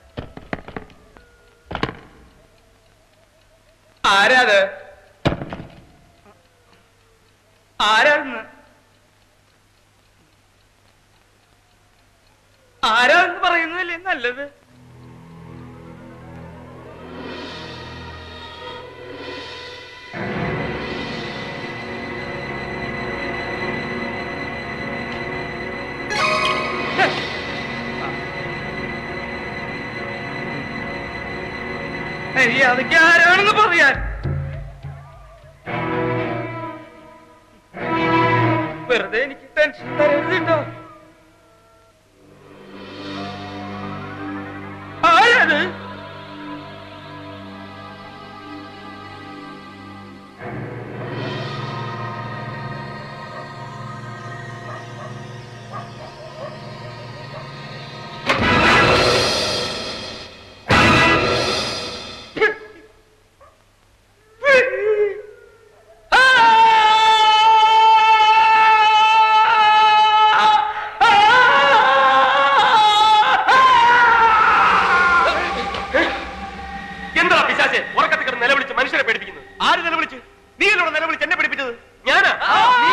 ആരാത് ആരാന്ന് ആരാന്ന് പറയുന്നതല്ലേ നല്ലത് ഏയ്, അതൊക്കെ ആരാണെന്ന് പറയാൻ വെറുതെ എനിക്ക് ടെൻഷൻ തരരുത് കേട്ടോ ആരാത് എന്താ പിശാചെ ഉറക്കത്തിൽ കിടന്ന് നിലവിളിച്ച് മനുഷ്യരെ പേടിപ്പിക്കുന്നത് ആര് നിലവിളിച്ച് നീ എന്നോട് നിലവിളിച്ച് എന്നെ പേടിപ്പിച്ചത് ഞാനാ നീ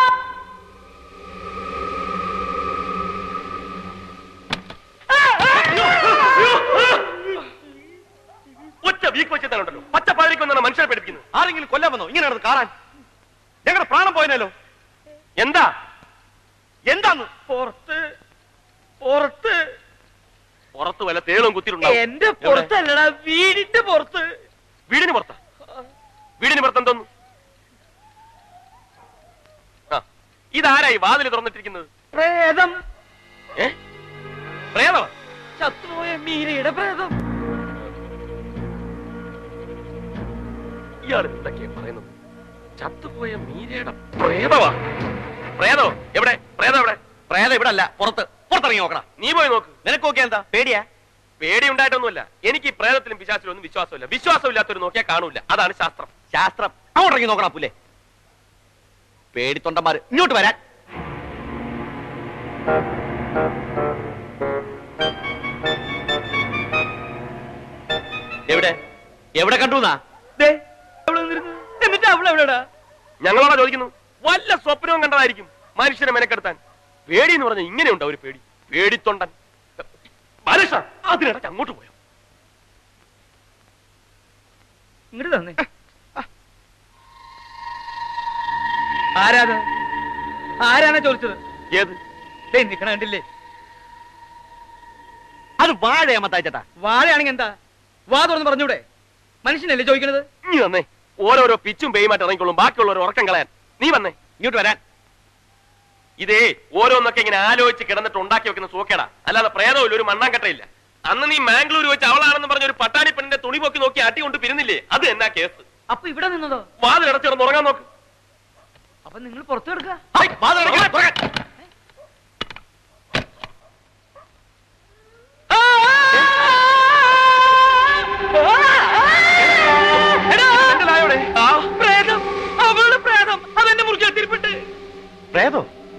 ഒറ്റ വീക്ക് വെച്ചിട്ടുണ്ടല്ലോ പച്ച പാതിരിക്ക് വന്നാണ് മനുഷ്യരെ പേടിപ്പിക്കുന്നത് ആരെങ്കിലും കൊല്ലാൻ വന്നോ ഇങ്ങനെ നടന്ന് കാണാൻ ഞങ്ങളുടെ പ്രാണം പോയനല്ലോ എന്താ എന്താന്ന് പുറത്ത് പുറത്ത് പുറത്ത് വല്ല തേളും കുത്തിയിട്ടുണ്ടാവും എന്റെ പുറത്തല്ലടാ വീടിന്റെ പുറത്ത് വീടിന് പുറത്താ വീടിന് പുറത്ത് എന്തോന്നു ആ ഇതാരായി വാതിൽ തുറന്നിട്ടിരിക്കുന്നത് പ്രേതം ഏ പ്രേതം ചത്തുപോയ മീരയുടെ പ്രേതം ഇയാൾ എന്തൊക്കെയാ പറയുന്നത് ചത്തുപോയ മീരയുടെ പ്രേതമാ പ്രേതോ എവിടെ പ്രേതം എവിടെ പ്രേതം ഇവിടെ അല്ല പുറത്ത് പുറത്തിറങ്ങി നോക്കണം നീ പോയി നോക്ക് നിനക്ക് നോക്കിയാ എന്താ പേടിയാ പേടി ഉണ്ടായിട്ടൊന്നുമില്ല എനിക്ക് ഈ പ്രേതത്തിലും പിശാച്ചിലും ഒന്നും വിശ്വാസമില്ല വിശ്വാസമില്ലാത്തൊരു നോക്കിയാൽ കാണൂല അതാണ് ശാസ്ത്രം ശാസ്ത്രം അങ്ങോട്ട് ഇറങ്ങി നോക്കണം പുല്ലേ പേടിത്തൊണ്ടന്മാര് ഇങ്ങോട്ട് വരാൻ എവിടെ എവിടെ കണ്ടു ദേ, അവള് വന്നിരുന്നു. എന്നിട്ട് അവൾ എവിടെടാ ഞങ്ങളോടാ ചോദിക്കുന്നു വല്ല സ്വപ്നവും കണ്ടതായിരിക്കും മനുഷ്യനെ മെനക്കെടുത്താൻ പേടി എന്ന് പറഞ്ഞാൽ ഇങ്ങനെയുണ്ടോ ഒരു പേടി പേടിത്തൊണ്ടൻ മനുഷ്യ അതിനിടയ്ക്ക് അങ്ങോട്ട് പോയോ ഇങ്ങോട്ട് തന്നെ ആരാത് ആരാണ് ചോദിച്ചത് ഏത് ദേ നിക്കണ കണ്ടില്ലേ അത് വാഴയമ്മത്തായിച്ചേട്ടാ വാഴയാണെങ്കിൽ എന്താ വാ തുറന്ന് പറഞ്ഞൂടെ മനുഷ്യനല്ലേ ചോദിക്കണത് നീ വന്നേ ഓരോരോ പിച്ചും പേയുമായിട്ട് ഇറങ്ങിക്കൊള്ളും ബാക്കിയുള്ളവർ ഉറക്കം കളയാൻ നീ വന്നേ ഇങ്ങോട്ട് വരാൻ ഇതേ ഓരോന്നൊക്കെ ഇങ്ങനെ ആലോചിച്ച് കിടന്നിട്ട് ഉണ്ടാക്കി വെക്കുന്ന സൂക്കേടാ അല്ലാതെ പ്രേതമില്ല ഒരു മണ്ണാങ്കട്ടയില്ല അന്ന് നീ മാംഗ്ലൂർ വെച്ച് അവളാണെന്ന് പറഞ്ഞ ഒരു പട്ടാണി പെണ്ണിന്റെ തുണി പൊക്കി നോക്കി അട്ടി കൊണ്ട് പിരുന്നില്ലേ അത് എന്നാ കേസ് അപ്പൊ ഇവിടെ നിന്നതോ വാതിലടച്ച് കിടന്ന് ഉറങ്ങാൻ നോക്ക് അപ്പൊ നിങ്ങൾ പുറത്തു കിടക്കുക ഹൈ, വാതിലടയ്ക്ക്, തുറക്കാൻ. പ്രേതം അവളുടെ പ്രേതം അതെന്നെ മുറിച്ച് തിരിപ്പിട്ട് പ്രേതോ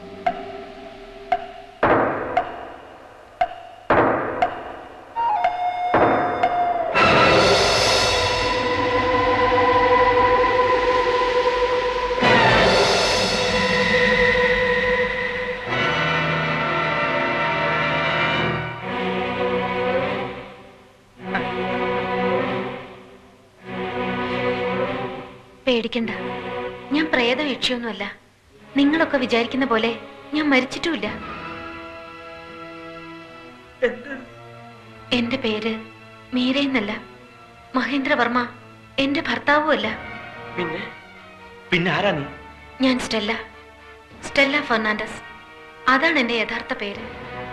പേടിക്കണ്ട ഞാൻ പ്രേത യക്ഷിയൊന്നുമല്ല നിങ്ങളൊക്കെ വിചാരിക്കുന്ന പോലെ ഞാൻ മരിച്ചിട്ടുമില്ല എന്റെ പേര് മീരയെന്നല്ല മഹേന്ദ്രവർമ്മ എന്റെ ഭർത്താവുമല്ല പിന്നെ പിന്നെ ആരാ നീ ഞാൻ സ്റ്റെല്ല സ്റ്റെല്ല ഫെർണാണ്ടസ് അതാണ് എന്റെ യഥാർത്ഥ പേര്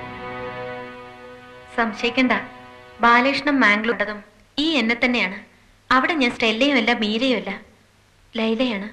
സംശയിക്കണ്ട ബാലകൃഷ്ണൻ മാംഗ്ലൂർണ്ടതും ഈ എന്നെ തന്നെയാണ് അവിടെ ഞാൻ സ്റ്റെല്ലയും അല്ല മീരയും അല്ല ലൈലയാണ്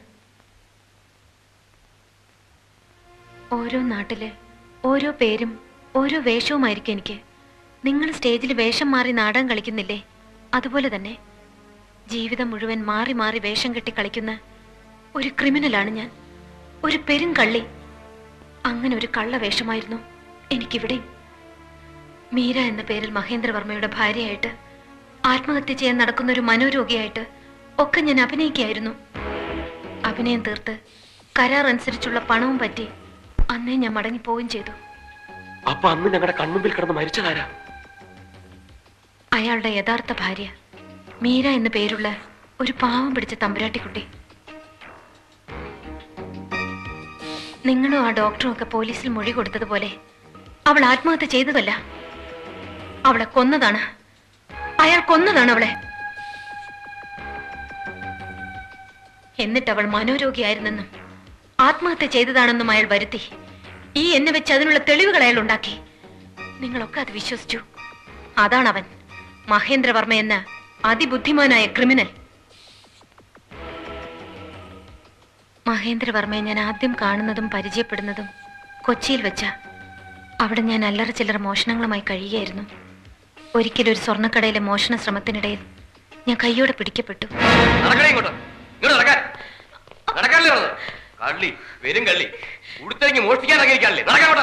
ഓരോ നാട്ടില് ഓരോ പേരും ഓരോ വേഷവുമായിരിക്കും എനിക്ക് നിങ്ങൾ സ്റ്റേജിൽ വേഷം മാറി നാടകം കളിക്കുന്നില്ലേ അതുപോലെ തന്നെ ജീവിതം മുഴുവൻ മാറി മാറി വേഷം കെട്ടി കളിക്കുന്ന ഒരു ക്രിമിനലാണ് ഞാൻ ഒരു പെരും കള്ളി അങ്ങനെ ഒരു കള്ള വേഷമായിരുന്നു എനിക്കിവിടെ മീര എന്ന പേരിൽ മഹേന്ദ്രവർമ്മയുടെ ഭാര്യയായിട്ട് ആത്മഹത്യ ചെയ്യാൻ നടക്കുന്ന ഒരു മനോരോഗിയായിട്ട് ഒക്കെ ഞാൻ അഭിനയിക്കുകയായിരുന്നു അഭിനയം തീർത്ത് കരാർ അനുസരിച്ചുള്ള പണവും പറ്റി അന്നേ ഞാൻ മടങ്ങിപ്പോവുകയും ചെയ്തു അപ്പൊ അന്ന് ഞങ്ങളുടെ കൺമുമ്പിൽ കിടന്ന് മരിച്ചതാരാ അയാളുടെ യഥാർത്ഥ ഭാര്യ മീര എന്ന പേരുള്ള ഒരു പാവം പിടിച്ച തമ്പുരാട്ടിക്കുട്ടി നിങ്ങളും ആ ഡോക്ടറും ഒക്കെ പോലീസിൽ മൊഴി കൊടുത്തതുപോലെ അവൾ ആത്മഹത്യ ചെയ്തതല്ല അവളെ കൊന്നതാണ് അയാൾ കൊന്നതാണ് അവളെ എന്നിട്ട് അവൾ മനോരോഗിയായിരുന്നെന്നും ആത്മഹത്യ ചെയ്തതാണെന്നും അയാൾ വരുത്തി ഈ എന്നെ വെച്ച് അതിനുള്ള തെളിവുകൾ അയാൾ ഉണ്ടാക്കി നിങ്ങളൊക്കെ അത് വിശ്വസിച്ചു അതാണ് അവൻ മഹേന്ദ്രവർമ്മ എന്ന അതിബുദ്ധിമാനായ ക്രിമിനൽ മഹേന്ദ്രവർമ്മയെ ഞാൻ ആദ്യം കാണുന്നതും പരിചയപ്പെടുന്നതും കൊച്ചിയിൽ വെച്ച അവിടെ ഞാൻ അല്ലറ ചില്ലറ മോഷണങ്ങളുമായി കഴിയുകയായിരുന്നു ഒരിക്കലും ഒരു സ്വർണ്ണക്കടയിലെ മോഷണ ശ്രമത്തിനിടയിൽ ഞാൻ കൈയോടെ പിടിക്കപ്പെട്ടു നടക്കണേ ഇങ്ങോട്ട് ഇങ്ങോട്ട് നടക്കാൻ നടക്കാനല്ലേ പറഞ്ഞത് കള്ളി വരും കള്ളി ഉടുത്തെങ്കിൽ മോഷ്ടിക്കാൻ ഇറങ്ങിയിരിക്കാനല്ലേ നടക്കാവട്ടെ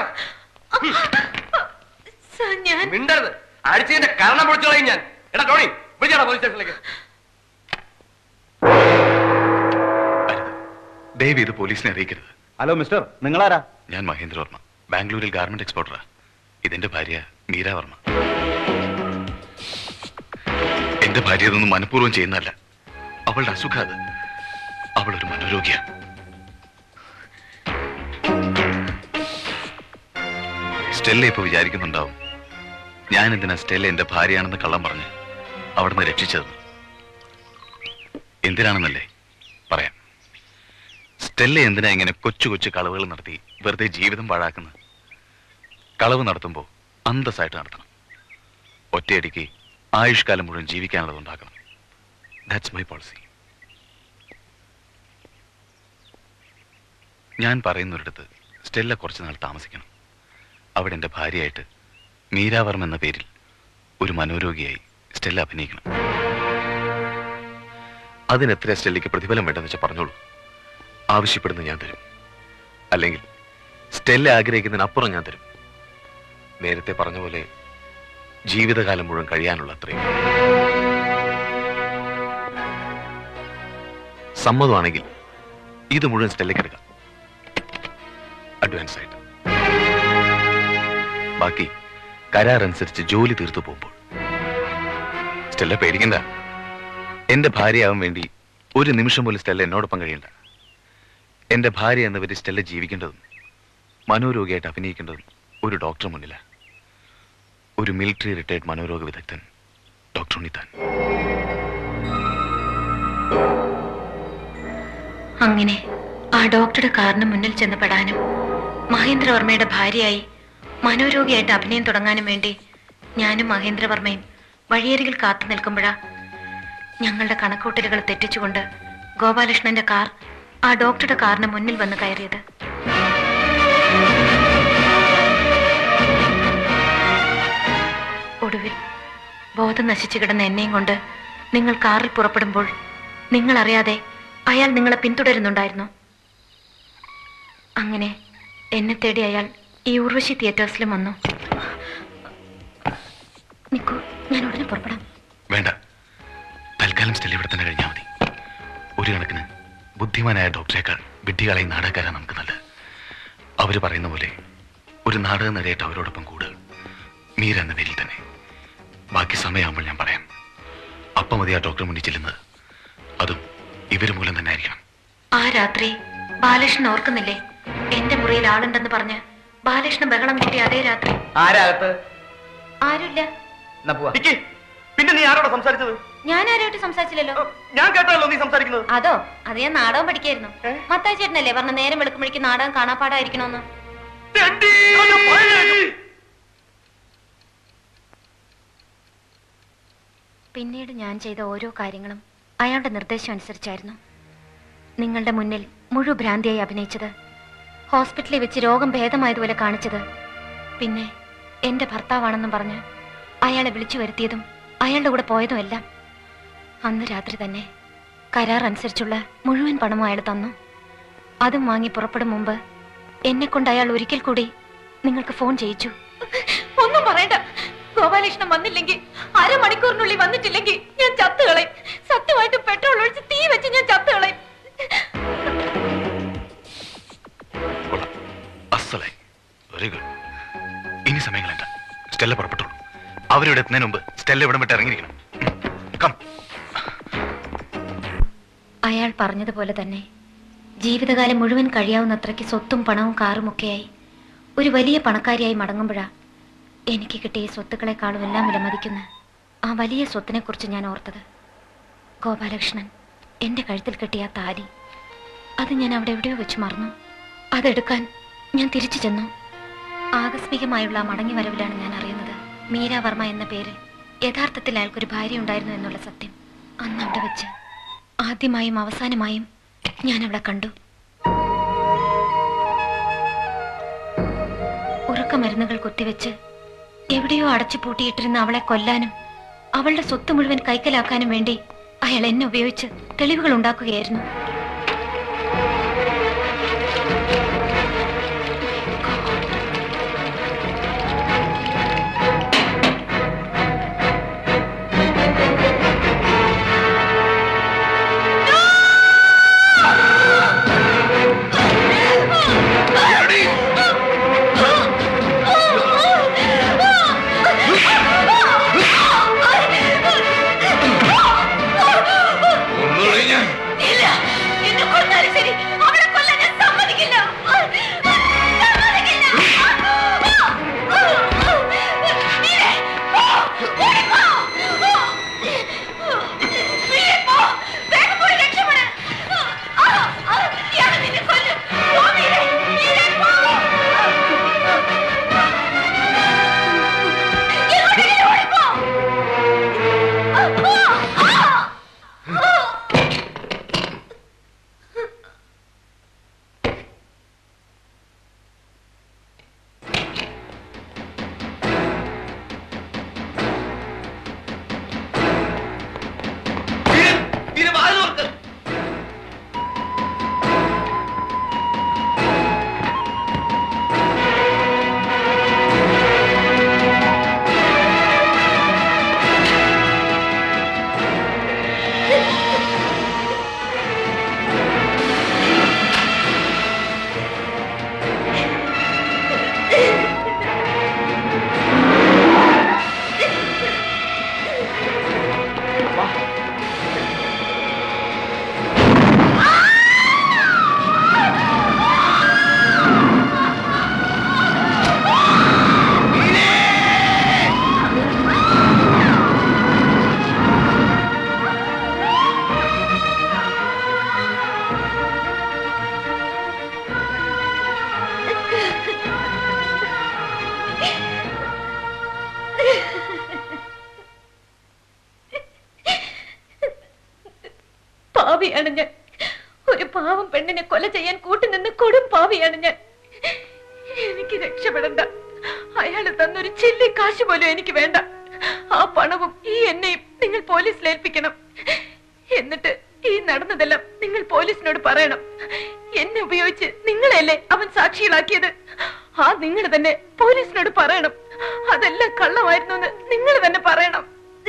ഞാൻ മിണ്ടരുത് അടിച്ചതിന്റെ കരണം പൊളിച്ചു കളയും ഞാൻ എടാ ടോണി വിളിച്ചാടാ പോലീസ് സ്റ്റേഷനിലേക്ക് ദയവ് ഇത് പോലീസിനെ അറിയിക്കരുത് ഹലോ മിസ്റ്റർ നിങ്ങളാരാ ഞാൻ മഹേന്ദ്ര വർമ്മ ബാംഗ്ലൂരിൽ ഗാർമെന്റ് എക്സ്പോർട്ടറാ ഇതെന്റെ ഭാര്യ മീര വർമ്മ എന്റെ ഭാര്യ ഇതൊന്നും മനഃപൂർവ്വം ചെയ്യുന്നതല്ല അവളുടെ അസുഖം അത് അവൾ ഒരു മനോരോഗിയാ സ്റ്റെല്ല ഇപ്പൊ വിചാരിക്കുന്നുണ്ടാവും ഞാൻ എന്തിനാ സ്റ്റെല്ല എന്റെ ഭാര്യയാണെന്ന് കള്ളം പറഞ്ഞ് അവിടുന്ന് രക്ഷിച്ചതെന്ന് എന്തിനാണെന്നല്ലേ പറയാം സ്റ്റെല്ല എന്തിനാ ഇങ്ങനെ കൊച്ചു കൊച്ചു കളവുകൾ നടത്തി വെറുതെ ജീവിതം പാഴാക്കുന്നത് കളവ് നടത്തുമ്പോൾ അന്തസ്സായിട്ട് നടത്തണം ഒറ്റയടിക്ക് ആയുഷ്കാലം മുഴുവൻ ജീവിക്കാനുള്ളത് ഉണ്ടാക്കണം ദാറ്റ്സ് മൈ പോളിസി ഞാൻ പറയുന്നൊരിടത്ത് സ്റ്റെല്ല കുറച്ച് നാൾ താമസിക്കണം അവിടെ എൻ്റെ ഭാര്യയായിട്ട് മീരാവർമ്മ എന്ന പേരിൽ ഒരു മനോരോഗിയായി സ്റ്റെല്ല അഭിനയിക്കണം അതിനെത്ര സ്റ്റെല്ലയ്ക്ക് പ്രതിഫലം വേണ്ടെന്ന് വെച്ചാൽ പറഞ്ഞോളൂ ആവശ്യപ്പെടുന്നത് ഞാൻ തരും അല്ലെങ്കിൽ സ്റ്റെല്ല ആഗ്രഹിക്കുന്നതിനപ്പുറം ഞാൻ തരും നേരത്തെ പറഞ്ഞ പോലെ ജീവിതകാലം മുഴുവൻ കഴിയാനുള്ള അത്രയും സമ്മതമാണെങ്കിൽ ഇത് മുഴുവൻ സ്റ്റെല്ലയ്ക്ക് എടുക്കാം അഡ്വാൻസ് ആയിട്ട് ബാക്കി കരാർ അനുസരിച്ച് ജോലി തീർത്തു പോകുമ്പോൾ സ്റ്റെല്ല പേടിക്കണ്ട എന്റെ ഭാര്യയാവാൻ വേണ്ടി ഒരു നിമിഷം പോലും സ്റ്റെല്ല എന്നോടൊപ്പം കഴിയണ്ട എന്റെ ഭാര്യ എന്ന പേര് സ്റ്റെല്ല ജീവിക്കേണ്ടതും മനോരോഗിയായിട്ട് അഭിനയിക്കേണ്ടതും ഒരു ഡോക്ടർ മുന്നില ഒരു മിലിറ്ററി റിട്ടയർഡ് മനോരോഗ വിദഗ്ധൻ ഡോക്ടർ ഉണ്ണിത്താൻ അങ്ങനെ ആ ഡോക്ടറുടെ കാറിന് മുന്നിൽ ചെന്ന് പെടാനും മഹേന്ദ്രവർമ്മയുടെ ഭാര്യയായി മനോരോഗിയായിട്ട് അഭിനയം തുടങ്ങാനും വേണ്ടി ഞാനും മഹേന്ദ്രവർമ്മയും വഴിയരികിൽ കാത്തു നിൽക്കുമ്പോഴാ ഞങ്ങളുടെ കണക്കൂട്ടലുകൾ തെറ്റിച്ചുകൊണ്ട് ഗോപാലകൃഷ്ണന്റെ കാർ ആ ഡോക്ടറുടെ കാറിന് മുന്നിൽ വന്ന് കയറിയത് ഒടുവിൽ ബോധം നശിച്ചു കിടന്ന എന്നെയും കൊണ്ട് നിങ്ങൾ കാറിൽ പുറപ്പെടുമ്പോൾ നിങ്ങൾ അറിയാതെ അയാൾ നിങ്ങളെ പിന്തുടരുന്നുണ്ടായിരുന്നു അങ്ങനെ എന്നെ തേടി അയാൾ ഈ ഉർവശി തിയേറ്റേഴ്സിലും വന്നു നിക്കൂ ഞാൻ ഉടനെ പുറപ്പെടാം വേണ്ട തൽക്കാലം സ്റ്റെല്ല ഇവിടെ തന്നെ കഴിഞ്ഞാൽ മതി ഒരു കണക്കിന് ബുദ്ധിമാനായ ഡോക്ടറേക്കാൾ വിഡ്ഢികളായി നാടകക്കാരാ നമുക്ക് നല്ലത് അവര് പറയുന്ന പോലെ ഒരു നാടക നടിയായിട്ട് അവരോടൊപ്പം കൂടുക മീര എന്ന പേരിൽ തന്നെ ബാക്കി സമയമാകുമ്പോൾ ഞാൻ പറയാം അപ്പം മതി ആ ഡോക്ടർ മുന്നിൽ ചെല്ലുന്നത് അതും ഇവര് മൂലം തന്നെ ആയിരിക്കണം ആ രാത്രി ബാലകൃഷ്ണൻ ഓർക്കുന്നില്ലേ എന്റെ മുറിയിൽ ആളുണ്ടെന്ന് പറഞ്ഞ് ബാലകൃഷ്ണൻ ബഹളം കൂട്ടി അതേ രാത്രി ആരാകത്ത് ആരുമില്ല എന്നാ പോവാ പിന്നെ നീ ആരോടാ സംസാരിച്ചത് ഞാൻ ആരുമായിട്ട് സംസാരിച്ചില്ലല്ലോ ഞാൻ കേട്ടല്ലോ നീ സംസാരിക്കുന്നത് അതോ അത് ഞാൻ നാടകം പഠിക്കായിരുന്നു മത്തായി ചേട്ടനല്ലേ പറഞ്ഞ നേരം വെളുക്കുമ്പോഴേക്കും നാടകം കാണാപ്പാടായിരിക്കണോന്ന് പിന്നീട് ഞാൻ ചെയ്ത ഓരോ കാര്യങ്ങളും അയാളുടെ നിർദ്ദേശം അനുസരിച്ചായിരുന്നു നിങ്ങളുടെ മുന്നിൽ മുഴുവൻ ഭ്രാന്തിയായി അഭിനയിച്ചത് ഹോസ്പിറ്റലിൽ വെച്ച് രോഗം ഭേദമായതുപോലെ കാണിച്ചത് പിന്നെ എന്റെ ഭർത്താവാണെന്നും പറഞ്ഞ് അയാളെ വിളിച്ചു വരുത്തിയതും അയാളുടെ കൂടെ പോയതും എല്ലാം അന്ന് രാത്രി തന്നെ കരാർ അനുസരിച്ചുള്ള മുഴുവൻ പണവും അയാൾ തന്നു അതും വാങ്ങി പുറപ്പെടും മുമ്പ് എന്നെ കൊണ്ട് അയാൾ ഒരിക്കൽ കൂടി നിങ്ങൾക്ക് ഫോൺ ചെയ്യിച്ചു ഒന്നും പറയണ്ട ഗോപാലകൃഷ്ണൻ വന്നില്ലെങ്കിൽ അരമണിക്കൂറിനുള്ളിൽ വന്നിട്ടില്ലെങ്കിൽ ഞാൻ ചത്തുകളയും സത്യമായിട്ട് പെട്രോൾ ഒഴിച്ച് തീ വെച്ച് ഞാൻ ചത്തുകളയും കൊള്ളാം അസലായി വെരി ഗുഡ് ഇനി സമയങ്ങളുണ്ട് സ്റ്റെല്ല പുറപ്പെട്ടോളൂ അവരിവിടെ എത്തുന്നതിന് മുമ്പ് സ്റ്റെല്ല ഇവിടം വിട്ട് ഇറങ്ങിയിരിക്കണം കം അയാൾ പറഞ്ഞതുപോലെ തന്നെ ജീവിതകാലം മുഴുവൻ കഴിയാവുന്നത്രയ്ക്ക് സ്വത്തും പണവും കാറും ഒക്കെയായി ഒരു വലിയ പണക്കാരിയായി മടങ്ങുമ്പോഴാ എനിക്ക് കിട്ടിയ ഈ സ്വത്തുക്കളെക്കാളും എല്ലാം വിലമതിക്കുന്ന ആ വലിയ സ്വത്തിനെ കുറിച്ച് ഞാൻ ഓർത്തത് ഗോപാലകൃഷ്ണൻ എന്റെ കഴുത്തിൽ കെട്ടിയ ആ താലി അത് ഞാൻ അവിടെ എവിടെയോ വെച്ച് മറന്നു അതെടുക്കാൻ ഞാൻ തിരിച്ചു ചെന്നു ആകസ്മികമായുള്ള ആ മടങ്ങി വരവിലാണ് ഞാൻ അറിയുന്നത് മീര വർമ്മ എന്ന പേരിൽ യഥാർത്ഥത്തിൽ അയാൾക്കൊരു ഭാര്യ ഉണ്ടായിരുന്നു എന്നുള്ള സത്യം അന്ന് അവിടെ വെച്ച് ആദ്യമായും അവസാനമായും ഞാൻ അവളെ കണ്ടു ഉറക്കമരുന്നുകൾ കുത്തിവെച്ച് എവിടെയോ അടച്ചു പൂട്ടിയിട്ടിരുന്ന അവളെ കൊല്ലാനും അവളുടെ സ്വത്ത് മുഴുവൻ കൈക്കലാക്കാനും വേണ്ടി അയാൾ എന്നെ ഉപയോഗിച്ച് തെളിവുകൾ ഉണ്ടാക്കുകയായിരുന്നു ഇല്ല എന്നെ കൊന്നാലും ശരി അവളെ കൊല്ലാൻ ഞാൻ സമ്മതിക്കില്ല സമ്മതിക്കില്ല. മീരെ, പോ, ഓടി പോ. മീരെ, പോ. വേഗം പോയി രക്ഷപ്പെട്. ആ, ആ, ഇയാള് നിന്നെ കൊല്ലും. പോ, മീരെ. മീരെ, പോ. എങ്ങോട്ടെങ്കിലും ഓടിപ്പോ. ആ, ആ, ആ. പാവിയാണ് ഞാൻ ഒരു പാവം പെണ്ണിനെ കൊല ചെയ്യാൻ കൂട്ടുനിന്ന് കൊടും പാവിയാണ് ഞാൻ എനിക്ക് രക്ഷപ്പെടണ്ട അയാൾ തന്നൊരു ചില്ലി കാശ് പോലും എനിക്ക് വേണ്ട ആ പണവും ഈ എന്നെയും നിങ്ങൾ പോലീസിൽ ഏൽപ്പിക്കണം എന്നിട്ട് ഈ നടന്നതെല്ലാം നിങ്ങൾ പോലീസിനോട് പറയണം എന്നെ ഉപയോഗിച്ച് നിങ്ങളെയല്ലേ അവൻ സാക്ഷികളാക്കിയത് ആ നിങ്ങൾ തന്നെ പോലീസിനോട് പറയണം അതെല്ലാം കള്ളമായിരുന്നു എന്ന് നിങ്ങൾ തന്നെ പറയണം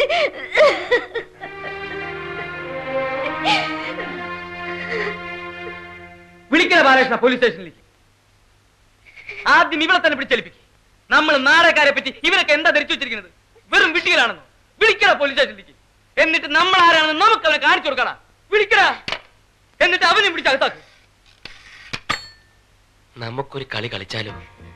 വിളിക്കണ ബാലകൃഷ്ണ പോലീസ് സ്റ്റേഷനിലേക്ക് ആദ്യം ഇവിടെ തന്നെ പിടിച്ചേൽപ്പിക്കും നമ്മൾ നാടകക്കാരെ പറ്റി ഇവരൊക്കെ എന്താ ധരിച്ചു വെച്ചിരിക്കുന്നത് വെറും വിട്ടികളാണെന്നോ വിളിക്കണ പോലീസ് സ്റ്റേഷനിലേക്ക് എന്നിട്ട് നമ്മൾ ആരാണെന്ന് നമുക്ക് അവനെ കാണിച്ചു കൊടുക്കണ വിളിക്കണ എന്നിട്ട് അവനെ പിടിച്ച് അകത്താക്കും നമുക്കൊരു കളി കളിച്ചാലോ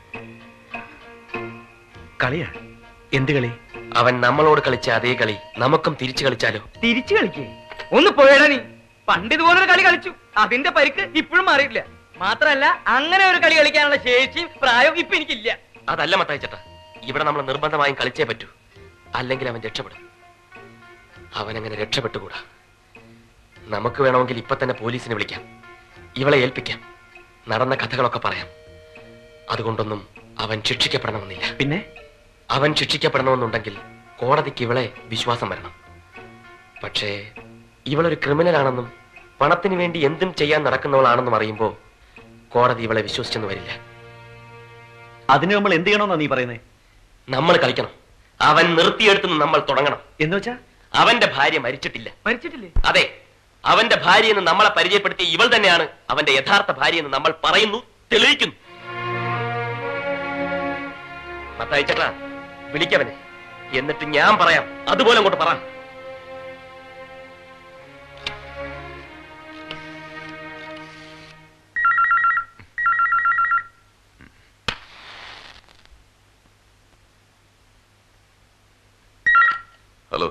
കളിയാ എന്ത് കളി അവൻ നമ്മളോട് കളിച്ച അതേ കളി നമുക്കും തിരിച്ചു കളിച്ചാലോ തിരിച്ചു കളിക്കേ ഒന്ന് പോയടാ നീ പണ്ട് ഇതുപോലൊരു കളി കളിച്ചു അതിന്റെ പരിക്ക് ഇപ്പോഴും മാറിയിട്ടില്ല മാത്രല്ല അങ്ങനെ ഒരു കളി കളിക്കാനുള്ള ശേഷിയും പ്രായവും ഇപ്പൊ എനിക്കില്ല അതല്ല മത്തായി ചേട്ടാ ഇവിടെ നമ്മൾ നിർബന്ധമായും കളിച്ചേ പറ്റൂ അല്ലെങ്കിൽ അവൻ രക്ഷപ്പെടും അവൻ അങ്ങനെ രക്ഷപ്പെട്ടുകൂടാ നമുക്ക് വേണമെങ്കിൽ ഇപ്പൊ തന്നെ പോലീസിനെ വിളിക്കാം ഇവളെ ഏൽപ്പിക്കാം നടന്ന കഥകളൊക്കെ പറയാം അതുകൊണ്ടൊന്നും അവൻ ശിക്ഷിക്കപ്പെടണമെന്നില്ല പിന്നെ അവൻ ശിക്ഷിക്കപ്പെടണമെന്നുണ്ടെങ്കിൽ കോടതിക്ക് ഇവളെ വിശ്വാസം വരണം പക്ഷേ ഇവളൊരു ക്രിമിനലാണെന്നും പണത്തിന് വേണ്ടി എന്തും ചെയ്യാൻ നടക്കുന്നവളാണെന്നും അറിയുമ്പോ കോടതി ഇവളെ വിശ്വസിച്ചെന്ന് വരില്ല അതിന് നമ്മൾ എന്ത് ചെയ്യണമെന്നാ നീ പറയുന്നത് നമ്മൾ കളിക്കണം അവൻ നിർത്തിയെടുത്ത് നമ്മൾ തുടങ്ങണം എന്ന് വെച്ചാ അവന്റെ ഭാര്യ മരിച്ചിട്ടില്ല മരിച്ചിട്ടില്ലേ അതെ അവന്റെ ഭാര്യ എന്ന് നമ്മളെ പരിചയപ്പെടുത്തിയ ഇവൾ തന്നെയാണ് അവന്റെ യഥാർത്ഥ ഭാര്യ എന്ന് നമ്മൾ പറയുന്നു തെളിയിക്കുന്നു മത്തയച്ചേട്ടാ വിളിക്കവനെ എന്നിട്ട് ഞാൻ പറയാം അതുപോലെ അങ്ങോട്ട് പറ ഹലോ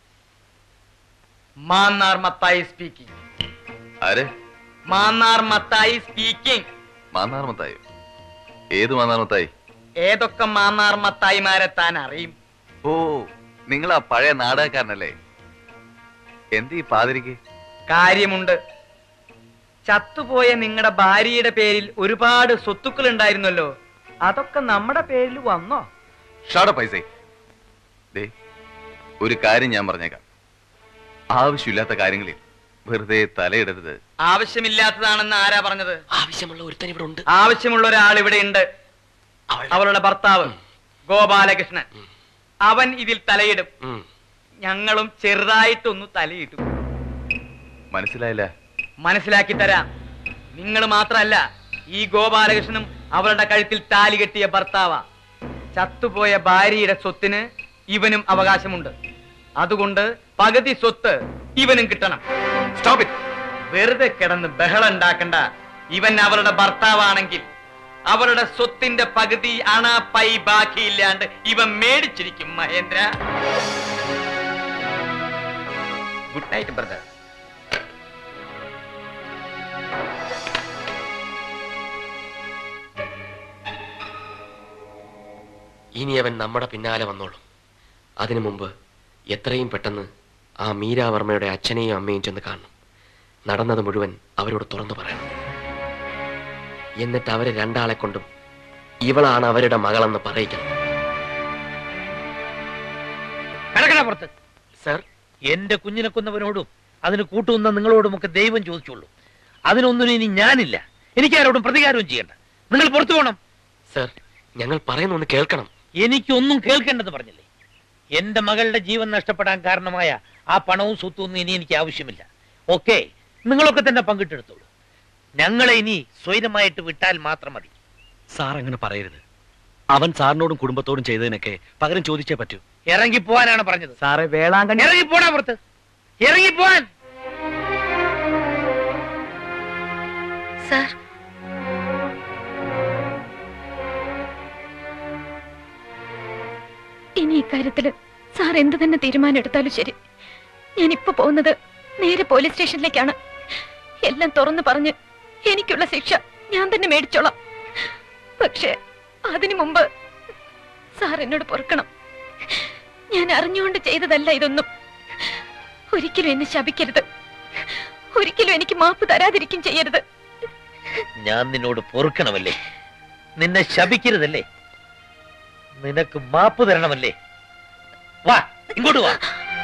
മാന്നാർ മത്തായി സ്പീക്കിംഗ് ആര് മാന്നാർ മത്തായി സ്പീക്കിംഗ് മാന്നാർ മത്തായി ഏത് മാന്നാർ മത്തായി ഏതൊക്കെ മാന്നാർ മത്തായിമാരെ താൻ അറിയും ഓ നിങ്ങൾ ആ പഴയ നാടകക്കാരനല്ലേ എന്ത് ഈ പാതിരിക്ക് കാര്യമുണ്ട് ചത്തുപോയ നിങ്ങളുടെ ഭാര്യയുടെ പേരിൽ ഒരുപാട് സ്വത്തുക്കൾ ഉണ്ടായിരുന്നല്ലോ അതൊക്കെ നമ്മുടെ പേരിൽ വന്നോ ഷാട പൈസ ദേ ഒരു കാര്യം ഞാൻ പറഞ്ഞേക്കാം ആവശ്യമില്ലാത്ത കാര്യങ്ങളിൽ വെറുതെ തലയിടരുത് ആവശ്യമില്ലാത്തതാണെന്ന് ആരാ പറഞ്ഞത് ആവശ്യമുള്ള ഒരുത്തൻ ഇവിടെ ഉണ്ട് ആവശ്യമുള്ള ഒരാൾ ഇവിടെ ഉണ്ട് അവളുടെ ഭർത്താവ് ഗോപാലകൃഷ്ണൻ അവൻ ഇതിൽ തലയിടും ഞങ്ങളും ചെറുതായിട്ടൊന്ന് തലയിട്ടു മനസ്സിലായില്ല മനസ്സിലാക്കി തരാം നിങ്ങൾ മാത്രമല്ല ഈ ഗോപാലകൃഷ്ണനും അവളുടെ കഴുത്തിൽ താലി കെട്ടിയ ഭർത്താവാ ചത്തുപോയ ഭാര്യയുടെ സ്വത്തിന് ഇവനും അവകാശമുണ്ട് അതുകൊണ്ട് പകുതി സ്വത്ത് ഇവനും കിട്ടണം സ്റ്റോപ്പ് ഇറ്റ് വെറുതെ കിടന്ന് ബഹളം ഉണ്ടാക്കണ്ട ഇവൻ അവളുടെ ഭർത്താവാണെങ്കിൽ അവളുടെ സ്വത്തിന്റെ പകുതി അണ പൈ ബാക്കിയില്ലാണ്ട് ഇവൻ മേടിച്ചിരിക്കും മഹേന്ദ്ര ഗുഡ് നൈറ്റ് ബ്രദർ ഇനി അവൻ നമ്മുടെ പിന്നാലെ വന്നോളും അതിനു മുമ്പ് എത്രയും പെട്ടെന്ന് ആ മീരാവർമ്മയുടെ അച്ഛനെയും അമ്മയും ചെന്ന് കാണണം നടന്നത് മുഴുവൻ അവരോട് തുറന്നു പറയണം എന്നിട്ട് അവരെ രണ്ടാളെ കൊണ്ടും ഇവളാണ് അവരുടെ മകളെന്ന് പറയിക്കണം കിടക്കണ പുറത്ത് സർ എന്റെ കുഞ്ഞിനെ കൊന്നവനോടും അതിന് കൂട്ടുന്ന നിങ്ങളോടുമൊക്കെ ദൈവം ചോദിച്ചോളൂ അതിനൊന്നിനും ഇനി ഞാനില്ല എനിക്കാരോടും പ്രതികാരവും ചെയ്യണ്ട നിങ്ങൾ പുറത്തു പോകണം സർ ഞങ്ങൾ പറയുന്ന ഒന്ന് കേൾക്കണം എനിക്കൊന്നും കേൾക്കേണ്ടെന്ന് പറഞ്ഞില്ലേ എന്റെ മകളുടെ ജീവൻ നഷ്ടപ്പെടാൻ കാരണമായ ആ പണവും സ്വത്തും ഒന്നും ഇനി എനിക്ക് ആവശ്യമില്ല ഓക്കെ നിങ്ങളൊക്കെ തന്നെ പങ്കിട്ടെടുത്തോളൂ ഞങ്ങളെ ഇനി സ്വൈരമായിട്ട് വിട്ടാൽ മാത്രം മതി സാർ അങ്ങനെ പറയരുത് അവൻ സാറിനോടും കുടുംബത്തോടും ചെയ്തതിനൊക്കെ പകരം ചോദിച്ചേ പറ്റൂ ഇറങ്ങി പോവാനാണ് പറഞ്ഞത് സാറേ വേളാങ്കണ്ണി ഇറങ്ങി പോടാ പുറത്ത് ഇറങ്ങി പോവാൻ സാർ ഇനി ഇക്കാര്യത്തില് സാർ എന്ത് തന്നെ തീരുമാനം എടുത്താലും ശരി ഞാൻ ഇപ്പൊ പോകുന്നത് നേരെ പോലീസ് സ്റ്റേഷനിലേക്കാണ് എല്ലാം തുറന്നു പറഞ്ഞ് എനിക്കുള്ള ശിക്ഷ ഞാൻ തന്നെ മേടിച്ചോളാം പക്ഷേ അതിനു മുമ്പ് സാർ എന്നോട് പൊറുക്കണം ഞാൻ അറിഞ്ഞുകൊണ്ട് ചെയ്തതല്ല ഇതൊന്നും ഒരിക്കലും എന്നെ ശപിക്കരുത് ഒരിക്കലും എനിക്ക് മാപ്പ് തരാതിരിക്കും ചെയ്യരുത് ഞാൻ നിന്നോട് പൊറുക്കണമല്ലേ നിന്നെ ശപിക്കരുതല്ലേ നിനക്ക് മാപ്പ് തരണമല്ലേ വാ ഇങ്ങോട്ട് വാ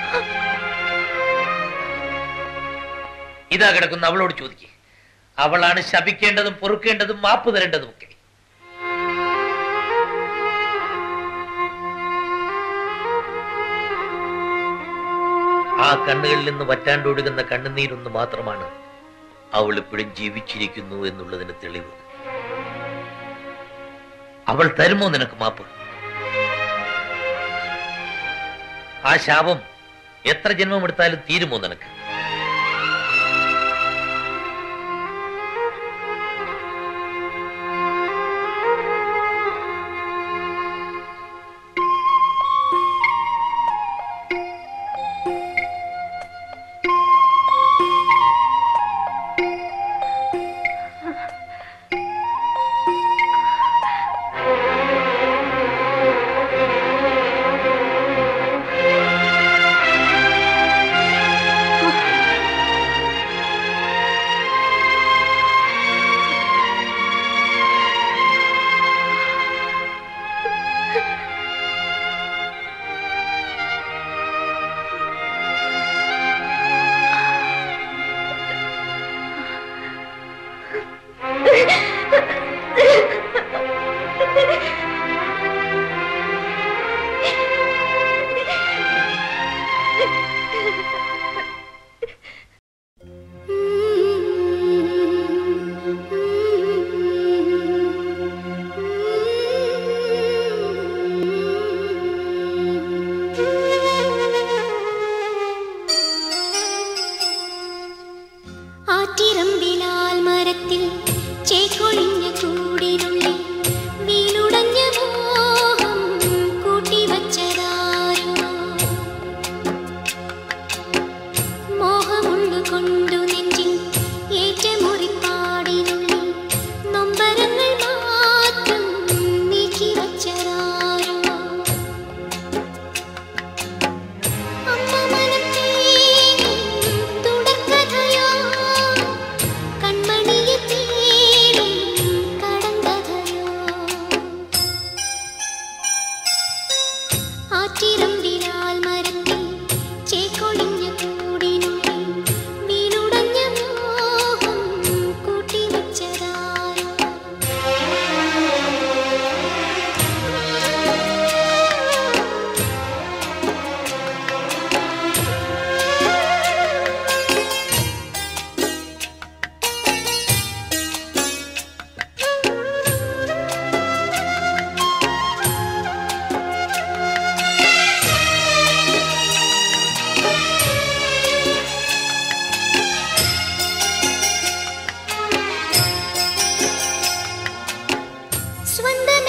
ഇതാ കിടക്കുന്ന അവളോട് ചോദിക്കുക അവളാണ് ശപിക്കേണ്ടതും പൊറുക്കേണ്ടതും മാപ്പ് തരേണ്ടതും ഒക്കെ ആ കണ്ണുകളിൽ നിന്ന് വറ്റാണ്ടൊഴുകുന്ന കണ്ണുനീരൊന്ന് മാത്രമാണ് അവൾ ഇപ്പോഴും ജീവിച്ചിരിക്കുന്നു എന്നുള്ളതിന് തെളിവ് അവൾ തരുമോ നിനക്ക് മാപ്പ് ആ ശാപം എത്ര ജന്മമെടുത്താലും തീരുമോ നിനക്ക്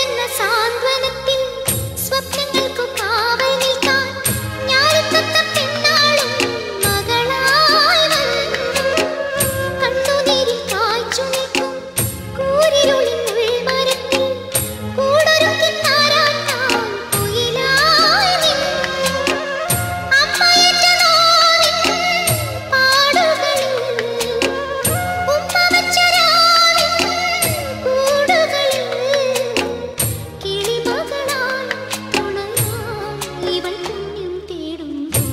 കൂടെന്ന സാന്ത്വനത്തിൽ സ്വപ്നങ്ങൾക്കു കാവൽ നിൽക്കാൻ ഞാനിത്തത്ത പെണ്ണാളും മകളായി വന്നു കണ്ണുനീരിൽ കായ്ച്ചു നിൽക്കും കൂരിരുളിൻ ഉൾമരത്തിൽ കൂടൊരുക്കി താരാട്ടാൻ കുയിലായി നിന്നു അമ്മയേറ്റ നോവിൻ പാടുകളിൽ ഉമ്മ വച്ച രാവിൻ കൂടുകളിൽ കിളിമകളാൽ തുണയായി ഇവൾ പുണ്യം തേടുന്നു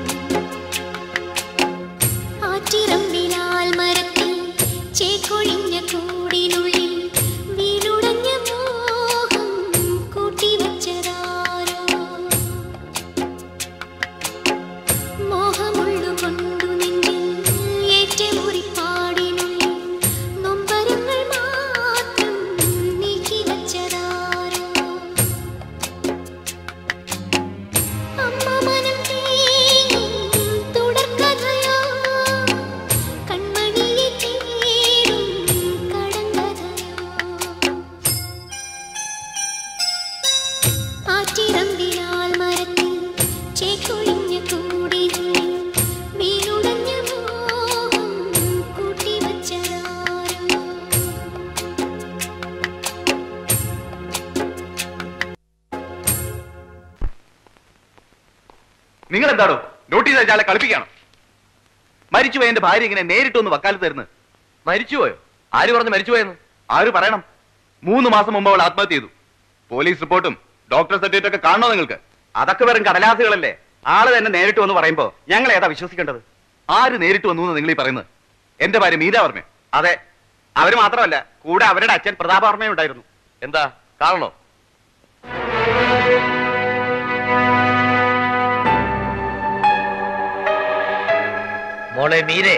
ആറ്റിറമ്പിലാൽ മരത്തിൽ ചേക്കൊഴിഞ്ഞ കൂടിനുള്ളിൽ വീടുടഞ്ഞ മോഹം കൂട്ടിവച്ചതാരോ മോഹമുള്ളുകൊണ്ടു നെഞ്ചിൽ ഏറ്റുമുറിപ്പാടിനുള്ളിൽ നൊമ്പരങ്ങൾ മാത്രം നീക്കിവച്ചതാരോ അമ്മ മനം തേങ്ങും തുടർക്കഥയോ കൺമണിയെ തേടും കടങ്കഥയോ ആറ്റിറമ്പിലാൽ മരത്തിൽ ചേക്കൊഴിഞ്ഞ കൂടിനുള്ളിൽ വീണുടഞ്ഞ മോഹം കൂട്ടിവച്ചതാരോ നിങ്ങൾ എന്താണോ നോട്ടീസ് അയച്ചാളെ കളിപ്പിക്കണം മരിച്ചുപോയ എന്റെ ഭാര്യ ഇങ്ങനെ നേരിട്ടൊന്ന് വക്കാലത്ത് തരുന്നത് മരിച്ചുപോയോ ആര് പറഞ്ഞു മരിച്ചുപോയെന്ന് ആര് പറയണം മൂന്ന് മാസം മുമ്പ് അവൾ ആത്മഹത്യ ചെയ്തു പോലീസ് റിപ്പോർട്ടും ഡോക്ടർ സർട്ടിഫിക്കറ്റ് ഒക്കെ കാണണോ നിങ്ങൾക്ക് അതൊക്കെ വെറും കടലാസുകളല്ലേ ആള് തന്നെ നേരിട്ട് വന്ന് പറയുമ്പോ ഞങ്ങൾ ഏതാ വിശ്വസിക്കേണ്ടത് ആര് നേരിട്ട് വന്നു എന്ന് നിങ്ങൾ ഈ പറയുന്നത് എന്റെ ഭാര്യ മീരാവർമ്മ അതെ അവര് മാത്രമല്ല കൂടെ അവരുടെ അച്ഛൻ പ്രതാപവർമ്മയും ഉണ്ടായിരുന്നു എന്താ കാണണോ മോളെ മീരെ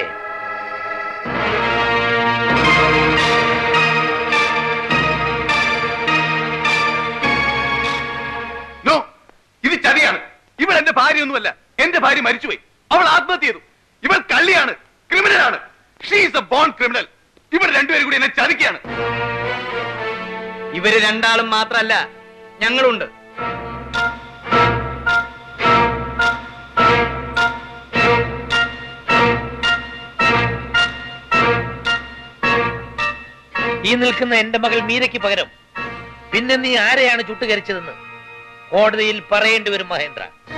നോ ഇത് ചതിയാണ് ഇവൾ എന്റെ ഭാര്യയൊന്നുമല്ല എന്റെ ഭാര്യ മരിച്ചുപോയി അവൾ ആത്മഹത്യ ചെയ്തു ഇവൾ കള്ളിയാണ് ക്രിമിനലാണ് ഷീസ് എ ബോൺ ക്രിമിനൽ ഇവർ രണ്ടുപേരും കൂടി എന്നെ ചതിക്കുകയാണ് ഇവര് രണ്ടാളും മാത്രല്ല ഞങ്ങളുണ്ട് ഈ നിൽക്കുന്ന എന്റെ മകൾ മീരയ്ക്ക് പകരം പിന്നെ നീ ആരെയാണ് ചുട്ടുകരിച്ചതെന്ന് കോടതിയിൽ പറയേണ്ടി വരും മഹേന്ദ്ര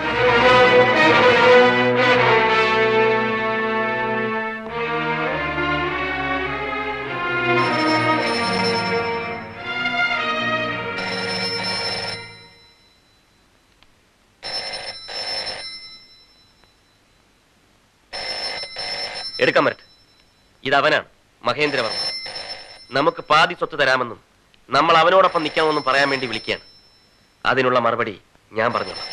എടുക്കാൻ പറ്റ ഇതവനാണ് മഹേന്ദ്രവർമ്മ നമുക്ക് പാതി സ്വത്ത് തരാമെന്നും നമ്മൾ അവനോടൊപ്പം നിൽക്കാമെന്നും പറയാൻ വേണ്ടി വിളിക്കുകയാണ് അതിനുള്ള മറുപടി ഞാൻ പറഞ്ഞോളാം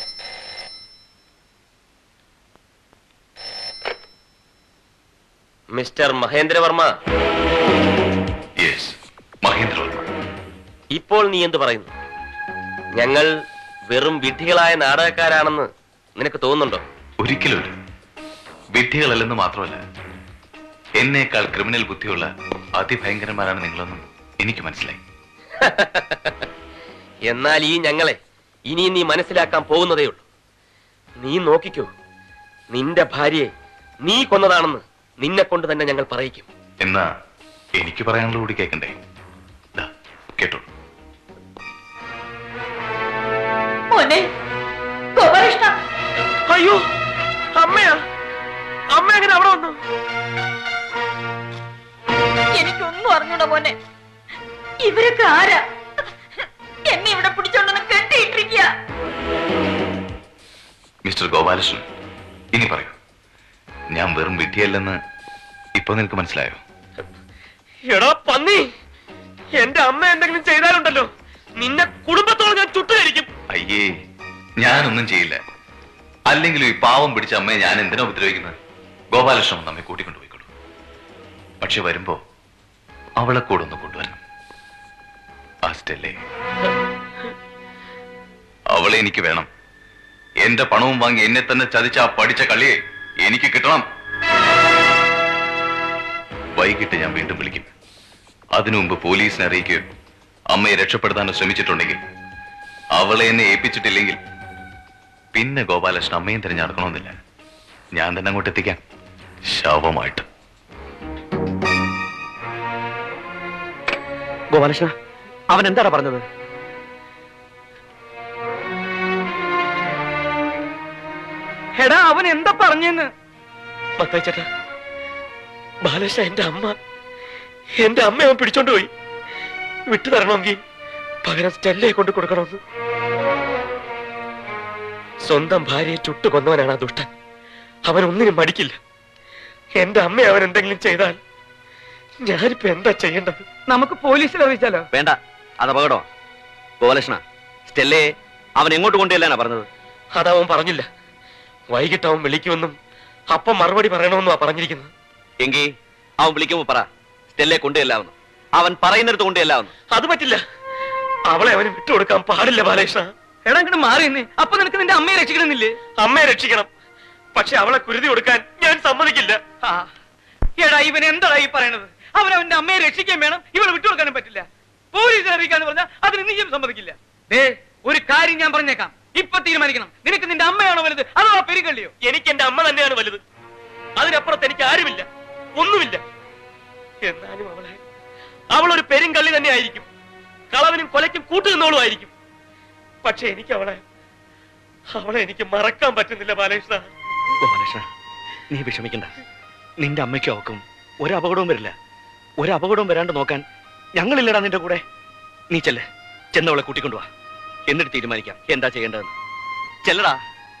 മിസ്റ്റർ മഹേന്ദ്രവർമ്മ യെസ് മഹേന്ദ്രവർമ്മ ഇപ്പോൾ നീ എന്ത് പറയുന്നു ഞങ്ങൾ വെറും വിഡ്ഢികളായ നാടകക്കാരാണെന്ന് നിനക്ക് തോന്നുന്നുണ്ടോ ഒരിക്കലുമില്ല വിഡ്ഢികളല്ലെന്ന് മാത്രമല്ല എന്നേക്കാൾ ക്രിമിനൽ ബുദ്ധിയുള്ള അതിഭയങ്കരന്മാരാണ് നിങ്ങളെന്നും എനിക്ക് മനസ്സിലായി എന്നാൽ ഈ ഞങ്ങളെ ഇനി നീ മനസ്സിലാക്കാൻ പോകുന്നതേ ഉള്ളൂ നീ നോക്കിക്കോ നിന്റെ ഭാര്യയെ നീ കൊന്നതാണെന്ന് നിന്നെ കൊണ്ട് തന്നെ ഞങ്ങൾ പറയിക്കും എന്നാ എനിക്ക് പറയാനുള്ള കൂടി കേൾക്കണ്ടേ ദാ, കേട്ടോളൂ മോനെ ഗോപാലകൃഷ്ണ അയ്യോ അമ്മയാ അമ്മ എങ്ങനെ അവിടെ വന്നു എനിക്കൊന്നും അറിഞ്ഞൂടാ മോനെ ഇവരൊക്കെ ആരാ എന്നെ ഇവിടെ പിടിച്ചോണ്ടെന്ന് കെട്ടിയിട്ടിരിക്കുക മിസ്റ്റർ ഗോപാലകൃഷ്ണൻ ഇനി പറയൂ ഞാൻ വെറും വിഡ്ഢിയല്ലെന്ന് ഇപ്പൊ നിനക്ക് മനസ്സിലായോ എടാ പന്നി എന്റെ അമ്മ എന്തെങ്കിലും ചെയ്താലുണ്ടല്ലോ നിന്നെ കുടുംബത്തോളം ഞാൻ ചുട്ടുകരിക്കും അയ്യേ ഞാനൊന്നും ചെയ്യില്ല അല്ലെങ്കിലും ഈ പാവം പിടിച്ച അമ്മയെ ഞാൻ എന്തിനാ ഉപദ്രവിക്കുന്നത് ഗോപാലകൃഷ്ണൻ നമ്മെ കൂട്ടിക്കൊണ്ടുപോയിക്കോളൂ പക്ഷെ വരുമ്പോ അവളെ കൂടെ ഒന്ന് കൊണ്ടുവരണം ആ സ്റ്റെല്ലേ അവളെ എനിക്ക് വേണം എന്റെ പണവും വാങ്ങി എന്നെ തന്നെ ചതിച്ച ആ പഠിച്ച കളിയെ എനിക്ക് കിട്ടണം വൈകിട്ട് ഞാൻ വീണ്ടും വിളിക്കും അതിനു മുമ്പ് പോലീസിനെ അറിയിക്കുകയോ അമ്മയെ രക്ഷപ്പെടുത്താൻ ശ്രമിച്ചിട്ടുണ്ടെങ്കിൽ അവളെ എന്നെ ഏൽപ്പിച്ചിട്ടില്ലെങ്കിൽ പിന്നെ ഗോപാലകൃഷ്ണൻ അമ്മയും തിരഞ്ഞെടുക്കണമെന്നില്ല ഞാൻ തന്നെ അങ്ങോട്ട് എത്തിക്കാം ശവമായിട്ട് ഗോപാലകൃഷ്ണ അവൻ എന്താണ് പറഞ്ഞത് എടാ അവൻ എന്താ പറഞ്ഞെന്ന് മത്തായി ചേട്ടാ ബാലകൃഷ്ണ എന്റെ അമ്മ എന്റെ അമ്മ അവൻ പിടിച്ചോണ്ട് പോയി വിട്ടു തരണമെങ്കിൽ പകരം സ്റ്റെല്ലയെ കൊണ്ട് കൊടുക്കണമെന്ന് സ്വന്തം ഭാര്യയെ ചുട്ടു കൊന്നവനാണ് ആ ദുഷ്ടൻ അവൻ ഒന്നിനും മടിക്കില്ല എന്റെ അമ്മ അവൻ എന്തെങ്കിലും ചെയ്താൽ ഞാനിപ്പോ എന്താ ചെയ്യേണ്ടത് നമുക്ക് പോലീസിൽ അറിയിച്ചാലോ വേണ്ട അത് അപകടോ ഗോപാലകൃഷ്ണ സ്റ്റെല്ലയെ അവൻ എങ്ങോട്ട് കൊണ്ടുചെല്ലാനാ പറഞ്ഞത് അതവൻ പറഞ്ഞില്ല വൈകിട്ട് അവൻ വിളിക്കുമെന്നും അപ്പം മറുപടി പറയണമെന്നുമാ പറഞ്ഞിരിക്കുന്നത് എങ്കിൽ അവൻ വിളിക്കുമ്പോ പറ സ്റ്റെല്ലയെ കൊണ്ടുചെല്ലാവുന്നു അവൻ പറയുന്നിടത്ത് കൊണ്ടുചെല്ലാവുന്നു അത് പറ്റില്ല അവളെ അവന് വിട്ടുകൊടുക്കാൻ പാടില്ല ബാലകൃഷ്ണ എടാ ഇങ്ങോട്ട് മാറി നിന്നേ അപ്പൊ നിനക്ക് നിന്റെ അമ്മയെ രക്ഷിക്കണമെന്നില്ലേ അമ്മയെ രക്ഷിക്കണം പക്ഷെ അവളെ കുരുതി കൊടുക്കാൻ ഞാൻ സമ്മതിക്കില്ല ആ, എടാ ഇവൻ എന്താടാ ഈ പറയണത് അവൻ അവന്റെ അമ്മയെ രക്ഷിക്കാൻ വേണം ഇവളെ വിട്ടുകൊടുക്കാനും പറ്റില്ല പോലീസ് അറിയിക്കാന്ന് പറഞ്ഞാൽ അതിന് നീയും സമ്മതിക്കില്ല ദേ ഒരു കാര്യം ഞാൻ പറഞ്ഞേക്കാം ഇപ്പൊ തീരുമാനിക്കണം നിനക്ക് നിന്റെ അമ്മയാണോ വലുത് അതോ ആ പെരുകള്ളിയോ എനിക്ക് എന്റെ അമ്മ തന്നെയാണ് വലുത് അതിനപ്പുറത്ത് എനിക്ക് ആരുമില്ല ഒന്നുമില്ല എന്നാലും അവളെ അവളൊരു പെരുങ്കള്ളി തന്നെ ആയിരിക്കും കളവനും കൊലയ്ക്കും കൂട്ടുനിന്നോളും ആയിരിക്കും പക്ഷെ എനിക്ക് അവളെ അവളെ എനിക്ക് മറക്കാൻ പറ്റുന്നില്ല ബാലകൃഷ്ണ ഗോപാലകൃഷ്ണ നീ വിഷമിക്കണ്ട നിന്റെ അമ്മയ്ക്കും അവക്കും ഒരു അപകടവും വരില്ല ഒരു അപകടവും വരാണ്ട് നോക്കാൻ ഞങ്ങളില്ലടാ നിന്റെ കൂടെ നീ ചെല്ല് ചെന്നവളെ കൂട്ടിക്കൊണ്ടുവാ എന്നിട്ട് തീരുമാനിക്കാം എന്താ ചെയ്യേണ്ടതെന്ന് ചെല്ലടാ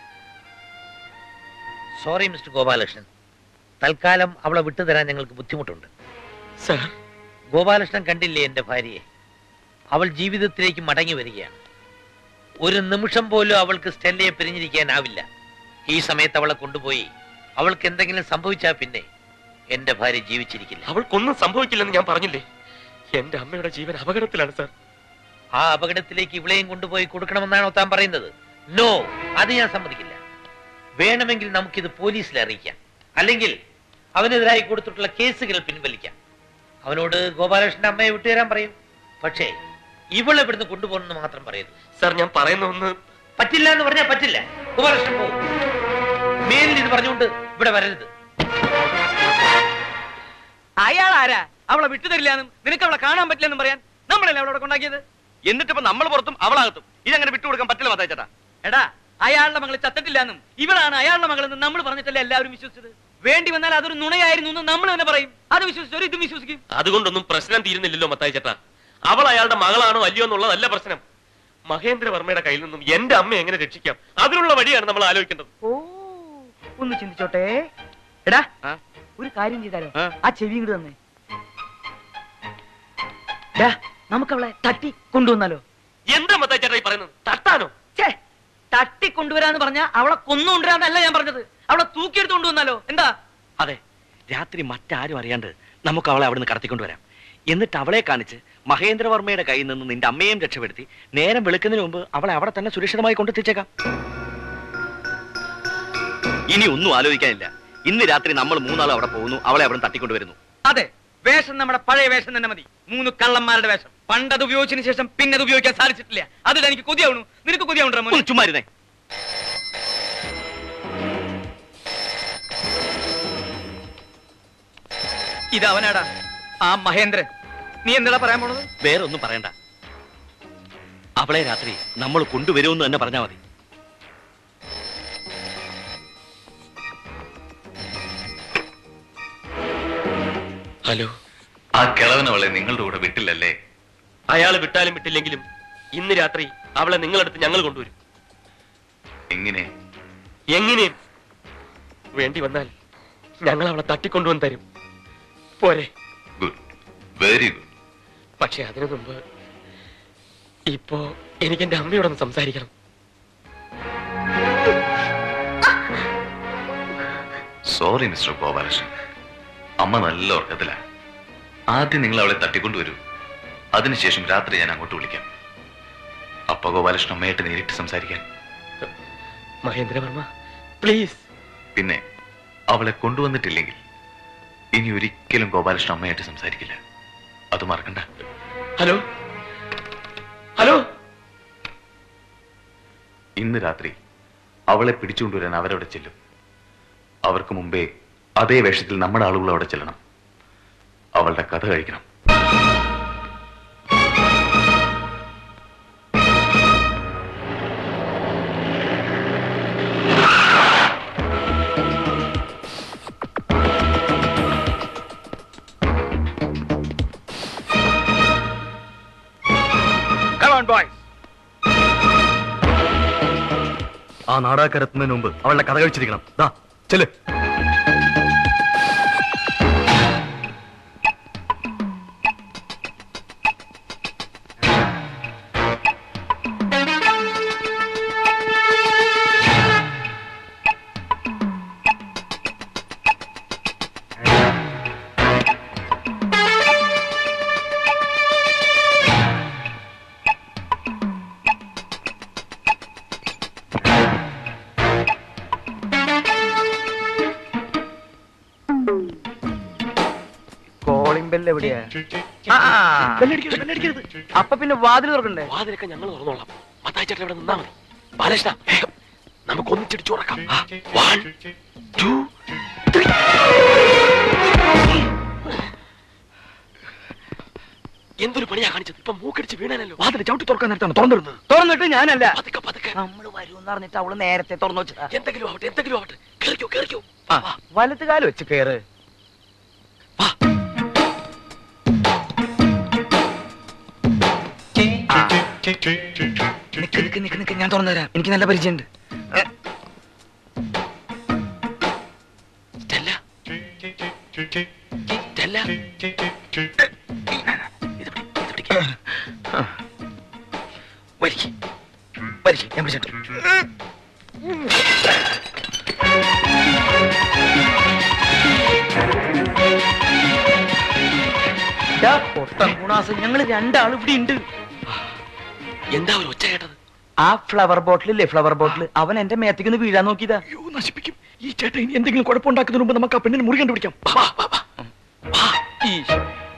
സോറി മിസ്റ്റർ ഗോപാലകൃഷ്ണൻ തൽക്കാലം അവളെ വിട്ടുതരാൻ ഞങ്ങൾക്ക് ബുദ്ധിമുട്ടുണ്ട് സാർ ഗോപാലകൃഷ്ണൻ കണ്ടില്ലേ എന്റെ ഭാര്യയെ അവൾ ജീവിതത്തിലേക്ക് മടങ്ങി വരികയാണ് ഒരു നിമിഷം പോലും അവൾക്ക് സ്റ്റെല്ലയെ പിരിഞ്ഞിരിക്കാനാവില്ല ഈ സമയത്ത് അവളെ കൊണ്ടുപോയി അവൾക്ക് എന്തെങ്കിലും സംഭവിച്ചാൽ പിന്നെ എന്റെ ഭാര്യ ജീവിച്ചിരിക്കില്ല അവൾക്കൊന്നും സംഭവിക്കില്ലെന്ന് ഞാൻ പറഞ്ഞില്ലേ എന്റെ അമ്മയുടെ ജീവൻ അപകടത്തിലാണ് സാർ ആ അപകടത്തിലേക്ക് ഇവളെയും കൊണ്ടുപോയി കൊടുക്കണമെന്നാണോ താൻ പറയുന്നത് നോ അത് ഞാൻ സമ്മതിക്കില്ല വേണമെങ്കിൽ നമുക്കിത് പോലീസിൽ അറിയിക്കാം അല്ലെങ്കിൽ അവനെതിരായി കൊടുത്തിട്ടുള്ള കേസുകൾ പിൻവലിക്കാം അവനോട് ഗോപാലകൃഷ്ണന്റെ അമ്മയെ വിട്ടുതരാൻ പറയും പക്ഷേ ഇവളെ ഇവിടുന്ന് കൊണ്ടുപോകണമെന്ന് മാത്രം പറയരുത് സാർ ഞാൻ പറയുന്ന ഒന്ന് പറ്റില്ല എന്ന് പറഞ്ഞാൽ പറ്റില്ല ഗോപാലകൃഷ്ണൻ പോകും മേലിൽ ഇത് പറഞ്ഞുകൊണ്ട് ഇവിടെ വരരുത് അയാൾ ആരാ അവളെ വിട്ടുതരില്ലാന്നും നിനക്ക് അവളെ കാണാൻ പറ്റില്ലെന്നും പറയാൻ നമ്മളല്ലേ അവളോട് കൊണ്ടാക്കിയത് എന്നിട്ടിപ്പോ നമ്മൾ പുറത്തും അവളകത്തും ഇതങ്ങനെ വിട്ടുകൊടുക്കാൻ പറ്റില്ല മത്തായി ചേട്ടാ എടാ അയാളുടെ മകള് ചത്തിട്ടില്ലാന്നും ഇവളാണ് അയാളുടെ മകളെന്ന് നമ്മൾ പറഞ്ഞിട്ടല്ലേ എല്ലാവരും വിശ്വസിച്ചത് വേണ്ടി വന്നാൽ അതൊരു നുണയായിരുന്നു എന്ന് നമ്മൾ തന്നെ പറയും അത് വിശ്വസിച്ചവർ ഇതും വിശ്വസിക്കും അതുകൊണ്ടൊന്നും പ്രശ്നം തീരുന്നില്ലല്ലോ മത്തായി ചേട്ടാ അവൾ അയാളുടെ മകളാണോ അല്ലയോ എന്നുള്ളതല്ല പ്രശ്നം മഹേന്ദ്രവർമ്മയുടെ കയ്യിൽ നിന്നും എന്റെ അമ്മ എങ്ങനെ രക്ഷിക്കാം അതിനുള്ള വഴിയാണ് നമ്മൾ ആലോചിക്കേണ്ടത് ഓ ഒന്ന് ചിന്തിച്ചോട്ടെ എടാ ആ? ഒരു കാര്യം ചെയ്താലോ ആ? ആ ചെവി ഇങ്ങോട്ട് തന്നെ ഡാ നമുക്ക് അവളെ തട്ടി കൊണ്ടുവന്നാലോ എന്താ മത്തായി ചേട്ടാ ഈ പറയുന്നത് തട്ടാനോ ഛേ തട്ടി കൊണ്ടുവരാന്ന് പറഞ്ഞ അവളെ കൊന്നുകൊണ്ടുവരാന്നല്ല ഞാൻ പറഞ്ഞത് അവളെ തൂക്കിയെടുത്ത് കൊണ്ടുവന്നാലോ എന്താ അതെ രാത്രി മറ്റാരും അറിയാണ്ട് നമുക്ക് അവളെ അവിടുന്ന് കടത്തിക്കൊണ്ടുവരാം എന്നിട്ട് അവളെ കാണിച്ച് മഹേന്ദ്രവർമ്മയുടെ കയ്യിൽ നിന്ന് നിന്റെ അമ്മയെയും രക്ഷപ്പെടുത്തി നേരം വെളുക്കുന്നതിന് മുമ്പ് അവളെ അവിടെ തന്നെ സുരക്ഷിതമായി കൊണ്ടെത്തിച്ചേക്കാം ഇനി ഒന്നും ആലോചിക്കാനില്ല ഇന്ന് രാത്രി നമ്മൾ മൂന്നാളും അവിടെ പോകുന്നു അവളെ അവിടെ തട്ടിക്കൊണ്ടുവരുന്നു അതെ വേഷം നമ്മുടെ പഴയ വേഷം തന്നെ മതി മൂന്ന് കള്ളന്മാരുടെ വേഷം പണ്ടത് ഉപയോഗിച്ചതിന് ശേഷം പിന്നെ അത് ഉപയോഗിക്കാൻ സാധിച്ചിട്ടില്ല അതിൽ എനിക്ക് കൊതിയാവണു നിനക്ക് കൊതിയാവുണ്ടോ മോനെ ഒന്ന് ചുമ്മാ ഇരുന്നേ ഇത് അവനാടാ ആ മഹേന്ദ്രൻ നീ എന്താ പറയാൻ പോണത് വേറെ ഒന്നും പറയണ്ട അവളെ രാത്രി നമ്മൾ കൊണ്ടുവരുമെന്ന് തന്നെ പറഞ്ഞാൽ മതി ഹലോ ആ കിളവൻ അവളെ നിങ്ങളുടെ കൂടെ വിട്ടില്ലല്ലേ അയാൾ വിട്ടാലും വിട്ടില്ലെങ്കിലും ഇന്ന് രാത്രി അവളെ നിങ്ങളടുത്ത് ഞങ്ങൾ കൊണ്ടുവരും എങ്ങനെ എങ്ങനെയും വേണ്ടി വന്നാൽ ഞങ്ങൾ അവളെ തട്ടിക്കൊണ്ടുവന്ന് തരും പോരെ ഗുഡ് വെരി ഗുഡ് പക്ഷെ അതിനു മുമ്പ് ഇപ്പോ എനിക്ക് എന്റെ അമ്മയോടൊന്ന് സംസാരിക്കണം സോറി മിസ്റ്റർ ഗോപാലകൃഷ്ണൻ അമ്മ നല്ല ഉറക്കത്തിലാ ആദ്യം നിങ്ങൾ അവളെ തട്ടിക്കൊണ്ടുവരൂ അതിനുശേഷം രാത്രി ഞാൻ അങ്ങോട്ട് വിളിക്കാം അപ്പ ഗോപാലകൃഷ്ണൻ അമ്മയായിട്ട് നേരിട്ട് സംസാരിക്കാൻ മഹേന്ദ്രവർമ്മ പ്ലീസ് പിന്നെ അവളെ കൊണ്ടുവന്നിട്ടില്ലെങ്കിൽ ഇനി ഒരിക്കലും ഗോപാലകൃഷ്ണൻ അമ്മയായിട്ട് സംസാരിക്കില്ല അത് മറക്കണ്ട ഹലോ ഇന്ന് രാത്രി അവളെ പിടിച്ചുകൊണ്ടുവരാൻ അവരവിടെ ചെല്ലും അവർക്ക് മുമ്പേ അതേ വേഷത്തിൽ നമ്മുടെ ആളുകൾ അവിടെ ചെല്ലണം അവളുടെ കഥ കഴിക്കണം ആ നാടാക്കരത്തുന്നതിന് മുമ്പ് അവളുടെ കഥ കഴിച്ചിരിക്കണം ദാ ചെല് കോളിംഗ് ബെല്ല് എവിടെയാ ആ, ആ. അപ്പൊ പിന്നെ വാതിൽ തുറക്കണ്ടേ വാതിലൊക്കെ ഞങ്ങൾ തുറന്നോളാം മത്തായി ചേട്ടൻ ഇവിടെ നിന്നാ മതി ബാലകൃഷ്ണ വേഗം നമുക്ക് ഒന്നിച്ചിടിച്ചു ഉറക്കാം വൺ ടു എന്തൊരു പണിയാ കാണിച്ചത് ഇപ്പൊ മൂക്കടിച്ച് വീണാനല്ലോ വാതിൽ ചവിട്ടി തുറക്കാൻ നേരത്താണ് തുറന്നിരുന്നത് തുറന്നിട്ട് ഞാനല്ല പതുക്കെ പതുക്കെ നമ്മള് വരൂന്ന് പറഞ്ഞിട്ട് അവള് നേരത്തെ തുറന്നു വെച്ചതാ എന്തെങ്കിലും ആവട്ടെ എന്തെങ്കിലും ആവട്ടെ കേറിക്കോ കേറിക്കോ ആ, വലത്ത് കാല് വെച്ച് കേറ് ആ. നിക്ക് നിക്ക് നിക്ക് നിക്ക് ഞാൻ തുറന്നു തരാം എനിക്ക് നല്ല പരിചയമുണ്ട് സ്റ്റെല്ല സ്റ്റെല്ല വലിക്ക് വലിക്ക് ഞാൻ പിടിച്ചിട്ട് പൊട്ടം ഗുണാസം ഞങ്ങള് രണ്ടാളും ഇവിടെ ഉണ്ട് എന്താ ഒരു ഒച്ച കേട്ടത് ആ ഫ്ലവർ ബോട്ടിലില്ലേ ഫ്ലവർ ബോട്ടിൽ അവൻ എന്റെ മേത്തേക്ക് വീഴാൻ നോക്കിയതാ അയ്യോ നശിപ്പിക്കും ഈ ചേട്ടൻ ഇനി എന്തെങ്കിലും കുഴപ്പമുണ്ടാക്കുന്നതിന് മുമ്പ് നമുക്ക് ആ പെണ്ണിന് മുറി കണ്ടുപിടിക്കാം വാ, വാ, വാ. ഈശോ.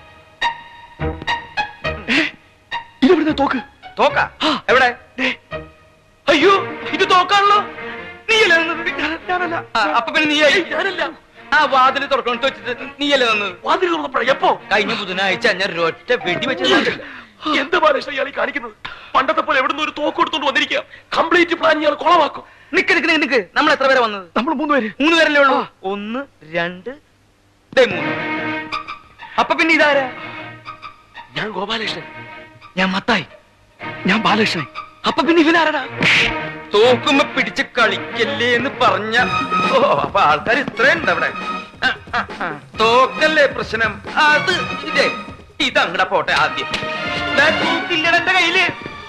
ഇതെവിടുന്ന തോക്ക് തോക്കാ എവിടെ ദേ. അയ്യോ ഇത് തോക്കാണല്ലോ നീയല്ലേ നിന്നത്? ഞാനല്ല ആ, അപ്പൊ പിന്നെ നീയായി ഞാനല്ല ആ വാതിൽ തുറക്കണം വെച്ചിട്ട് നീയല്ലേ വന്നത് വാതിൽ തുറന്നപ്പോഴാ എപ്പോ കഴിഞ്ഞ ബുധനാഴ്ച ഞാൻ ഒരൊറ്റ വെടി വെച്ചില്ല എന്താ ബാലകൃഷ്ണ ഇയാൾ ഈ കാണിക്കുന്നത് പണ്ടത്തെ പോലെ എവിടുന്ന് ഒരു തോക്ക് കൊടുത്തോണ്ട് വന്നിരിക്കുക കംപ്ലീറ്റ് പ്ലാൻ ഇയാൾ കുളമാക്കും നിക്ക് നിക്ക് നിക്ക് നിക്ക് നമ്മൾ എത്ര പേരെ വന്നത് നമ്മൾ മൂന്ന് പേര് മൂന്ന് പേരല്ലേ ഉള്ളൂ ഒന്ന് രണ്ട് ദേ മൂന്ന് അപ്പൊ പിന്നെ ഇതാരാ ഞാൻ ഗോപാലകൃഷ്ണൻ ഞാൻ മത്തായി ഞാൻ ബാലകൃഷ്ണൻ അപ്പൊ പിന്നെ ഇവനാരടാ തോക്കുമ്പോ പിടിച്ച് കളിക്കല്ലേ എന്ന് പറഞ്ഞ ഓ അപ്പൊ ആൾക്കാർ ഇത്രയുണ്ട് അവിടെ ആ, ആ, ആ. തോക്കല്ലേ പ്രശ്നം അത് ഇതേ ഇതങ്ങടെ പോട്ടെ ആദ്യം ദാ തോക്കില്ലടാ എന്റെ കയ്യില്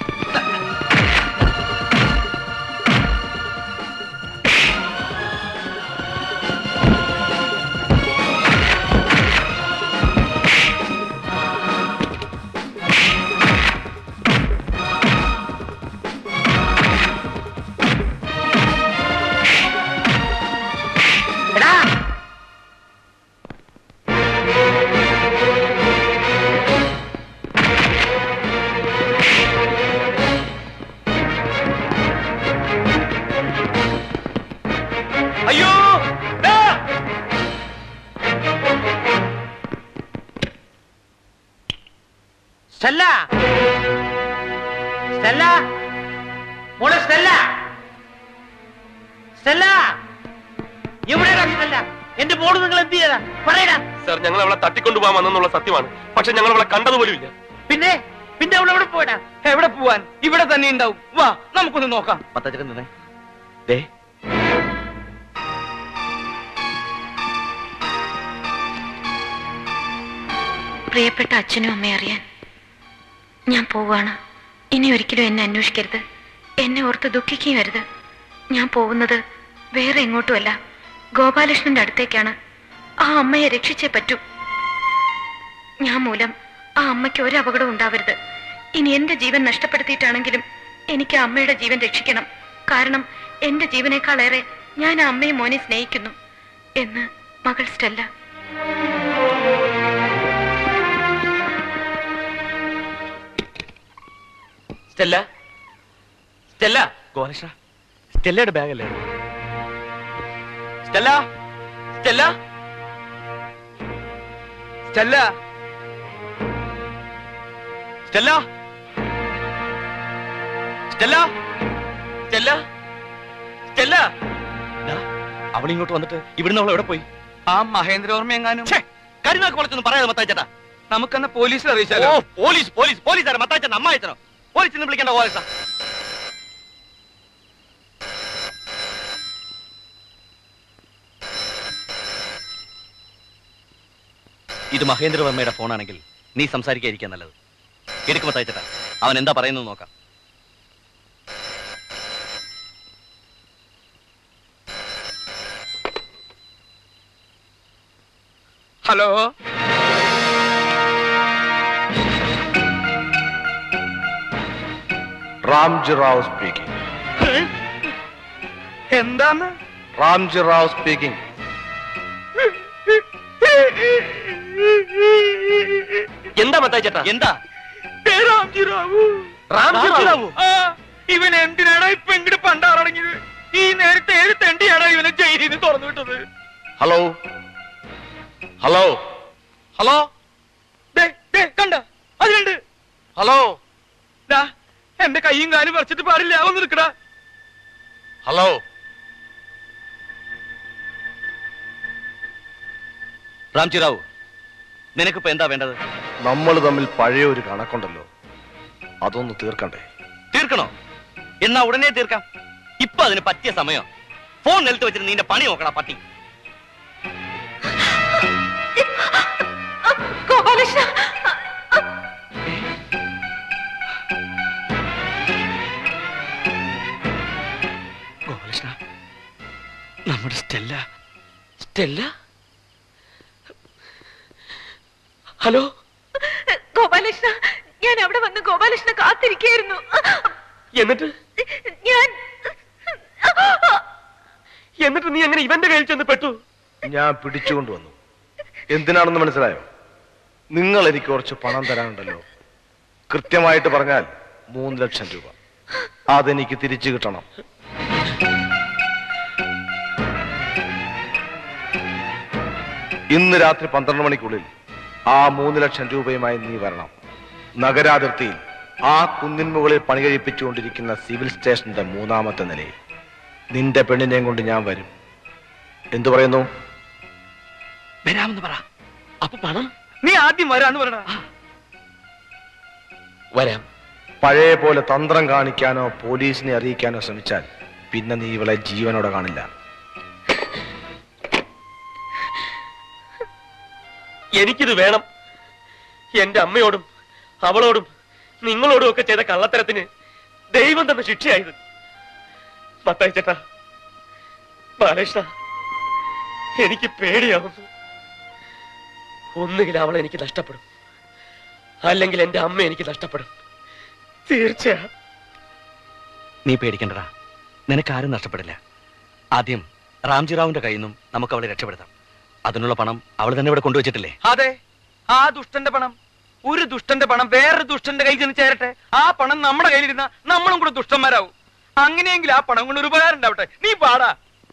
എടാ അയ്യോ ദാ. സ്റ്റെല്ല സ്റ്റെല്ല മോളെ സ്റ്റെല്ല സ്റ്റെല്ല എവിടെയാ സ്റ്റെല്ല എന്റെ മോള് നിങ്ങൾ എന്ത് ചെയ്താ പറയടാ സാർ ഞങ്ങൾ അവളെ തട്ടിക്കൊണ്ടുപോകാൻ വന്നെന്നുള്ള സത്യമാണ് പക്ഷെ ഞങ്ങൾ അവളെ കണ്ടതുപോലുമില്ല പിന്നെ പിന്നെ അവൾ എവിടെ പോയടാ എവിടെ പോവാൻ ഇവിടെ തന്നെ ഉണ്ടാവും വാ നമുക്കൊന്ന് നോക്കാം പത്തച്ചക്കൻ നിന്നേ ദേ പ്രിയപ്പെട്ട അച്ഛനും അമ്മയും അറിയാൻ ഞാൻ പോവാണ് ഇനി ഒരിക്കലും എന്നെ അന്വേഷിക്കരുത് എന്നെ ഓർത്ത് ദുഃഖിക്കുകയും അരുത് ഞാൻ പോകുന്നത് വേറെ എങ്ങോട്ടുമല്ല ഗോപാലകൃഷ്ണന്റെ അടുത്തേക്കാണ് ആ അമ്മയെ രക്ഷിച്ചേ പറ്റൂ ഞാൻ മൂലം ആ അമ്മയ്ക്ക് ഒരു അപകടം ഉണ്ടാവരുത് ഇനി എന്റെ ജീവൻ നഷ്ടപ്പെടുത്തിയിട്ടാണെങ്കിലും എനിക്ക് ആ അമ്മയുടെ ജീവൻ രക്ഷിക്കണം കാരണം എന്റെ ജീവനേക്കാളേറെ ഞാൻ ആ അമ്മയും മോനെ സ്നേഹിക്കുന്നു എന്ന് മകൾ സ്റ്റെല്ല സ്റ്റെല്ല സ്റ്റെല്ല ഗോപാലകൃഷ്ണ സ്റ്റെല്ലയുടെ ബാഗല്ലേ സ്റ്റെല്ല സ്റ്റെല്ല സ്റ്റെല്ല സ്റ്റെല്ല സ്റ്റെല്ല സ്റ്റെല്ല സ്റ്റെല്ല അവൾ ഇങ്ങോട്ട് വന്നിട്ട് ഇവിടുന്ന് അവൾ എവിടെ പോയി ആ മഹേന്ദ്രവർമ്മ എങ്ങാനും കരുനാക്ക് വളച്ചൊന്നും പറയാതെ മത്താച്ചേട്ടാ നമുക്കെന്നാ പോലീസിൽ അറിയിച്ചാലോ ഓ പോലീസ് പോലീസ് പോലീസ് ആരാ മത്താച്ചൻ അമ്മ അയച്ചനോ പോലീസ് ഇന്ന് വിളിക്കേണ്ട പോലീസാ ഇത് മഹേന്ദ്രവർമ്മയുടെ ഫോണാണെങ്കിൽ നീ സംസാരിക്കാതിരിക്കാൻ നല്ലത് എടുക്കുമ്പോ തയ്ച്ചിട്ടാ അവൻ എന്താ പറയുന്നത് നോക്കാം ഹലോ റാംജി റാവു സ്പീക്കിംഗ് എന്താന്ന് റാംജി റാവു സ്പീക്കിംഗ് എന്താ മത്താച്ചേട്ടാ എന്താ രാംജിറാവു രാംജിറാവു? ആ ഇവൻ എന്തിനാണ് ഇപ്പൊ ഇങ്ങോട്ട് പണ്ടാറടങ്ങിയത് ഈ നേരത്തെ ഏത് തെണ്ടിയാണ് ഇവനെ ജയിലിൽ നിന്ന് തുറന്നു വിട്ടത് ഹലോ ഹലോ ഹലോ ദേ, ദേ, കണ്ട അതിലുണ്ട് ഹലോ ദാ, എന്റെ കൈയും കാലും പറിച്ചിട്ട് പാടില്ല ഒന്ന് നിൽക്കടാ ഹലോ റാംജി റാവു നിനക്കിപ്പോ എന്താ വേണ്ടത് നമ്മൾ തമ്മിൽ പഴയ ഒരു കണക്കുണ്ടല്ലോ അതൊന്ന് തീർക്കണ്ടേ തീർക്കണോ എന്നാ ഉടനെ തീർക്കാം ഇപ്പൊ അതിന് പറ്റിയ സമയം ഫോൺ നിലത്ത് വെച്ചിട്ട് നിന്റെ പണി നോക്കണ പട്ടി ഗോപാലകൃഷ്ണ ഗോപാലകൃഷ്ണ നമ്മുടെ സ്റ്റെല്ല സ്റ്റെല്ല ഹലോ ഗോപാലകൃഷ്ണ ഞാൻ അവിടെ വന്ന് ഗോപാലകൃഷ്ണ കാത്തിരിക്കായിരുന്നു എന്നിട്ട് ഞാൻ എന്നിട്ട് നീ എങ്ങനെ ഇവന്റെ കയ്യിൽ ചെന്ന് പെട്ടു ഞാൻ പിടിച്ചുകൊണ്ടുവന്നു എന്തിനാണെന്ന് മനസ്സിലായോ നിങ്ങൾ എനിക്ക് കുറച്ച് പണം തരാനുണ്ടല്ലോ കൃത്യമായിട്ട് പറഞ്ഞാൽ മൂന്ന് ലക്ഷം രൂപ അതെനിക്ക് തിരിച്ചു കിട്ടണം ഇന്ന് രാത്രി പന്ത്രണ്ട് മണിക്കുള്ളിൽ ആ മൂന്ന് ലക്ഷം രൂപയുമായി നീ വരണം നഗരാതിർത്തിയിൽ ആ കുന്നിൻ മുകളിൽ പണി കഴിപ്പിച്ചുകൊണ്ടിരിക്കുന്ന സിവിൽ സ്റ്റേഷന്റെ മൂന്നാമത്തെ നിലയിൽ നിന്റെ പെണ്ണിനെയും കൊണ്ട് ഞാൻ വരും എന്തു പറയുന്നു വരാമെന്ന് പറ അപ്പൊ പണം നീ ആദ്യം വരാന്ന് പറയടാ വരാം പഴയ പോലെ തന്ത്രം കാണിക്കാനോ പോലീസിനെ അറിയിക്കാനോ ശ്രമിച്ചാൽ പിന്നെ നീ ഇവളെ ജീവനോടെ കാണില്ല എനിക്കിത് വേണം എന്റെ അമ്മയോടും അവളോടും നിങ്ങളോടും ഒക്കെ ചെയ്ത കള്ളത്തരത്തിന് ദൈവം തന്ന ശിക്ഷയായത് മത്തായി ചേട്ടാ ബാലകൃഷ്ണ എനിക്ക് പേടിയാവുന്നു ഒന്നുകിൽ അവൾ എനിക്ക് നഷ്ടപ്പെടും അല്ലെങ്കിൽ എന്റെ അമ്മ എനിക്ക് നഷ്ടപ്പെടും തീർച്ചയാ നീ പേടിക്കണ്ടടാ നിനക്ക് ആരും നഷ്ടപ്പെടില്ല ആദ്യം റാംജി റാവുന്റെ കയ്യിൽ നിന്നും നമുക്ക് അവളെ രക്ഷപ്പെടുത്താം അതിനുള്ള പണം അവൾ തന്നെ ഇവിടെ കൊണ്ടുവച്ചിട്ടില്ലേ അതെ ആ ദുഷ്ടന്റെ പണം ഒരു ദുഷ്ടന്റെ പണം വേറൊരു ദുഷ്ടന്റെ കയ്യിൽ ചെന്ന് ചേരട്ടെ ആ പണം നമ്മുടെ കയ്യിലിരുന്ന നമ്മളും കൂടെ ദുഷ്ടന്മാരാവും അങ്ങനെയെങ്കിൽ ആ പണം കൊണ്ട് ഒരു ഉപകാരം ഉണ്ടാവട്ടെ നീ പാടാ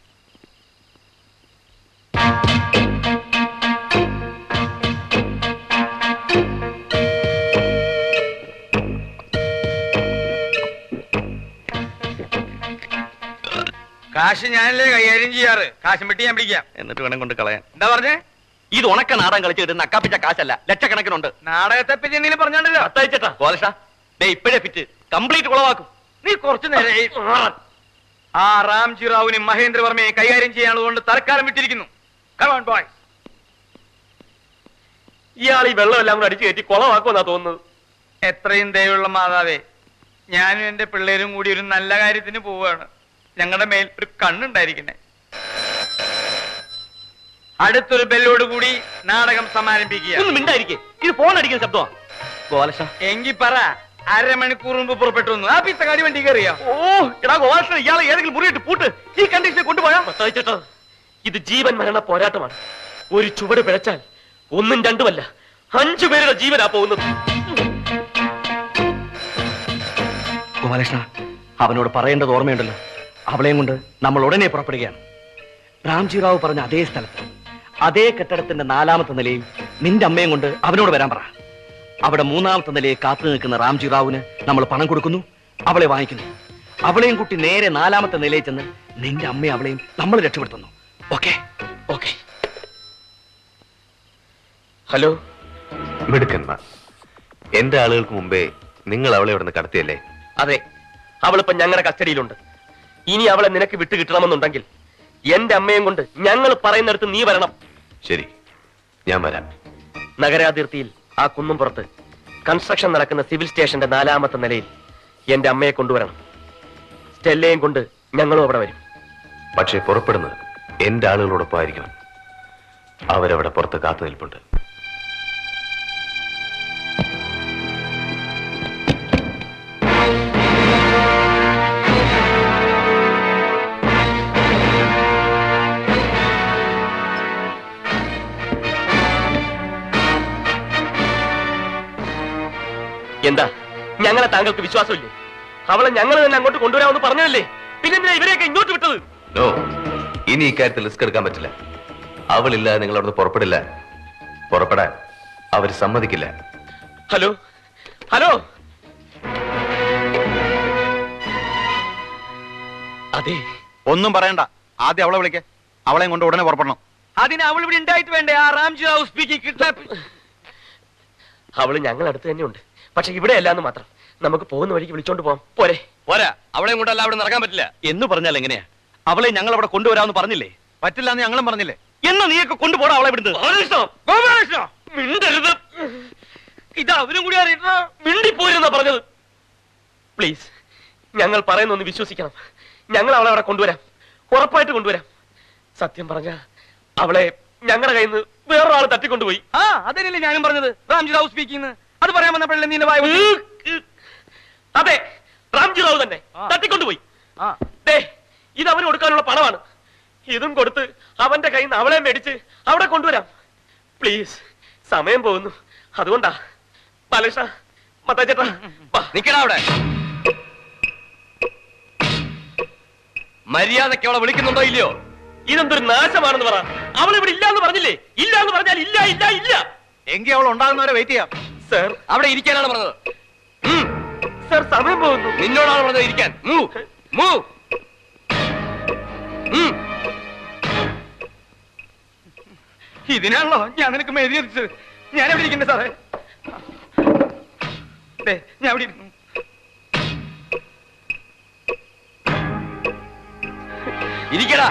കാശ് ഞാനല്ലേ കൈകാര്യം ചെയ്യാറ് കാശും പെട്ടി ഞാൻ പിടിക്കാം എന്നിട്ട് വേണം കൊണ്ട് കളയാൻ എന്താ പറഞ്ഞേ ഇത് ഉണക്ക നാടകം കളിച്ചിട്ട് നക്കാപ്പിച്ച കാശല്ല ലക്ഷക്കണക്കിനുണ്ട് നാടകത്തെ പറ്റി എന്തെങ്കിലും പറഞ്ഞോണ്ടല്ലോ അത്തയച്ചേട്ടാ ഗോലക്ഷ ദേ ഇപ്പോഴേ ഫിറ്റ് കംപ്ലീറ്റ് കുളവാക്കും നീ കുറച്ചു നേരം ആ റാംജി റാവുവിനും മഹേന്ദ്രവർമ്മയെ കൈകാര്യം ചെയ്യാനുള്ളതുകൊണ്ട് തൽക്കാലം വിട്ടിരിക്കുന്നു കമോൺ ബോയ് ഇയാൾ ഈ വെള്ളം എല്ലാം കൂടെ അടിച്ചു കയറ്റി കുളമാക്കുമെന്നാ തോന്നുന്നത് എത്രയും ദയവുള്ള മാതാവേ ഞാനും എന്റെ പിള്ളേരും കൂടി ഒരു നല്ല കാര്യത്തിന് പോവുകയാണ് ഞങ്ങളുടെ മേൽ ഒരു കണ്ണുണ്ടായിരിക്കണേ അടുത്തൊരു ബെല്ലോട് കൂടി നാടകം സമാരംഭിക്കുക ഒന്ന് മിണ്ടായിരിക്കേ ഇത് ഫോൺ അടിക്കുന്ന ശബ്ദമാ ഗോപാലക്ഷ എങ്കി പറ അരമണിക്കൂർ മുമ്പ് പുറപ്പെട്ടു വന്നു ആ പിത്തക്കാടി വണ്ടി കയറിയോ ഓ എടാ ഗോപാലകൃഷ്ണൻ ഇയാളെ ഏതെങ്കിലും മുറിയിട്ട് പൂട്ട് ഈ കണ്ടീഷനെ കൊണ്ടുപോയാ മത്തായിച്ചേട്ടാ ഇത് ജീവൻ മരണ പോരാട്ടമാണ് ഒരു ചുവട് പിഴച്ചാൽ ഒന്നും രണ്ടുമല്ല അഞ്ചു പേരുടെ ജീവനാ പോകുന്നത് ഗോപാലകൃഷ്ണ അവനോട് പറയേണ്ടത് ഓർമ്മയുണ്ടല്ലോ അവളെയും കൊണ്ട് നമ്മൾ ഉടനെ പുറപ്പെടുകയാണ് രാംജി റാവു പറഞ്ഞ അതേ സ്ഥലത്ത് അതേ കെട്ടിടത്തിന്റെ നാലാമത്തെ നിലയിൽ നിന്റെ അമ്മയും കൊണ്ട് അവനോട് വരാൻ പറ അവിടെ മൂന്നാമത്തെ നിലയെ കാത്തു നിൽക്കുന്ന രാംജി റാവുന് നമ്മൾ പണം കൊടുക്കുന്നു അവളെ വാങ്ങിക്കുന്നു അവളെയും കുട്ടി നേരെ നാലാമത്തെ നിലയിൽ ചെന്ന് നിന്റെ അമ്മയും അവളെയും നമ്മൾ രക്ഷപ്പെടുത്തുന്നു ഓക്കെ ഓക്കെ ഹലോ മിടുക്കന്മാർ എന്റെ ആളുകൾക്ക് മുമ്പേ നിങ്ങൾ അവളെ ഇവിടുന്ന് കടത്തിയല്ലേ അതെ അവളിപ്പോ ഞങ്ങളുടെ കസ്റ്റഡിയിലുണ്ട് ഇനി അവളെ നിനക്ക് വിട്ടു കിട്ടണമെന്നുണ്ടെങ്കിൽ എന്റെ അമ്മയും കൊണ്ട് ഞങ്ങൾ പറയുന്നിടത്ത് നീ വരണം ശരി ഞാൻ വരാം നഗരാതിർത്തിയിൽ ആ കുന്നും പുറത്ത് കൺസ്ട്രക്ഷൻ നടക്കുന്ന സിവിൽ സ്റ്റേഷന്റെ നാലാമത്തെ നിലയിൽ എന്റെ അമ്മയെ കൊണ്ടുവരണം സ്റ്റെല്ലയും കൊണ്ട് ഞങ്ങളും അവിടെ വരും പക്ഷേ പുറപ്പെടുന്നത് എന്റെ ആളുകളോടൊപ്പം ആയിരിക്കണം അവരവിടെ പുറത്ത് കാത്തു നിൽപ്പുണ്ട് എന്താ ഞങ്ങളെ താങ്കൾക്ക് വിശ്വാസമില്ലേ അവളെ ഞങ്ങൾ തന്നെ അങ്ങോട്ട് കൊണ്ടുവരാമെന്ന് പറഞ്ഞതല്ലേ പിന്നെ എന്തിനാ ഇവരെയൊക്കെ ഇങ്ങോട്ട് വിട്ടത് നോ ഇനി ഇക്കാര്യത്തിൽ റിസ്ക് എടുക്കാൻ പറ്റില്ല അവളില്ലാതെ നിങ്ങൾ അവിടുന്ന് പുറപ്പെടില്ല പുറപ്പെടാൻ അവർ സമ്മതിക്കില്ല ഹലോ ഹലോ അതെ ഒന്നും പറയണ്ട ആദ്യം അവളെ വിളിക്ക അവളെയും കൊണ്ട് ഉടനെ പുറപ്പെടണം അതിന് അവൾ ഇവിടെ ഉണ്ടായിട്ട് വേണ്ടേ ആ റാംജി റാവു സ്പീക്കിംഗ് കിഡ്നാപ്പ് അവള് ഞങ്ങൾ അടുത്ത് തന്നെയുണ്ട് പക്ഷെ ഇവിടെ അല്ലാന്ന് മാത്രം നമുക്ക് പോകുന്ന വഴിക്ക് വിളിച്ചോണ്ട് പോവാം പോരെ പോരാ അവളെയും കൊണ്ടല്ല അവിടെ നടക്കാൻ പറ്റില്ല എന്ന് പറഞ്ഞാൽ എങ്ങനെയാ അവളെ ഞങ്ങൾ അവിടെ കൊണ്ടുവരാമെന്ന് പറഞ്ഞില്ലേ പറ്റില്ല എന്ന് ഞങ്ങളും പറഞ്ഞില്ലേ എന്നാ നീയൊക്കെ കൊണ്ടുപോടാ അവളെ ഇവിടുന്ന് മിണ്ടരുത് ഇത് അവരും കൂടി അറിയണ മിണ്ടിപ്പോയിരുന്ന പറഞ്ഞത് പ്ലീസ് ഞങ്ങൾ പറയുന്ന ഒന്ന് വിശ്വസിക്കണം ഞങ്ങൾ അവളെ അവിടെ കൊണ്ടുവരാം ഉറപ്പായിട്ട് കൊണ്ടുവരാം സത്യം പറഞ്ഞ അവളെ ഞങ്ങളുടെ കയ്യിൽ നിന്ന് വേറൊരാൾ തട്ടിക്കൊണ്ടുപോയി ആ അതന്നെയല്ലേ ഞാനും പറഞ്ഞത് റാംജി റാവു സ്പീക്കിംഗ് അത് പറയാൻ വന്നപ്പോഴല്ലേ നീ വായ അതെ റാംജി റാവു തന്നെ തട്ടിക്കൊണ്ടുപോയി ദേ ഇത് അവന് കൊടുക്കാനുള്ള പണമാണ് ഇതും കൊടുത്ത് അവന്റെ കയ്യിൽ നിന്ന് അവളെ മേടിച്ച് അവിടെ കൊണ്ടുവരാം പ്ലീസ് സമയം പോകുന്നു അതുകൊണ്ടാ ബാലകൃഷ്ണ മത്താച്ചേട്ടാ നിക്കടാ അവിടെ മര്യാദയ്ക്ക് അവളെ വിളിക്കുന്നുണ്ടോ ഇല്ലയോ ഇതെന്തൊരു നാശമാണെന്ന് പറ അവൾ ഇവിടെ ഇല്ല എന്ന് പറഞ്ഞില്ലേ ഇല്ല എന്ന് പറഞ്ഞാൽ ഇല്ല ഇല്ല ഇല്ല എങ്കിൽ അവൾ ഉണ്ടാകുന്നവരെ വെയിറ്റ് ചെയ്യാം സർ അവിടെ ഇരിക്കാനാണ് പറഞ്ഞത് സർ സമയം പോകുന്നു നിന്നോടാണ് പറഞ്ഞത് ഇരിക്കാൻ മൂവ് മൂവ് ഇതിനാണല്ലോ ഞാൻ നിനക്ക് മെഴുതി എത്തിച്ചത് ഞാൻ എവിടെ ഇരിക്കണ്ടേ സാറേ ദേ, ഞാൻ എവിടെ ഇരിക്കുന്നു ഇരിക്കടാ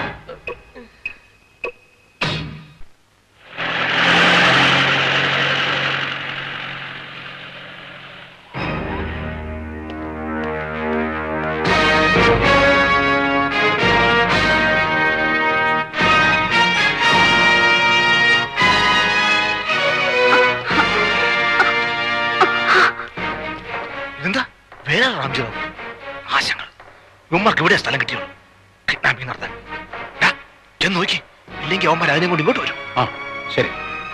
ഇതെന്താ വേറെ റാംജിറാവു ആശങ്ങൾ ഇവന്മാർക്ക് ഇവിടെ സ്ഥലം കിട്ടിയുള്ളൂ കിഡ്നാപ്പിംഗ് നടത്താൻ ഡാ, ചെന്ന് നോക്കി ഇല്ലെങ്കിൽ അവന്മാർ അതിനെ കൊണ്ട് ഇങ്ങോട്ട് വരും ആ ശരി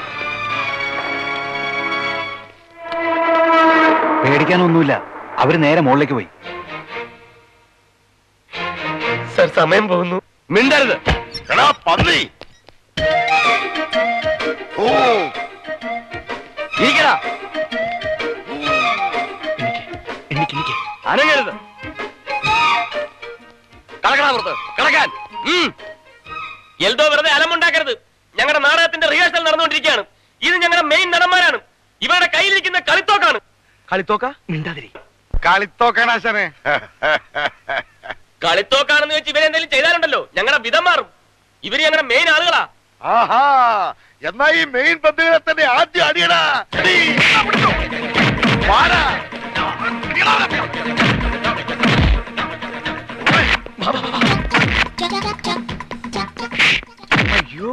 പേടിക്കാനൊന്നുമില്ല അവര് നേരെ മുകളിലേക്ക് പോയി സർ സമയം പോകുന്നു മിണ്ടരുത് എടാ പന്നി ഓ ഇരിക്കടാ എനിക്ക് എനിക്ക് അനങ്ങരുത് കടക്കടാ പുറത്ത് കടക്കാൻ ഉം. എൽദോ വെറുതെ അലമുണ്ടാക്കരുത് ഞങ്ങളുടെ നാടകത്തിന്റെ റിഹേഴ്സൽ നടന്നുകൊണ്ടിരിക്കുകയാണ് ഇത് ഞങ്ങളുടെ മെയിൻ നടന്മാരാണ് ഇവരുടെ കയ്യിലിരിക്കുന്ന കളിത്തോക്കാണ് കളിത്തോക്ക മിണ്ടാതിരി കളിത്തോക്കാണാശനെ കളിത്തോക്കാണെന്ന് വെച്ച് ഇവരെന്തെങ്കിലും ചെയ്താലുണ്ടല്ലോ ഞങ്ങളുടെ വിധം മാറും ഇവര് ഞങ്ങളുടെ മെയിൻ ആളുകളാ ആഹാ എന്നാ ഈ മെയിൻ ബന്ധുക്കളെ തന്നെ ആദ്യം അടിയടാ അടി. വാടാ. അയ്യോ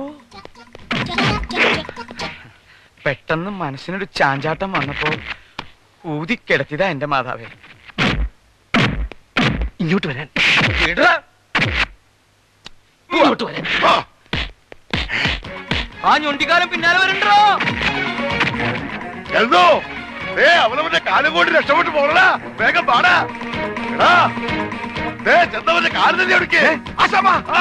പെട്ടെന്ന് മനസ്സിനൊരു ചാഞ്ചാട്ടം വന്നപ്പോ ഊതിക്കിടത്തിയതാ എന്റെ മാതാവേ ഇങ്ങോട്ട് വരാൻ ഇടടാ. ഇങ്ങോട്ട് വരാൻ. ആ, ആ ഞൊണ്ടിക്കാരൻ പിന്നാലെ വരണ്ടോ എൽദോ ഏ അവളവന്റെ കാലം കൊണ്ട് രക്ഷപ്പെട്ടു പോകണ വേഗം പാടാ എടാ ചെന്നവന്റെ കാല് തന്നെ എടുക്കേ ആശാമ ആ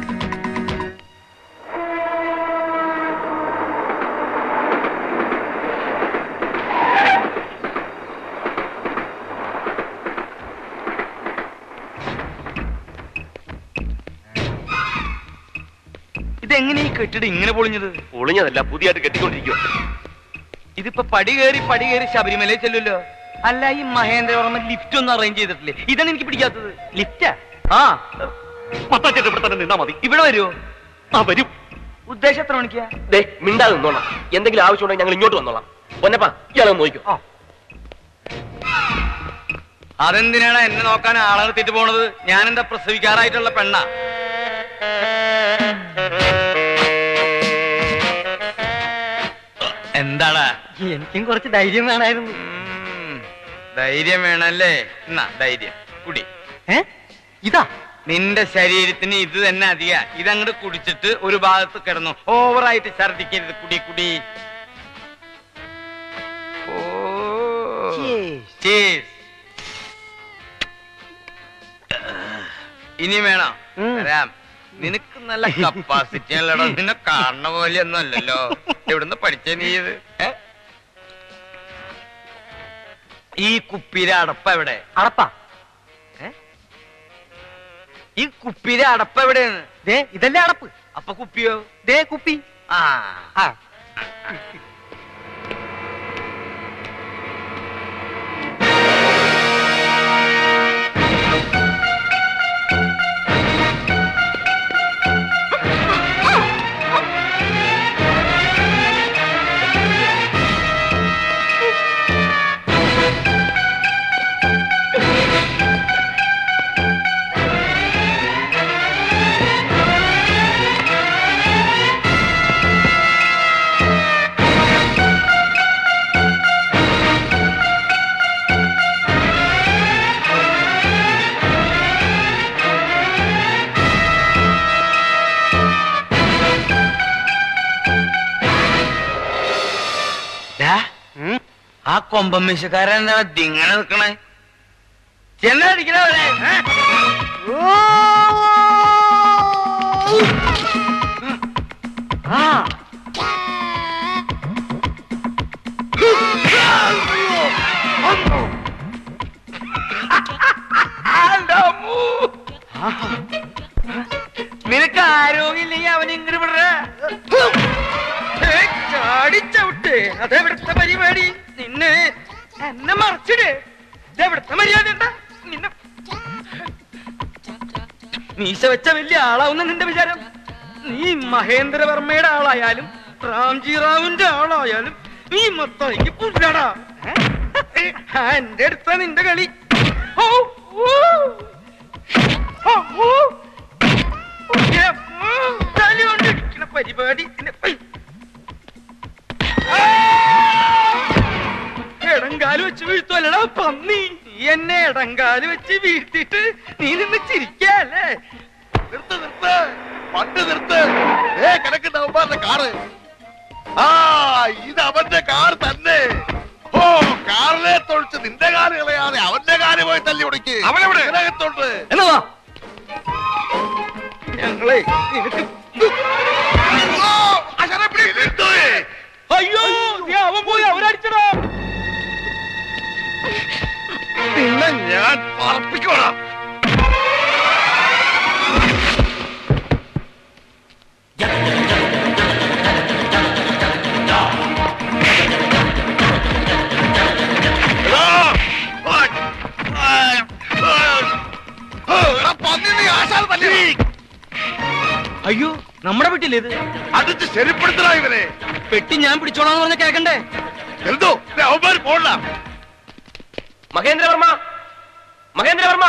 ഇതെങ്ങനെ ഈ കെട്ടിടം ഇങ്ങനെ പൊളിഞ്ഞത് പൊളിഞ്ഞതല്ല പുതിയതായിട്ട് കെട്ടിക്കൊണ്ടിരിക്കുക ഇതിപ്പോ പടി കയറി പടി കയറി ശബരിമലയിൽ ചെല്ലുമല്ലോ അല്ല ഈ മഹേന്ദ്രവർമ്മ ലിഫ്റ്റ് ഒന്നും അറേഞ്ച് ചെയ്തിട്ടില്ലേ ഇതാണ് എനിക്ക് പിടിക്കാത്തത് ലിഫ്റ്റാ ആ മത്താച്ചേട്ട് ഇവിടെ തന്നെ നിന്നാ മതി ഇവിടെ വരുമോ ആ വരും ഉദ്ദേശം എത്ര മണിക്കാ ദേ മിണ്ടാതെ നിന്നോളാം എന്തെങ്കിലും ആവശ്യമുണ്ടെങ്കിൽ ഞങ്ങൾ ഇങ്ങോട്ട് വന്നോളാം പൊന്നപ്പാ ഇയാളെ നോക്കിക്കോ അതെന്തിനാണ് എന്നെ നോക്കാൻ ആളെ നിർത്തിയിട്ട് പോണത് ഞാൻ എന്താ പ്രസവിക്കാറായിട്ടുള്ള പെണ്ണ എന്താടാ എനിക്കും കുറച്ച് ധൈര്യം വേണമായിരുന്നു ധൈര്യം വേണല്ലേ എന്നാ ധൈര്യം കുടി ഏ ഇതാ നിന്റെ ശരീരത്തിന് ഇത് തന്നെ അധിക ഇതങ്ങോട്ട് കുടിച്ചിട്ട് ഒരു ഭാഗത്ത് കിടന്നു ഓവറായിട്ട് ഛർദിക്കരുത് കുടി കുടി ഓ Cheers. ഇനി വേണം തരാം നിനക്ക് നല്ല കപ്പാസിറ്റി അല്ലടോ നിന്നെ കാണുന്ന പോലെയൊന്നും അല്ലല്ലോ എവിടുന്ന് പഠിച്ച നീ ഇത് ഏ? ഈ കുപ്പിയിലെ അടപ്പ എവിടെ അടപ്പാ ഈ കുപ്പിയിലെ അടപ്പ എവിടെയാണ് ദേ ഇതല്ലേ അടപ്പ് അപ്പൊ കുപ്പിയോ ദേ കുപ്പി ആ ആ ദാ, ആ കൊമ്പമ്മീശക്കാരൻ എന്താ ദിങ്ങനെ നിക്കണേ ചെന്നടിക്കണവരെ ആ നിനക്ക് ആരോഗ്യമില്ലെങ്കിൽ അവൻ ഇങ്ങോട്ട് വിടറ ചാടിച്ചവിട്ട് അതെവിടുത്തെ പരിപാടി നിന്നെ എന്നെ മറച്ചിട് ഇതെവിടുത്തെ മര്യാദ എന്താ നിന്നെ മീശ വെച്ച വലിയ ആളാവുന്ന നിന്റെ വിചാരം നീ മഹേന്ദ്രവർമ്മയുടെ ആളായാലും റാംജി റാവുന്റെ ആളായാലും നീ മൊത്തം എനിക്ക് പുല്ലടാ എന്റെ അടുത്ത നിന്റെ കളി ഓ, ഓ. ഓ, ഓ. ഏ, ഓ, തലി കൊണ്ട് ഇടിക്കണ പരിപാടി നിന്നെ- ആ! എടങ്കാല് വെച്ച് വീഴ്ത്തുവല്ലടാ പന്നി നീ എന്നെ എടങ്കാല് വെച്ച് വീഴ്ത്തിട്ട് നീ നിന്ന് ചിരിക്കല്ലേ നിർത്ത് നിർത്ത് പണ്ട് നിർത്ത് ഏ കിടക്കുന്ന അവന്മാരുടെ കാറ് ആ ഇത് അവന്റെ കാർ തന്നെ ഓ കാറിലെ തൊഴിച്ച് നിന്റെ കാല് കളയാതെ അവന്റെ കാല് പോയി തല്ലി ഉടക്കി അവനെവിടെ ഇതിനകത്തോട്ട് എന്നതാ ഞങ്ങളെ നിനക്ക് ഓ, ആശാനെ പിടി, നിർത്തുവേ. അയ്യോ നീ അവൻ പോയി അവരടിച്ചടാ നിന്നെ ഞാൻ പറപ്പിക്കോളാം എടാ, ആ, ആ, ആ, ആ, എടാ, പന്നി നീ ആശാനെ തല്ലി. അയ്യോ നമ്മുടെ വീട്ടില്ലേ ഇത് അടിച്ച് ശരിപ്പെടുത്തണ ഇവനെ പെട്ടി ഞാൻ പിടിച്ചോളാന്ന് പറഞ്ഞ കേക്കണ്ടേ എന്തോ അവന്മാര് പോണ്ട മഹേന്ദ്രവർമ്മ മഹേന്ദ്രവർമ്മ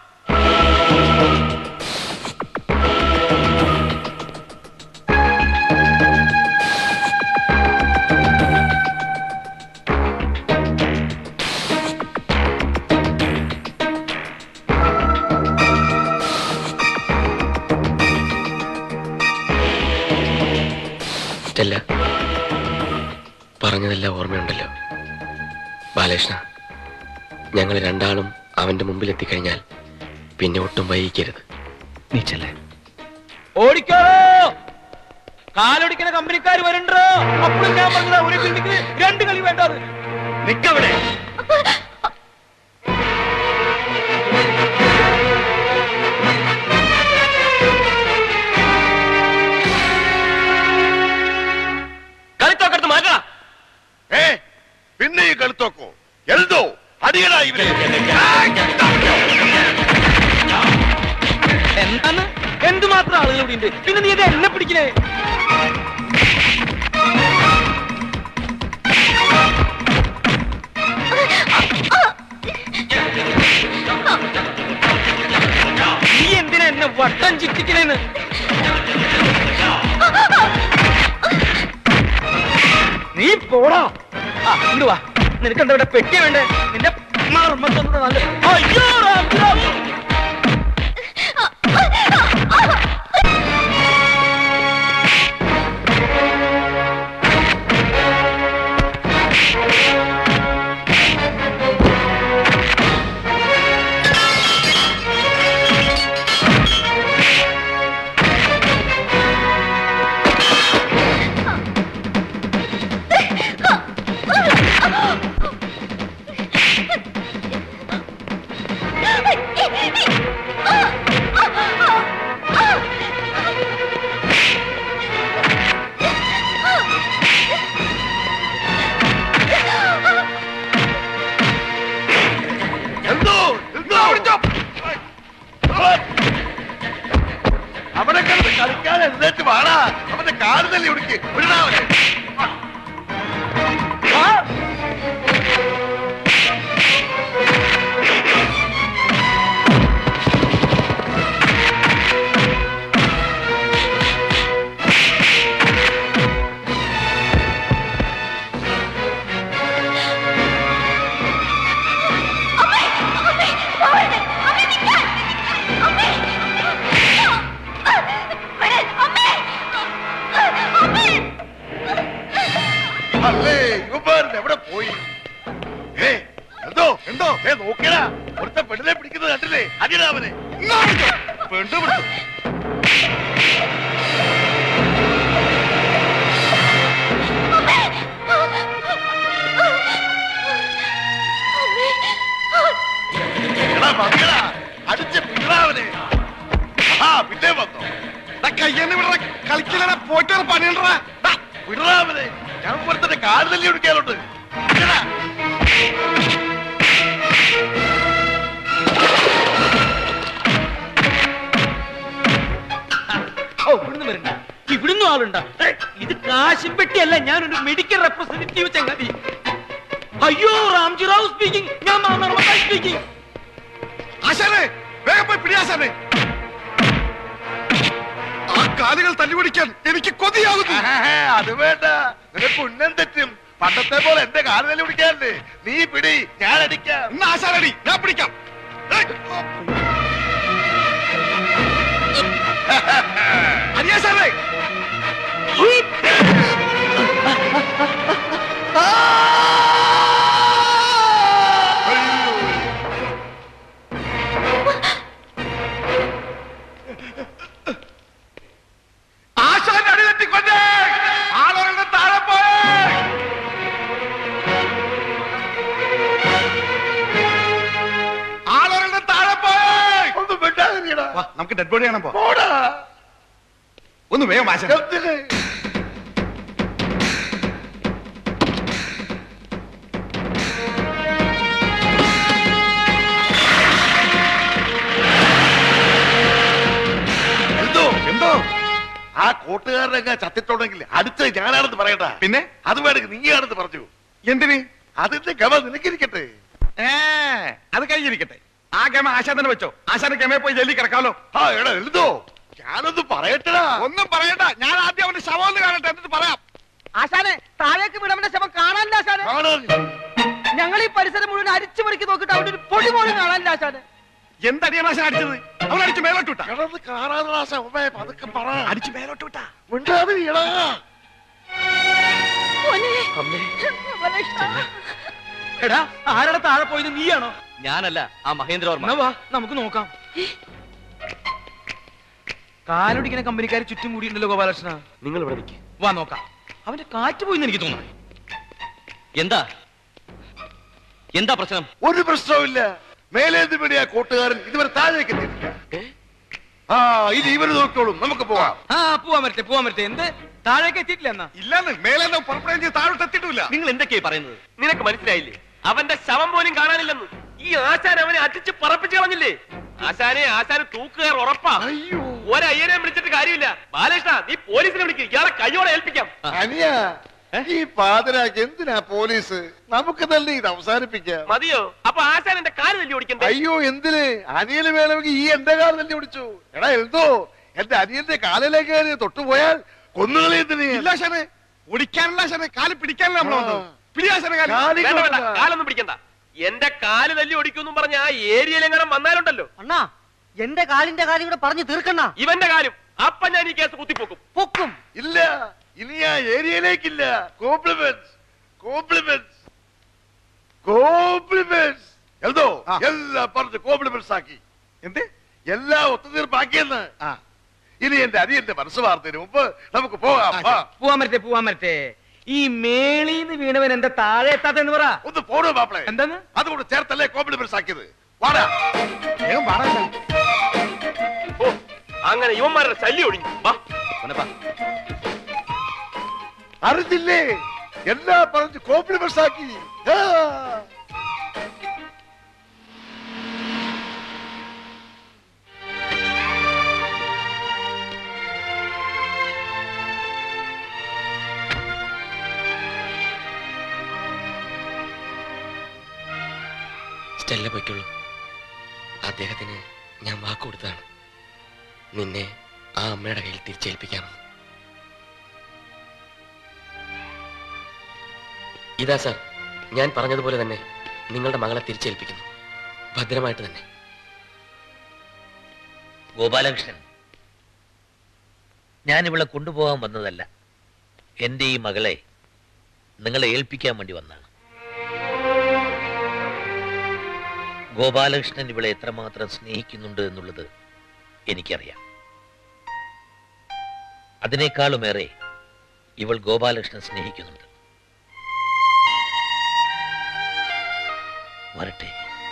സ്റ്റെല്ല പറഞ്ഞതെല്ലാം ഓർമ്മയുണ്ടല്ലോ ബാലകൃഷ്ണ ഞങ്ങൾ രണ്ടാളും അവന്റെ മുമ്പിൽ എത്തിക്കഴിഞ്ഞാൽ പിന്നെ ഒട്ടും വൈകിക്കരുത് നീ ചെല്ലേ ഓടിക്കോ കാലൊടിക്കുന്ന കമ്പനിക്കാർ വരണ്ടോ അപ്പോഴും ഞാൻ പറഞ്ഞതാ ഒരു ബിൽഡിംഗിൽ രണ്ട് കളി വേണ്ടത് നിക്കവിടെ കളിത്തോക്കടുത്ത് മാറ്റാ ഏ പിന്നെ ഈ കഴുത്തോക്കോ എഴുതോ അടിയടാ ഇവരെ എന്താണ് എന്തുമാത്രം ആളുകൾ ഇവിടെ ഉണ്ട് പിന്നെ നീ ഇത് എന്നെ പിടിക്കണേ നീ എന്തിനാ എന്നെ വട്ടം ചിറ്റിക്കണേന്ന് നീ പോടാ ആ ഇങ്ങട് വാ നിനക്കെന്താ ഇവിടെ പെട്ടി വേണ്ടേ നിന്റെ മർമ്മത്തൊന്നും നല്ല അയ്യോ റാം, റാം. എന്തോ എന്തോ അവനെ കിടന്ന് കളിക്കാൻ എഴുന്നേറ്റ് വാടാ അവന്റെ കാല് തല്ലി ഉടുക്കി വിടണ അവനെ അല്ലേ ഇവൻ എവിടെ പോയി ഏ എന്തോ എന്തോ ഏ നോക്കിയടാ ഒരുത്ത പെണ്ണിനെ പിടിക്കുന്നത് കണ്ടില്ലേ അടിയടാ അവനെ പെണ്ണു പിടിച്ചു എടാ മതിയടാ അടിച്ച് പിടിടാ അവനെ ആ പിന്നെ വന്നോ കയ്യെന്ന് വിടറ കളിക്കലട പോയിട്ട് പണിയണ്ടാ വിടറാ അവനെ ഞാൻ പുറത്തിന്റെ കാല് തല്ലി ഒടുക്കാനുണ്ട് ഓ ഇവിടുന്ന് വരണ്ട ഇവിടുന്ന് ആളുണ്ട ഇത് കാശും പെട്ടിയല്ല ഞാനൊരു മെഡിക്കൽ റെപ്രസെന്റേറ്റീവ് ചങ്ങാതി അയ്യോ റാംജി റാവു സ്പീക്കിംഗ് ഞാൻ മാമർമ്മ സ്പീക്കിംഗ് ആശാനെ വേഗം പോയി പിടിയാശാനെ ആ കാലുകൾ തല്ലിപിടിക്കാൻ എനിക്ക് കൊതിയാകുന്നു അത് വേണ്ട നിനക്ക് ഉന്നം തെറ്റും പണ്ടത്തെ പോലെ എന്റെ കാല് തല്ലി പിടിക്കാറുണ്ട് നീ പിടി ഞാൻ അടിക്കാം ആശാനടി ഞാൻ പിടിക്കാം അരിയാശാനെ ആശാന്റെ അടി തെറ്റിക്കൊണ്ടേ ആളുകളുടെ താഴെ പോയേ ആളുകളുടെ താഴെ പോയേ ഒന്ന് വിടാതിരിക്കടാ നമുക്ക് ഡെഡ് ബോഡി കാണാൻ പോടാ ഒന്ന് വേഗം ആശാൻ എന്തോ എന്തോ ആ കൂട്ടുകാരനൊക്കെ ചത്തിട്ടുണ്ടെങ്കിൽ അടുത്ത ഞാനാണെന്ന് പറയട്ടാ പിന്നെ അത് വേണമെങ്കിൽ നീയാണെന്ന് പറഞ്ഞു എന്തിന് അതിന്റെ ഗമ നിനക്കിരിക്കട്ടെ ഏ അത് കഴിഞ്ഞിരിക്കട്ടെ ആ ഗമ ആശാ തന്നെ വെച്ചോ ആശാന്റെ ഗമയെ പോയി ജയിലിൽ കിടക്കാമല്ലോ ആ എടാ എഴുതോ ഞാനൊന്ന് പറയട്ടടാ ഒന്നും പറയണ്ട ഞാൻ ആദ്യം അവന്റെ ശവം ഒന്ന് കാണട്ടെ എന്നിട്ട് പറയാം ആശാനെ താഴേക്ക് വിടവന്റെ ശവം കാണാനില്ല ആശാനെ ഞങ്ങൾ ഈ പരിസരം മുഴുവൻ അരിച്ചു പറിക്ക് നോക്കിട്ട് അവിടെ ഒരു പൊടി പോലും കാണാനില്ല ആശാനെ എന്തടിയാണ് ആശാൻ അടിച്ചത് അവൻ അടിച്ച് മേലോട്ട് വിട്ടാ കിടന്ന് കാണാതെ പതുക്കെ പറ അടിച്ച് മേലോട്ട് വിട്ടാ മിണ്ടാതെ വീടാ എടാ ആരാടെ താഴെ പോയത് നീയാണോ ഞാനല്ല ആ മഹേന്ദ്രവർമ്മ എന്നാ വാ നമുക്ക് നോക്കാം കാലൊടിക്കുന്ന കമ്പനിക്കാർ ചുറ്റും കൂടിയുണ്ടല്ലോ ഗോപാലകൃഷ്ണ നിങ്ങൾ ഇവിടെ നിൽക്ക് വാ നോക്കാം അവന്റെ കാറ്റ് പോയി എനിക്ക് തോന്നുന്നു എന്താ എന്താ പ്രശ്നം ഒരു പ്രശ്നവുമില്ല മേലേന്ത് പിടിയാ കൂട്ടുകാരൻ ഇതുവരെ താഴേക്ക് എത്തിയിട്ടില്ല ആ ഇനി ഇവര് നോക്കിക്കോളും നമുക്ക് പോവാം ആ പോവാൻ വരട്ടെ പോവാൻ വരട്ടെ എന്ത് താഴേക്ക് എത്തിയിട്ടില്ല എന്നാ ഇല്ലാന്ന് മേലേന്ന് പുറപ്പെടുകയും ചെയ്ത് താഴോട്ട് എത്തിയിട്ടില്ല നിങ്ങൾ എന്തൊക്കെയാ പറയുന്നത് നിനക്ക് മനസ്സിലായില്ലേ അവന്റെ ശവം പോലും കാണാനില്ലെന്ന് ഈ ആശാൻ അവനെ അടിച്ച് പറപ്പിച്ച് കളഞ്ഞില്ലേ ആശാനെ ആശാന് തൂക്കുകാർ ഉറപ്പാ ഒരയ്യനെ വിളിച്ചിട്ട് കാര്യമില്ല ബാലകൃഷ്ണ നീ പോലീസിനെ വിളിക്കും ഇയാളെ കയ്യോടെ ഏൽപ്പിക്കാം അനിയ ഈ പാതിരാക്ക് എന്തിനാ പോലീസ് നമുക്ക് തന്നെ ഇത് അവസാനിപ്പിക്കാം മതിയോ അപ്പൊ ആശാൻ എന്റെ കാല് തല്ലി ഓടിക്കണ്ടേ അയ്യോ എന്തിന് അനിയന് വേണമെങ്കിൽ ഈ എന്റെ കാല് തന്നെ ഓടിച്ചു എടാ എന്തോ എന്റെ അനിയന്റെ കാലിലേക്ക് കയറി തൊട്ടുപോയാൽ കൊന്നുകളി എന്തിന് ഇല്ല ശനെ ഓടിക്കാനുള്ള ശനെ കാല് പിടിക്കാനുള്ള നമ്മൾ വന്നത് പിടിയാ ശനെ കാല് കാലി വേണ്ട വേണ്ട കൊണ്ടുവാ. കാലൊന്നും പിടിക്കണ്ട എന്റെ കാല് തല്ലി ഓടിക്കുമെന്നും പറഞ്ഞ ആ ഏരിയയിലെങ്ങനെ വന്നാലുണ്ടല്ലോ അണ്ണാ എന്റെ കാലിന്റെ കാര്യം കൂടെ പറഞ്ഞു തീർക്കണ്ണ ഇവന്റെ കാലും അപ്പൊ ഞാൻ ഈ കേസ് കുത്തിപ്പോക്കും പൊക്കും ഇല്ല ഇനി ആ ഏരിയയിലേക്കില്ല കോംപ്ലിമെന്റ്സ് കോംപ്ലിമെന്റ്സ് കോംപ്ലിമെന്റ്സ് എന്തോ എല്ലാം പറഞ്ഞ് കോംപ്ലിമെന്റ്സ് ആക്കി എന്ത് എല്ലാം ഒത്തുതീർപ്പാക്കിയെന്ന് ഇനി എന്റെ അനിയന്റെ മനസ്സ് വാർത്തതിന് മുമ്പ് നമുക്ക് പോകാം വാ. പോവാൻ വരട്ടെ പോവാൻ വരട്ടെ ഈ മേളീന്ന് വീണവൻ എന്താ താഴെ എത്താത്തെന്ന് പറ ഒന്ന് പോണോ മാപ്പിളെ എന്താന്ന് അതുകൊണ്ട് ചേർത്തല്ലേ കോംപ്ലിമെന്റ്സ് ആക്കിയത് വാടാ വേഗം പാടാ ഓ അങ്ങനെ ഇവന്മാരുടെ ശല്യം ഒഴിഞ്ഞു വാ അറിഞ്ഞില്ലേ എല്ലാം പറഞ്ഞ് കോംപ്ലിമെന്റ്സ് ആക്കി ആ. സ്റ്റെല്ല പൊയ്ക്കുള്ളൂ അദ്ദേഹത്തിന് ഞാൻ വാക്ക് കൊടുത്തതാണ് നിന്നെ ആ അമ്മയുടെ കയ്യിൽ തിരിച്ചേൽപ്പിക്കാമെന്ന് ഇതാ സാർ ഞാൻ പറഞ്ഞതുപോലെ തന്നെ നിങ്ങളുടെ മകളെ തിരിച്ചേൽപ്പിക്കുന്നു ഭദ്രമായിട്ട് തന്നെ ഗോപാലകൃഷ്ണൻ ഞാൻ ഇവളെ കൊണ്ടുപോകാൻ വന്നതല്ല എൻ്റെ ഈ മകളെ നിങ്ങളെ ഏൽപ്പിക്കാൻ വേണ്ടി വന്നാണ് ഗോപാലകൃഷ്ണൻ ഇവളെ എത്രമാത്രം സ്നേഹിക്കുന്നുണ്ട് എന്നുള്ളത് എനിക്കറിയാം അതിനേക്കാളുമേറെ ഇവൾ ഗോപാലകൃഷ്ണൻ സ്നേഹിക്കുന്നുണ്ട് വരട്ടെ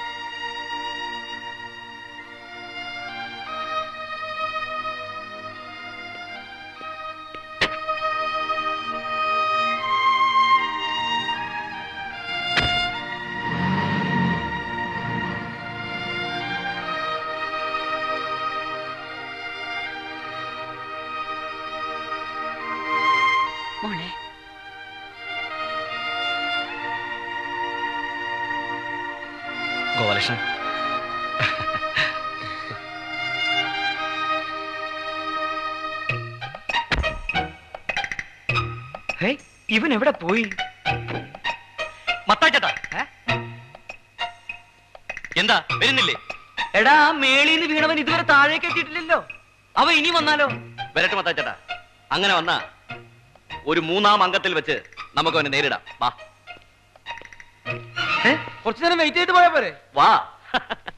മോളെ ഗോപാലകൃഷ്ണൻ ഇവൻ എവിടെ പോയി മത്താച്ചേട്ടാ എന്താ വരുന്നില്ലേ എടാ ആ മേളീന്ന് വീണവൻ ഇതുവരെ താഴേക്ക് എത്തിയിട്ടില്ലല്ലോ അവൻ ഇനി വന്നാലോ വരട്ടെ മത്താച്ചേട്ടാ അങ്ങനെ വന്നാ ഒരു മൂന്നാം അംഗത്തിൽ വെച്ച് നമുക്ക് അവനെ നേരിടാം വാ കുറച്ചു നേരം വെയിറ്റ് ചെയ്ത് പോയാ പോരെ വാ